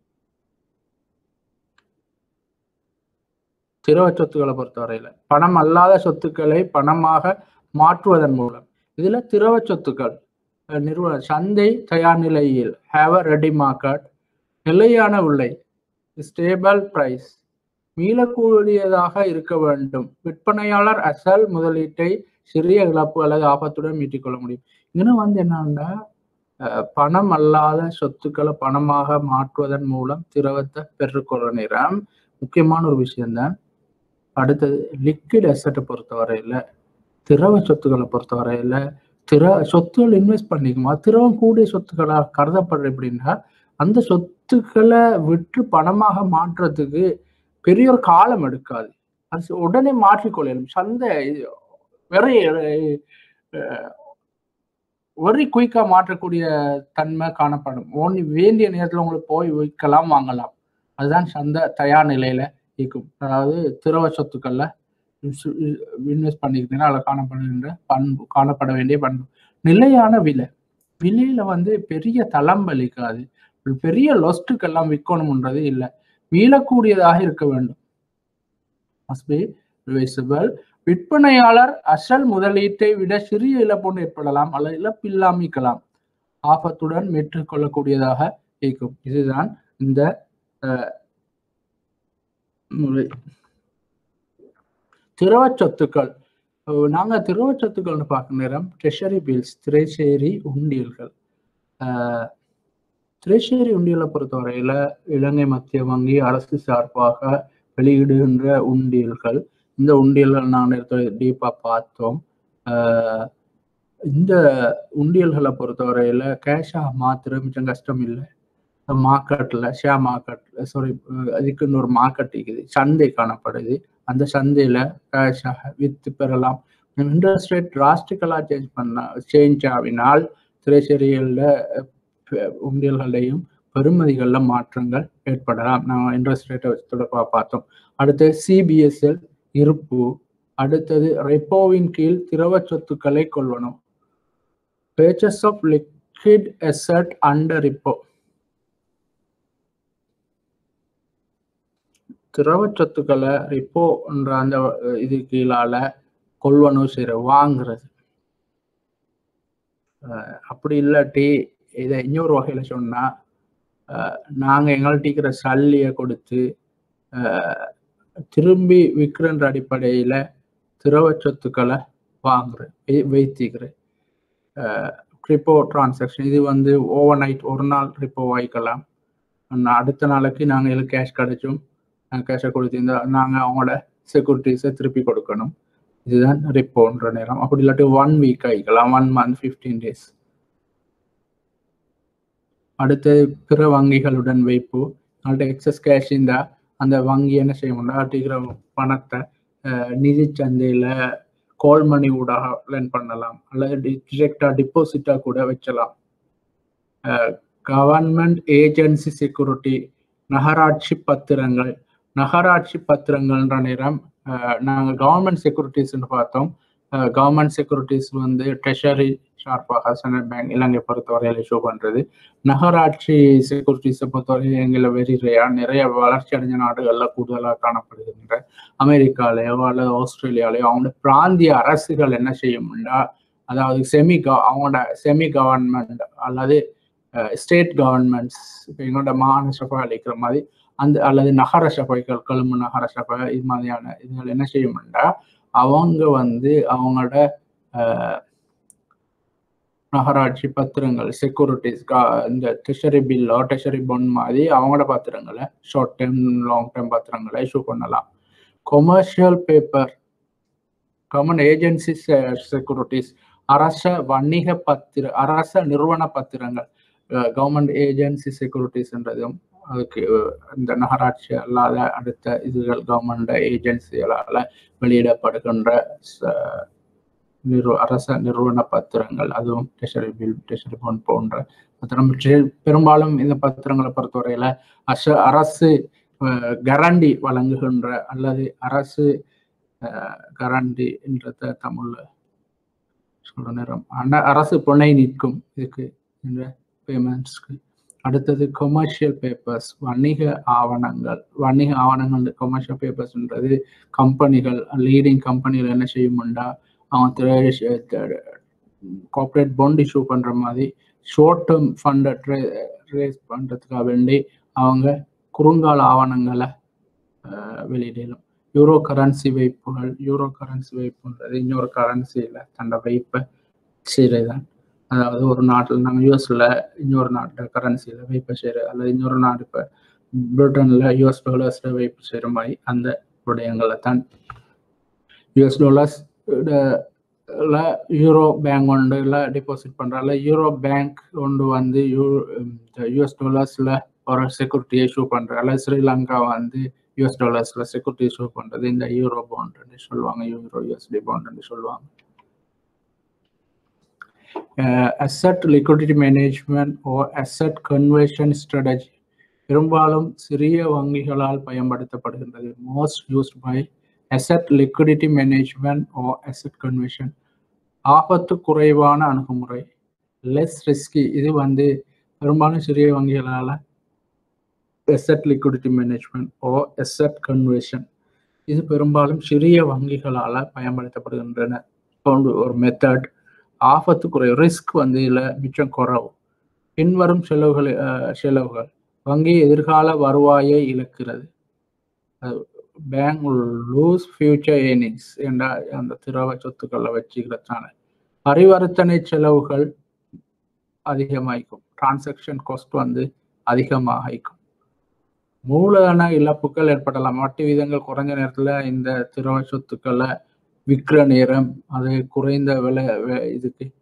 திரவ சொத்துக்களை பொறுத்தவரையில பணம் அல்லாத சொத்துக்களை பணமாக மாற்றுவதன் மூலம் இதுல திரவ சொத்துக்கள் அஹ், நிறுவன சந்தை தயார் நிலையில் ஹேவ் அ ரெடி மார்க்கெட் நிலையான விலை ஸ்டேபிள் பிரைஸ் மீளக்கூடியதாக இருக்க வேண்டும் விற்பனையாளர் அசல் முதலீட்டை சிறிய இழப்பு அல்லது ஆபத்துடன் மீட்டிக்கொள்ள முடியும் இன்னும் வந்து என்னன்னா அஹ், பணம் அல்லாத சொத்துக்களை பணமாக மாற்றுவதன் மூலம் திரவத்தை பெற்றுக்கொள்ள நேரம் முக்கியமான ஒரு விஷயம்தான் அடுத்தது லிக்விட் அசட்டை பொறுத்தவரையில திரவ சொத்துக்களை பொறுத்தவரையில திர சொத்துக்கள் இன்வெஸ்ட் பண்ணிக்குமா திரவம் கூடிய சொத்துக்களா கருதப்படுற எப்படின்னா அந்த சொத்துக்களை விற்று பணமாக மாற்றுறதுக்கு பெரிய ஒரு காலம் எடுக்காது அது உடனே மாற்றிக்கொள்ளணும் சந்தை வெரி வெரி குயிக்கா மாற்றக்கூடிய தன்மை காணப்படும் ஓன்லி வேண்டிய நேரத்துல உங்களுக்கு போய் விற்கலாம் வாங்கலாம் அதுதான் சந்தை தயார் நிலையில இருக்கும் அதாவது திரவ சொத்துக்கள்ல இன்வெஸ்ட் பண்ணிக்கிட்டீங்கன்னா அதில் காணப்படுகின்ற பண்பு காணப்பட வேண்டிய பண்பு நிலையான விலை விலையில வந்து பெரிய தளம் வலிக்காது பெரிய லொஸ்ட்டுக்கெல்லாம் விற்கணும்ன்றது இல்லை மீளக்கூடியதாக இருக்க வேண்டும் must be reversible. விற்பனையாளர் அசல் முதலீட்டை விட சிறிய இழப்பு ஏற்படலாம் அல்லது இழப்பு இல்லாமிக்கலாம் ஆபத்துடன் மேற்றுக்கொள்ளக்கூடியதாக இருக்கும் இதுதான் இந்த அஹ், முறை திரவ சொத்துக்கள் அஹ் நாங்க திரவ சொத்துக்கள்னு பார்க்க நேரம் ட்ரெஷரி பில்ஸ் திரைச்சேரி உண்டியல்கள் திரைச்சேரி உண்டியலை பொறுத்தவரையில இலங்கை மத்திய வங்கி அரசு சார்பாக வெளியிடுகின்ற உண்டியல்கள் இந்த உண்டியல்கள் நான் டீப்பா பார்த்தோம் ஆஹ் இந்த உண்டியல்களை பொறுத்தவரையில கேஷா மாத்துறது மிச்சம் கஷ்டம் இல்லை மார்க்கெட்ல ஷேர் மார்க்கெட்ல சாரி அதுக்கு இன்னொரு மார்க்கெட் இருக்குது சந்தை காணப்படுது அந்த சந்தையில கேஷாக வித்து பெறலாம் இன்ட்ரெஸ்ட் ரேட் டிராஸ்டிக்கலாக சேஞ்ச் பண்ண சேஞ்ச் ஆகினால் திரைச்செறிகளில் உண்டியல்களையும் பெறுமதிகளில் மாற்றங்கள் ஏற்படலாம் நாங்கள் இன்ட்ரெஸ்ட் ரேட்டை தொடர்பாக பார்த்தோம் அடுத்து சிபிஎஸ்எல் இருப்பு அடுத்தது ரெப்போவின் கீழ் திரவ சொத்துக்களை கொள்வனும் purchase of liquid asset under repo திரவ சொத்துக்களை ரிப்போன்ற அந்த இது கீழால கொள்வனவு செய்யற வாங்குறது அப்படி இல்லாட்டி இதை இன்னொரு வகையில சொன்னா நாங்க எங்கள்கிட்ட இருக்கிற சல்லியை கொடுத்து திரும்பி விற்கிறன்ற அடிப்படையில திரவ சொத்துக்களை வாங்குறேன் வைத்திக்கிறேன் ரிப்போ டிரான்சாக்ஷன் இது வந்து ஓவர் நைட் ஒரு நாள் ரிப்போ வாங்கிக்கலாம் அடுத்த நாளைக்கு நாங்கள் இதில் கேஷ் கிடைச்சும் கேஷை கொடுத்திருந்தா நாங்கள் அவங்களோட செக்யூரிட்டிஸை திருப்பி கொடுக்கணும் இதுதான் ரிப்போன்ற நேரம் அப்படி இல்லாட்டி ஒன் வீக் ஆகிக்கலாம் ஒன் மந்த் ஃபிஃப்டீன் டேஸ் அடுத்து பிற வங்கிகளுடன் வைப்பு அவங்கள்ட்ட எக்ஸஸ் கேஷ் இருந்தால் அந்த வங்கி என்ன செய்ய முடியும் அப்படிங்கிற பணத்தை நிதி சந்தையில் கால் மணி ஊடாக லேர்ன் பண்ணலாம் அல்லது டிரெக்டாக டிபாசிட்டாக கூட வச்சலாம் கவர்மெண்ட் ஏஜென்சி செக்யூரிட்டி நகராட்சி பத்திரங்கள் நகராட்சி பத்திரங்கள்ன்ற நேரம் நாங்கள் கவர்மெண்ட் செக்யூரிட்டிஸ்ன்னு பார்த்தோம் கவர்மெண்ட் செக்யூரிட்டிஸ் வந்து ட்ரெஷரி ஷார்ப்பாக சென்ட்ரல் பேங்க் இலங்கை பொறுத்தவரையில் இஷ்யூ பண்ணுறது நகராட்சி செக்யூரிட்டிஸை பொறுத்தவரை எங்களை வெரி ரேயா நிறைய வளர்ச்சி அடைஞ்ச நாடுகளில் கூடுதலாக காணப்படுகின்ற அமெரிக்காலேயோ அல்லது ஆஸ்திரேலியாலேயோ அவங்க பிராந்திய அரசுகள் என்ன செய்யும்னா அதாவது செமி கவ அவங்களோட செமி கவர்மெண்ட் அல்லது ஸ்டேட் கவர்மெண்ட்ஸ் இப்போ எங்களோட மாகாண சபை அளிக்கிற மாதிரி அந்த அல்லது நகர சபைகள் கொழும்பு நகர சபை இது மாதிரியான இதுகள் என்ன செய்யும்னா அவங்க வந்து அவங்களோட நகராட்சி பத்திரங்கள் செக்யூரிட்டிஸ் இந்த ட்ரெஷரி பில்லோ ட்ரெஷரி பாண்ட் மாதிரி அவங்களோட பத்திரங்களை ஷார்ட் டைம் லாங் டைம் பத்திரங்களை இஷ்யூ பண்ணலாம் commercial paper government agency securities அரச வணிக பத்திர அரச நிறுவன பத்திரங்கள் கவர்மெண்ட் ஏஜென்சி செக்யூரிட்டிஸ்ன்றதும் அதுக்கு இந்த நகராட்சி அல்லாத அடுத்த இதுகள் கவர்மெண்ட் ஏஜென்சிகளால் வெளியிடப்படுகின்ற நிறு அரச நிறுவன பத்திரங்கள் அதுவும் ட்ரெஷரி பில் ட்ரெஷரி பாண்ட் போன்ற பத்திரம் பெரும்பாலும் இந்த பத்திரங்களை பொறுத்தவரையில அச அரசு கரண்டி வழங்குகின்ற அல்லது அரசு கரண்டி என்றத தமிழ்ல சொல்ற நேரம் அரசு புனை நிற்கும் இதுக்கு இந்த பேமெண்ட்ஸ்க்கு அடுத்தது கொமர்ஷியல் பேப்பர்ஸ் வணிக ஆவணங்கள் வணிக ஆவணங்கள் கொமர்ஷியல் பேப்பர்ஸ்ன்றது கம்பெனிகள் லீடிங் கம்பெனிகள் என்ன செய்யும்டா அவன் கார்பரேட் பாண்ட் இஷ்யூ பண்ற மாதிரி ஷார்ட் டேர்ம் ஃபண்டை ரேஸ் பண்றதுக்காக வேண்டி அவங்க குறுங்கால ஆவணங்களை வெளியிடலும் யூரோ கரன்சி வைப்புகள் யூரோ கரன்சி வைப்புன்றது இன்னொரு கரன்சியில் தன்னோட வைப்பை செய்கிறதான் அதாவது ஒரு நாட்டில் நாங்கள் யூஎஸ்ல இன்னொரு நாட்டில் கரன்சியில் வைப்பு செய்கிற அல்லது இன்னொரு நாடு இப்போ பிரிட்டனில் யூஎஸ் டாலர்ஸில் வைப்பு செய்கிற மாதிரி அந்த விடயங்களை தான் யூஎஸ் டாலர்ஸ் யூரோ பேங்க் ஒன்றுல டிபாசிட் பண்ணுறால யூரோ பேங்க் ஒன்று வந்து யூ யூஎஸ் டாலர்ஸில் ஒரு செக்யூரிட்டி இஷ்யூ பண்ணுறால ஸ்ரீலங்கா வந்து யூஎஸ் டாலர்ஸில் செக்யூரிட்டி இஷ்யூ பண்ணுறது இந்த யூரோ பாண்டுன்னு சொல்லுவாங்க யூரோ யூஎஸ்டி பாண்டுன்னு சொல்லுவாங்க asset liquidity management or asset conversion strategy பெரும்பாலும் சிறிய வங்கிகளால் பயன்படுத்தப்படுகின்றது most used by asset liquidity management or asset conversion ஆபத்து குறைவான அணுகுமுறை லெஸ் ரிஸ்கி இது வந்து பெரும்பாலும் சிறிய வங்கிகளால் asset liquidity management or asset conversion இது பெரும்பாலும் சிறிய வங்கிகளால் பயன்படுத்தப்படுகின்றன ஒரு மெத்தட் ஆபத்து குறைவு ரிஸ்க் வந்து இதில் மிச்சம் குறவு பின்வரும் செலவுகள் செலவுகள் வங்கி எதிர்கால வருவாயை இழக்கிறது பேங்க் லூஸ் ஃபியூச்சர் ஏர்னிங்ஸ் என்ற அந்த திரவ சொத்துக்களை வச்சுக்கிறதுனால பரிவர்த்தனை செலவுகள் அதிகமாயிக்கும் டிரான்சாக்ஷன் காஸ்ட் வந்து அதிகமாகிக்கும் மூலதன இழப்புகள் ஏற்படலாம் வட்டி விதங்கள் குறைஞ்ச நேரத்தில் இந்த திரவ சொத்துக்களை விற்கிற நேரம் அது குறைந்த விலை இதுக்கு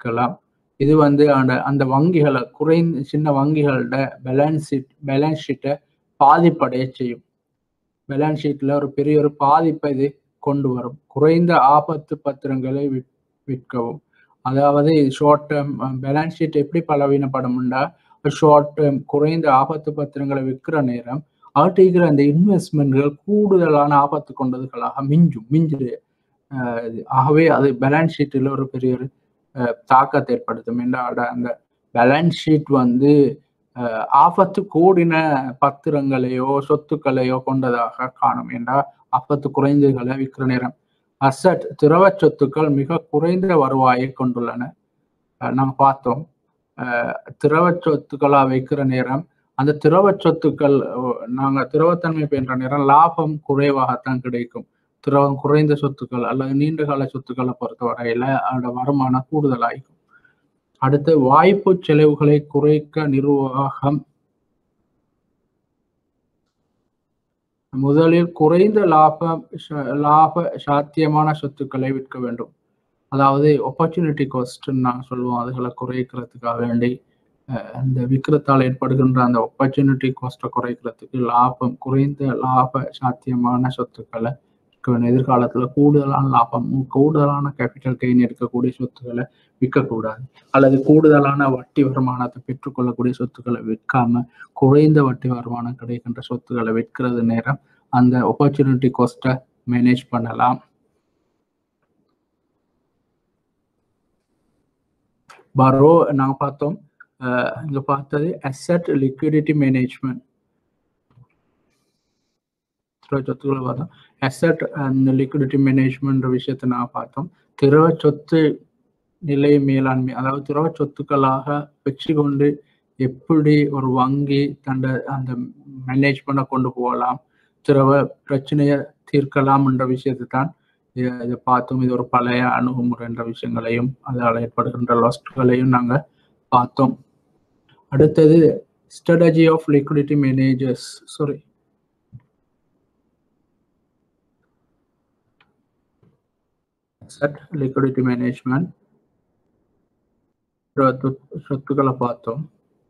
விற்கலாம் இது வந்து அந்த அந்த வங்கிகளை குறைந்த சின்ன வங்கிகளோட பேலன்ஸ் ஷீட் பேலன்ஸ் ஷீட்டை பாதிப்படைய செய்யும் பேலன்ஸ் ஷீட்ல ஒரு பெரிய ஒரு பாதிப்பை இது கொண்டு வரும் குறைந்த ஆபத்து பத்திரங்களை விற் விற்கவும் அதாவது ஷார்ட் டேர்ம் பேலன்ஸ் ஷீட் எப்படி பலவீனப்படும்னா ஷார்ட் டேர்ம் குறைந்த ஆபத்து பத்திரங்களை விற்கிற நேரம் அவற்றிருக்கிற அந்த இன்வெஸ்ட்மெண்ட்கள் கூடுதலான ஆபத்து கொண்டதுகளாக மிஞ்சும் மிஞ்சு ஆகவே அது பேலன்ஸ் ஷீட்டில் ஒரு பெரிய ஒரு தாக்கத்தை ஏற்படுத்தும் என்றால் அந்த பேலன்ஸ் ஷீட் வந்து ஆபத்து கூடின பத்திரங்களையோ சொத்துக்களையோ கொண்டதாக காணும் என்றால் ஆபத்து குறைந்ததுகளை விற்கிற நேரம் அசட் திரவ சொத்துக்கள் மிக குறைந்த வருவாயை கொண்டுள்ளன நாங்கள் பார்த்தோம் திரவ சொத்துக்களா வைக்கிற நேரம் அந்த திரவ சொத்துக்கள் நாங்கள் திரவத்தன்மை பெற்ற நேரம் லாபம் குறைவாகத்தான் கிடைக்கும் திரவம் குறைந்த சொத்துக்கள் அல்லது நீண்ட கால சொத்துக்களை பொறுத்த வரையில அதோட வருமானம் கூடுதலாகும் அடுத்து வாய்ப்பு செலவுகளை குறைக்க நிர்வாகம் முதலில் குறைந்த லாபம் லாப சாத்தியமான சொத்துக்களை விற்க வேண்டும் அதாவது ஒப்பர்ச்சுனிட்டி காஸ்ட்ன்னு நாங்கள் சொல்லுவோம் அதுகளை குறைக்கிறதுக்காக வேண்டி அந்த விற்கிறத்தால் ஏற்படுகின்ற அந்த ஒப்பர்ச்சுனிட்டி காஸ்ட்டை குறைக்கிறதுக்கு லாபம் குறைந்த லாப சாத்தியமான சொத்துக்களை எதிர்காலத்துல கூடுதலான லாபம் கூடுதலான கேபிட்டல் கெயின் எடுக்கக்கூடிய சொத்துக்களை விற்கக்கூடாது அல்லது கூடுதலான வட்டி வருமானத்தை பெற்றுக்கொள்ளக்கூடிய சொத்துக்களை விற்காம குறைந்த வட்டி வருமானம் கிடைக்கின்ற சொத்துக்களை விற்கிறது நேரம் அந்த ஒப்பர்ச்சுனிட்டி காஸ்ட்டை மேனேஜ் பண்ணலாம் பரோ நாங்க பார்த்தோம் இங்க பார்த்தது அசட் லிக்விடிட்டி மேனேஜ்மெண்ட் சொத்துக்களை பார்த்தோம் அசட் அந்த லிக்விடிட்டி மேனேஜ்மெண்ட் விஷயத்தை நான் பார்த்தோம் திரவ சொத்து நிலை மேலாண்மை அதாவது திரவ சொத்துக்களாக வச்சு கொண்டு எப்படி ஒரு வங்கி தண்ட அந்த மேனேஜ்மெண்ட்டை கொண்டு போகலாம் திரவ பிரச்சனையை தீர்க்கலாம் என்ற விஷயத்தை தான் இதை பார்த்தோம் இது ஒரு பழைய அணுகுமுறை என்ற விஷயங்களையும் அதால் ஏற்படுகின்ற லாஸ்ட்களையும் நாங்கள் பார்த்தோம் அடுத்தது strategy of liquidity managers sorry liquidity management சொத்துக்களை பார்த்தோம்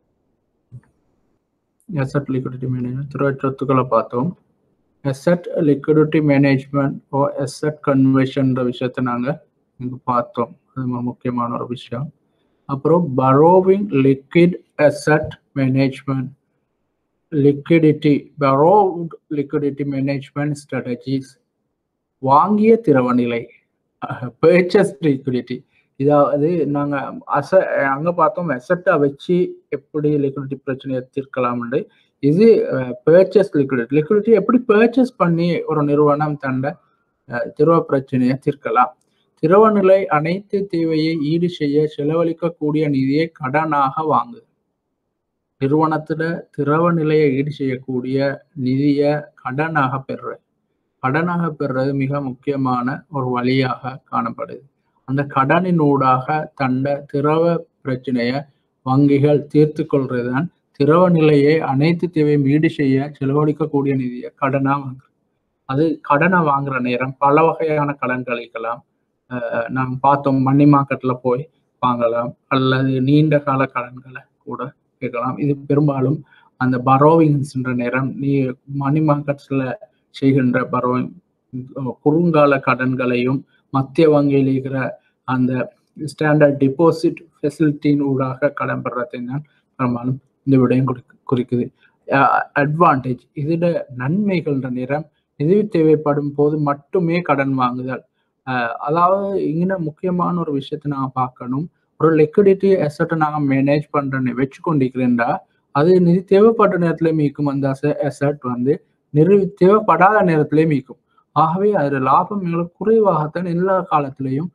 அசட் லிக்விடிட்டி மேனேஜ்மெண்ட் திரு சொத்துக்களை பார்த்தோம் asset liquidity management or asset கன்வர்ஷன்ற விஷயத்த நாங்கள் இங்கே பார்த்தோம் அது ஒரு முக்கியமான ஒரு விஷயம் அப்புறம் borrowing liquid asset management liquidity borrowed liquidity management strategies வாங்கிய திரவநிலை பர்ச்சஸ் லிக்விடிட்டி இதாவது நாங்க அச அங்க பார்த்தோம் அசட்டை வச்சு எப்படி லிக்விடிட்டி பிரச்சனையை தீர்க்கலாம்னு இது பர்ச்சேஸ் லிக்விடிட்டி லிக்விடிட்டி எப்படி பர்ச்சேஸ் பண்ணி ஒரு நிறுவனம் தண்ட திரவ பிரச்சனையை தீர்க்கலாம் திரவ நிலை அனைத்து தேவையை ஈடு செய்ய செலவழிக்கக்கூடிய நிதியை கடனாக வாங்கு நிறுவனத்துல திரவ நிலையை ஈடு செய்யக்கூடிய நிதியை கடனாக பெறுற கடனாக பெறுறது மிக முக்கியமான ஒரு வழியாக காணப்படுது அந்த கடனினூடாக தண்ட திரவ பிரச்சனையை வங்கிகள் தீர்த்து கொள்றதுதான் திரவ நிலையை அனைத்து தேவையும் ஈடு செய்ய செலவழிக்கக்கூடிய நிதியை கடனா வாங்குறது அது கடனை வாங்குற நேரம் பல வகையான கடன் கழிக்கலாம் நாம் பார்த்தோம் மணி மார்க்கெட்ல போய் வாங்கலாம் அல்லது நீண்ட கால கடன்களை கூட கேட்கலாம் இது பெரும்பாலும் அந்த பரோவிங்ஸ்ன்ற நேரம் நீ மணி மார்க்கெட்ஸ்ல செய்கின்ற பரோவிங் குறுங்கால கடன்களையும் மத்திய வங்கியில் இருக்கிற அந்த ஸ்டாண்டர்ட் டிபாசிட் ஃபெசிலிட்டியின் ஊடாக கடன் பெறத்தை தான் பெரும்பாலும் இந்த விடயம் குறிக்குது அட்வான்டேஜ் இதோட நன்மைகள்ன்ற நேரம் நிதி தேவைப்படும் போது மட்டுமே கடன் வாங்குதல் அதாவது இங்கே முக்கியமான ஒரு விஷயத்தை நாங்கள் பார்க்கணும் ஒரு லிக்விடிட்டி அசட்டை நாங்கள் மேனேஜ் பண்றேன்னு வச்சு கொண்டிருக்கிறேன்டா அது நிதி தேவைப்பட்ட நேரத்துல மீக்கும் அந்த அசட் வந்து நிறு தேவைப்படாத நேரத்திலே மீக்கும் ஆகவே அதுல லாபம் எங்களுக்கு குறைவாகத்தான் எல்லா காலத்திலையும்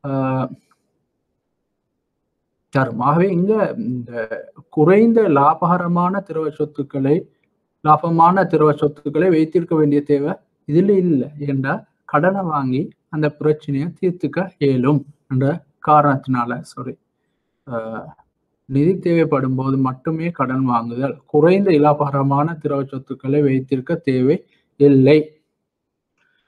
தரும் ஆகவே இங்க இந்த குறைந்த லாபகரமான திரவ சொத்துக்களை லாபமான திரவ சொத்துக்களை வைத்திருக்க வேண்டிய தேவை இதுல இல்லை என்றால் கடனை வாங்கி அந்த பிரச்சனையை தீர்த்துக்க இயலும் என்ற காரணத்தினால சாரி நிதி தேவைப்படும் போது மட்டுமே கடன் வாங்குதல் குறைந்த இலாபகரமான திரவ சொத்துக்களை வைத்திருக்க தேவை இல்லை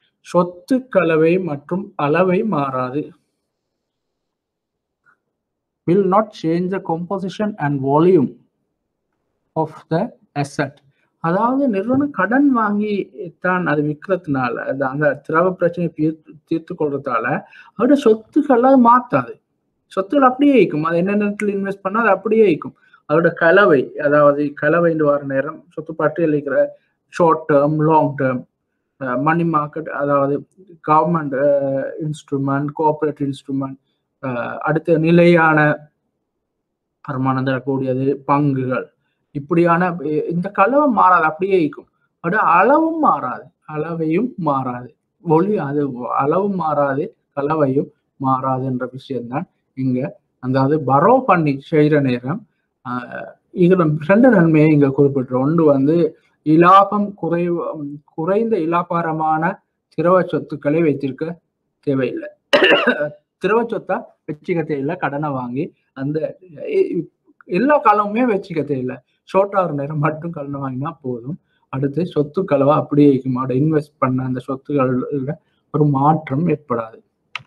சொத்து கலவை மற்றும் அளவை மாறாது will not change the composition and volume of the asset அதாவது நிறுவனம் கடன் வாங்கி தான் அது விற்கிறதுனால அது அந்த திரவ பிரச்சனையை தீர்த்து தீர்த்து கொள்றதால அதோட சொத்துக்களை மாத்தாது சொத்துக்கள் அப்படியே இருக்கும் அது என்ன நேரத்தில் இன்வெஸ்ட் பண்ணா அது அப்படியே இருக்கும் அதோட கலவை அதாவது கலவைன்னு வர நேரம் சொத்து பட்டியல் இருக்கிற short term long term money market அதாவது கவர்மெண்ட் இன்ஸ்ட்ருமெண்ட் கோஆபரேட் இன்ஸ்ட்ருமெண்ட் அடுத்த நிலையான வருமானம் தரக்கூடியது பங்குகள் இப்படியான இந்த கலவை மாறாது அப்படியே இருக்கும் அதோட அளவும் மாறாது அளவையும் மாறாது ஒளி அது அளவும் மாறாது கலவையும் மாறாதுன்ற விஷயம்தான் இங்க அதாவது பரோ பண்ணி செய்யற நேரம் இதுல ரெண்டு நன்மையை இங்க குறிப்பிட்டுரும் ஒன்று வந்து இலாபம் குறை குறைந்த இலாபாரமான திரவ சொத்துக்களை வைத்திருக்க தேவையில்லை திரவ சொத்தா வச்சுக்க தேவையில்லை கடனை வாங்கி அந்த எல்லா காலமுமே வச்சுக்க தேவையில்லை ஷார்ட் ஆகிற நேரம் மட்டும் கடனை வாங்கினா போதும் அடுத்து சொத்து கலவை அப்படியே இருக்கும் அதை இன்வெஸ்ட் பண்ண அந்த சொத்துக்கள்ல ஒரு மாற்றம் ஏற்படாது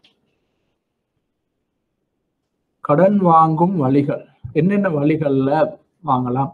கடன் வாங்கும் வழிகள் என்னென்ன வழிகள்ல வாங்கலாம்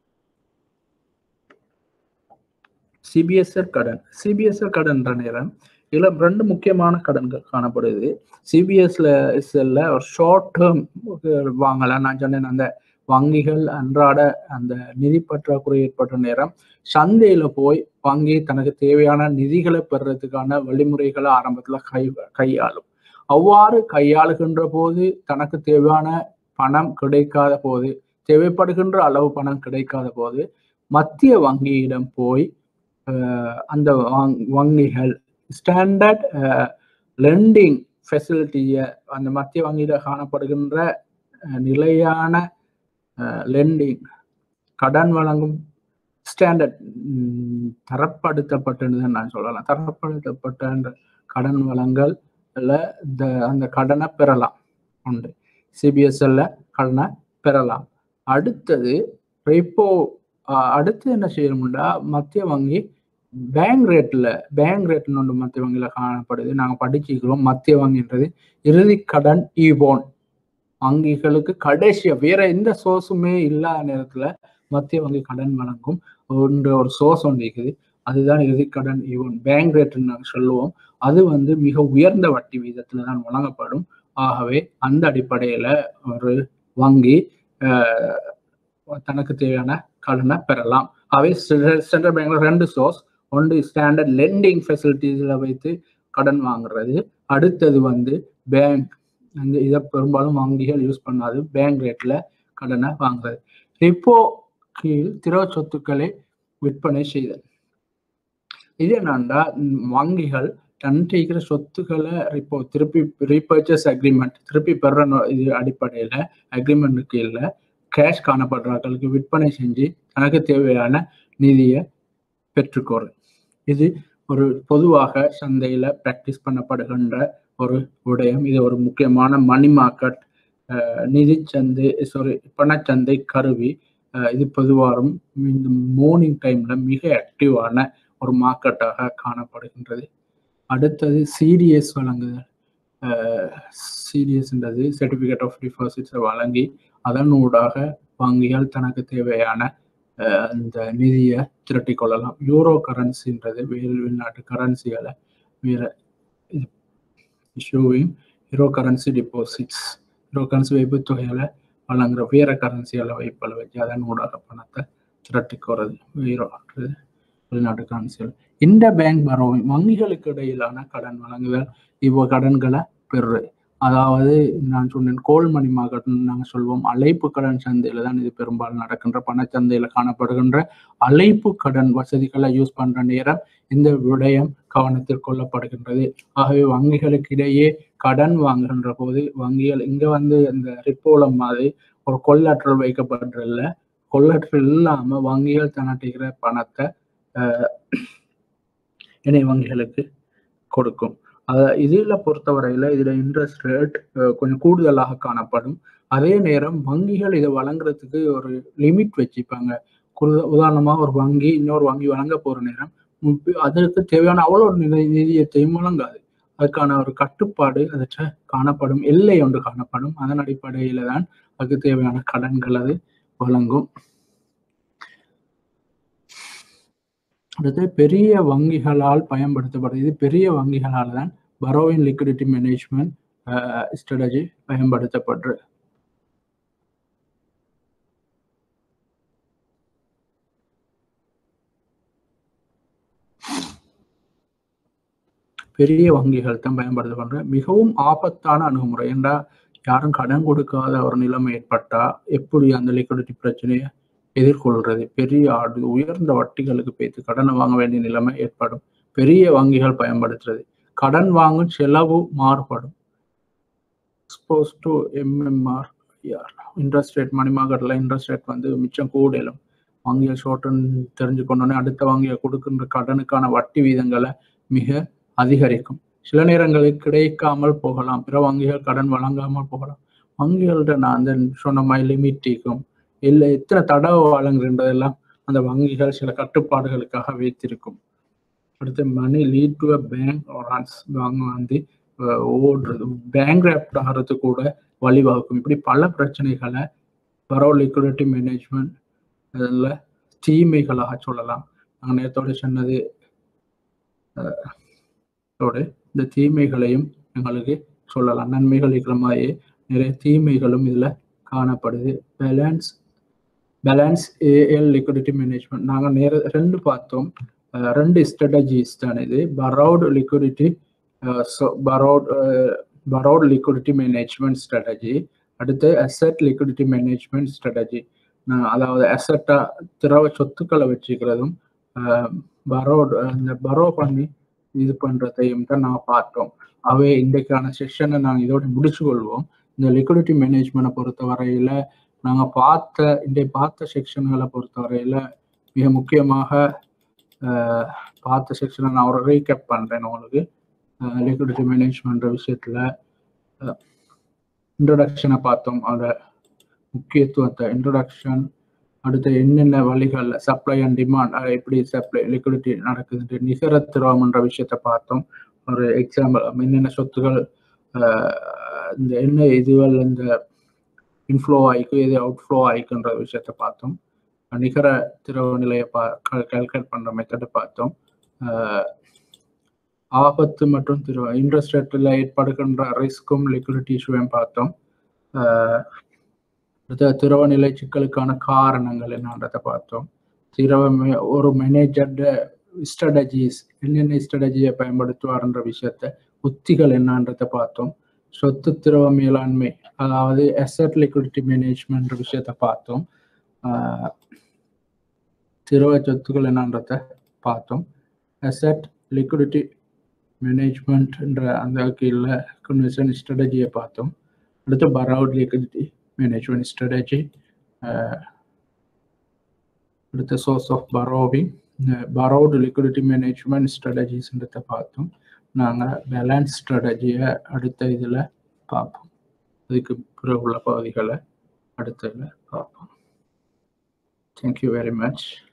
சிபிஎஸ்எல் கடன் சிபிஎஸ்எல் கடன்ற நேரம் இதுல ரெண்டு முக்கியமான கடன்கள் காணப்படுது சிபிஎஸ்ல எஸ்எல்ல ஒரு ஷார்ட் டேர்ம் வாங்கலாம் நான் சொன்னேன் அந்த வங்கிகள் அன்றாட அந்த நிதி பற்றாக்குறை ஏற்பட்ட நேரம் சந்தையில போய் வங்கி தனக்கு தேவையான நிதிகளை பெறுறதுக்கான வழிமுறைகளை ஆரம்பத்துல கை கையாளும் அவ்வாறு கையாளுகின்ற போது தனக்கு தேவையான பணம் கிடைக்காத போது தேவைப்படுகின்ற அளவு பணம் கிடைக்காத போது மத்திய வங்கியிடம் போய் அந்த வங்கிகள் ஸ்டாண்டர்ட் லெண்டிங் ஃபெசிலிட்டியை அந்த மத்திய வங்கியில காணப்படுகின்ற நிலையான லெண்டிங் கடன் வழங்கும் ஸ்டாண்டர்ட் தரப்படுத்தப்பட்டது நான் சொல்லலாம் தரப்படுத்தப்பட்ட கடன் வழங்கல் இந்த அந்த கடனை பெறலாம் உண்டு சிபிஎஸ்எல்ல கடனை பெறலாம் அடுத்தது ரெப்போ அடுத்து என்ன செய்யணும்னா மத்திய வங்கி பேங்க் ரேட்ல பேங்க் ரேட்னு ஒன்று மத்திய வங்கியில காணப்படுது நாங்கள் படிச்சுக்கிறோம் மத்திய வங்கின்றது இறுதி கடன் ஈபோன் வங்கிகளுக்கு கடைசியா வேற எந்த சோர்ஸுமே இல்லாத நேரத்துல மத்திய வங்கி கடன் வழங்கும் ஒன்று ஒரு சோர்ஸ் ஒன்று இருக்குது அதுதான் இறுதி கடன் ஈவன் பேங்க் ரேட்னு நாங்கள் சொல்லுவோம் அது வந்து மிக உயர்ந்த வட்டி வீதத்துல தான் வழங்கப்படும் ஆகவே அந்த அடிப்படையில ஒரு வங்கி தனக்கு தேவையான கடனை பெறலாம் அவை சென்ட்ரல் பேங்க்ல ரெண்டு சோர்ஸ் ஒன்று ஸ்டாண்டர்ட் லெண்டிங் ஃபெசிலிட்டிஸ்ல வைத்து கடன் வாங்குறது அடுத்தது வந்து பேங்க் அந்த இதை பெரும்பாலும் வங்கிகள் யூஸ் பண்ணாது பேங்க் ரேட்ல கடனை வாங்குறது ரிப்போ கீழ் திரவ சொத்துக்களை விற்பனை செய்தல் இது என்னன்னா வங்கிகள் தன்னிட்டு இருக்கிற சொத்துக்களை இப்போ திருப்பி ரீபர்ச்சஸ் அக்ரிமெண்ட் திருப்பி பெற இது அடிப்படையில அக்ரிமெண்ட் கீழ கேஷ் காணப்படுறார்களுக்கு விற்பனை செஞ்சு தனக்கு தேவையான நிதியை பெற்றுக்கொள்ளும் இது ஒரு பொதுவாக சந்தையில பிராக்டிஸ் பண்ணப்படுகின்ற ஒரு விடயம் இது ஒரு முக்கியமான மணி மார்க்கெட் நிதி சந்தை சாரி பணச்சந்தை கருவி இது பொதுவாரும் இந்த மார்னிங் டைம்ல மிக ஆக்டிவான ஒரு மார்க்கெட்டாக காணப்படுகின்றது அடுத்தது சிடிஎஸ் வழங்குதல் சிடிஎஸ்ன்றது சர்டிபிகேட் ஆஃப் டிபாசிட்ஸை வழங்கி அதனூடாக வங்கிகள் தனக்கு தேவையான அந்த நிதியை திரட்டி கொள்ளலாம் யூரோ கரன்சின்றது வேறு வெளிநாட்டு கரன்சிகளை வேற issuing euro currency deposits euro currency வைப்பு தொகைகளை வழங்குற வேற கரன்சிகளை வைப்பலை வச்சு அதன் ஊடாக பணத்தை திரட்டிக்கோறது யூரோ வெளிநாட்டு கரன்சிகள் இந்த பேங்க் பரோவிங் வங்கிகளுக்கு இடையிலான கடன் வழங்குதல் இவ்வளோ கடன்களை பெறு அதாவது நான் சொன்னேன் கோல் மணி மார்க்கெட் நாங்கள் சொல்வோம் அழைப்பு கடன் சந்தையில தான் இது பெரும்பாலும் நடக்கின்ற பணச்சந்தையில காணப்படுகின்ற அழைப்பு கடன் வசதிகளை யூஸ் பண்ற நேரம் இந்த விடயம் கவனத்தில் கொள்ளப்படுகின்றது ஆகவே வங்கிகளுக்கு இடையே கடன் வாங்குகின்ற போது வங்கிகள் இங்க வந்து இந்த ரிப்போலம் மாதிரி ஒரு கொள்ளற்றல் வைக்கப்படுறதில்ல கொள்ளற்றல் இல்லாம வங்கிகள் தனட்டுகிற பணத்தை இணை வங்கிகளுக்கு கொடுக்கும் அத இதுல பொறுத்தவரையில இதுல இன்ட்ரெஸ்ட் ரேட் கொஞ்சம் கூடுதலாக காணப்படும் அதே நேரம் வங்கிகள் இதை வழங்குறதுக்கு ஒரு லிமிட் வச்சுப்பாங்க உதாரணமா ஒரு வங்கி இன்னொரு வங்கி வழங்க போற நேரம் அதற்கு தேவையான அவ்வளோ நிதி நிதியத்தையும் வழங்காது அதுக்கான ஒரு கட்டுப்பாடு அதற்ற காணப்படும் எல்லை ஒன்று காணப்படும் அதன் அடிப்படையில தான் அதுக்கு தேவையான கடன்கள் அது வழங்கும் அடுத்து பெரிய வங்கிகளால் பயன்படுத்தப்படுது இது பெரிய வங்கிகளால் தான் பரோவின் லிக்விடிட்டி மேனேஜ்மெண்ட் ஸ்ட்ராட்டஜி பயன்படுத்தப்படுறது பெரிய வங்கிகள் தான் பயன்படுத்தப்படுற மிகவும் ஆபத்தான அணுகுமுறை என்றா யாரும் கடன் கொடுக்காத ஒரு நிலைமை ஏற்பட்டா எப்படி அந்த லிக்விடிட்டி பிரச்சனையை எதிர்கொள்றது பெரிய ஆடு உயர்ந்த வட்டிகளுக்கு பேத்து கடனை வாங்க வேண்டிய நிலைமை ஏற்படும் பெரிய வங்கிகள் பயன்படுத்துறது கடன் வாங்கும் செலவு மாறுபடும் expose to MMR interest rate money மார்க்கெட்ல இன்ட்ரெஸ்ட் ரேட் வந்து மிச்சம் கூடலும் வங்கிகள் ஷோர்ட்டுன்னு தெரிஞ்சு கொண்டோன்னே அடுத்த வங்கியை கொடுக்கின்ற கடனுக்கான வட்டி வீதங்களை மிக அதிகரிக்கும் சில நேரங்களில் கிடைக்காமல் போகலாம் பிற வங்கிகள் கடன் வழங்காமல் போகலாம் வங்கிகள்கிட்ட நான் அந்த சொன்ன மாதிரி லிமிட்டிக்கும் இல்லை எத்தனை தடவை வழங்குகின்றதெல்லாம் அந்த வங்கிகள் சில கட்டுப்பாடுகளுக்காக வைத்திருக்கும் அடுத்து money lead to a bankers வாங்க வந்து ஓடுறது பேங்க் ஆகிறது கூட வழிவகுக்கும் இப்படி பல பிரச்சனைகளை பரோ லிக்விடிட்டி மேனேஜ்மெண்ட் அதில் தீமைகளாக சொல்லலாம் நான் நேரத்தோடு சொன்னது இந்த தீமைகளையும் எங்களுக்கு சொல்லலாம் நன்மைகள் இருக்கிற மாதிரி நிறைய தீமைகளும் இதில் காணப்படுது balance balance AL liquidity management நாங்கள் நேர ரெண்டு பார்த்தோம் ரெண்டு ஸ்ட்ராட்டஜிஸ் தான் இது borrowed liquidity borrowed borrowed liquidity management strategy அடுத்து அசெட் லிக்விடிட்டி மேனேஜ்மெண்ட் ஸ்ட்ராட்டஜி அதாவது அசெட்டா திரவ சொத்துக்களை வச்சுக்கிறதும் பரோட் இந்த பரோ பண்ணி இது பண்றதையும் தான் நான் பார்த்தோம் அவை இன்றைக்கான செஷனை நாங்கள் இதோட முடிச்சு கொள்வோம் இந்த லிக்விடிட்டி மேனேஜ்மெண்ட்டை பொறுத்த வரையில நாங்கள் பார்த்த இன்றைய பார்த்த செக்ஷன்களை பொறுத்த வரையில மிக முக்கியமாக பார்த்த செக்ஷனை நான் ஒரு ரீகேப் பண்றேன் உங்களுக்கு லிக்விடிட்டி மேனேஜ்மெண்ட் விஷயத்துல இன்ட்ரடக்ஷனை பார்த்தோம் அதோட முக்கியத்துவத்தை இன்ட்ரடக்ஷன் அடுத்து என்னென்ன வழிகள் சப்ளை அண்ட் டிமாண்ட் எப்படி சப்ளை லிக்விடிட்டி நடக்குது நிகர திரவம்ன்ற விஷயத்த பார்த்தோம் ஒரு எக்ஸாம்பிள் என்னென்ன சொத்துகள் இந்த என்ன இதுவல் இந்த இன்ஃப்ளோ ஆயிக்கும் எது அவுட்ஃப்ளோ ஆயிக்குன்ற விஷயத்த பார்த்தோம் நிகர திரவ நிலையை பா கால்குலேட் பண்ற மெத்தடை பார்த்தோம் ஆபத்து மற்றும் திரவ இன்ட்ரெஸ்ட் ரேட்டில் ஏற்படுகின்ற ரிஸ்க்கும் லிக்விடிட்டி இஷ்யூவையும் பார்த்தோம் அடுத்த திரவ நிலை சிக்கலுக்கான காரணங்கள் என்னன்றதை பார்த்தோம் திரவ ஒரு மேனேஜர் ஸ்ட்ராட்டஜிஸ் என்னென்ன ஸ்ட்ராட்டஜியை பயன்படுத்துவார்ன்ற விஷயத்த உத்திகள் என்னன்றதை பார்த்தோம் சொத்து திரவ மேலாண்மை அதாவது அசட் லிக்விடிட்டி மேனேஜ்மெண்ட் விஷயத்த பார்த்தோம் திரவ சொத்துக்கள் என்னன்றத பார்த்தோம் அசட் லிக்விடிட்டி மேனேஜ்மெண்ட்ன்ற அந்த கீழே கன்வென்ஷன் ஸ்ட்ராட்டஜியை பார்த்தோம் அடுத்து பரவுட் லிக்விடிட்டி மேனேஜ்மெண்ட் ஸ்ட்ராட்டஜி அடுத்த source of borrowing borrowed liquidity management ஸ்ட்ராட்டஜிஸ்ன்றத பார்த்தோம் நாங்கள் பேலன்ஸ் ஸ்ட்ராட்டஜியை அடுத்த இதில் பார்ப்போம் அதுக்கு பிறகு உள்ள பகுதிகளை அடுத்த இதில் பார்ப்போம் தேங்க்யூ வெரி மச்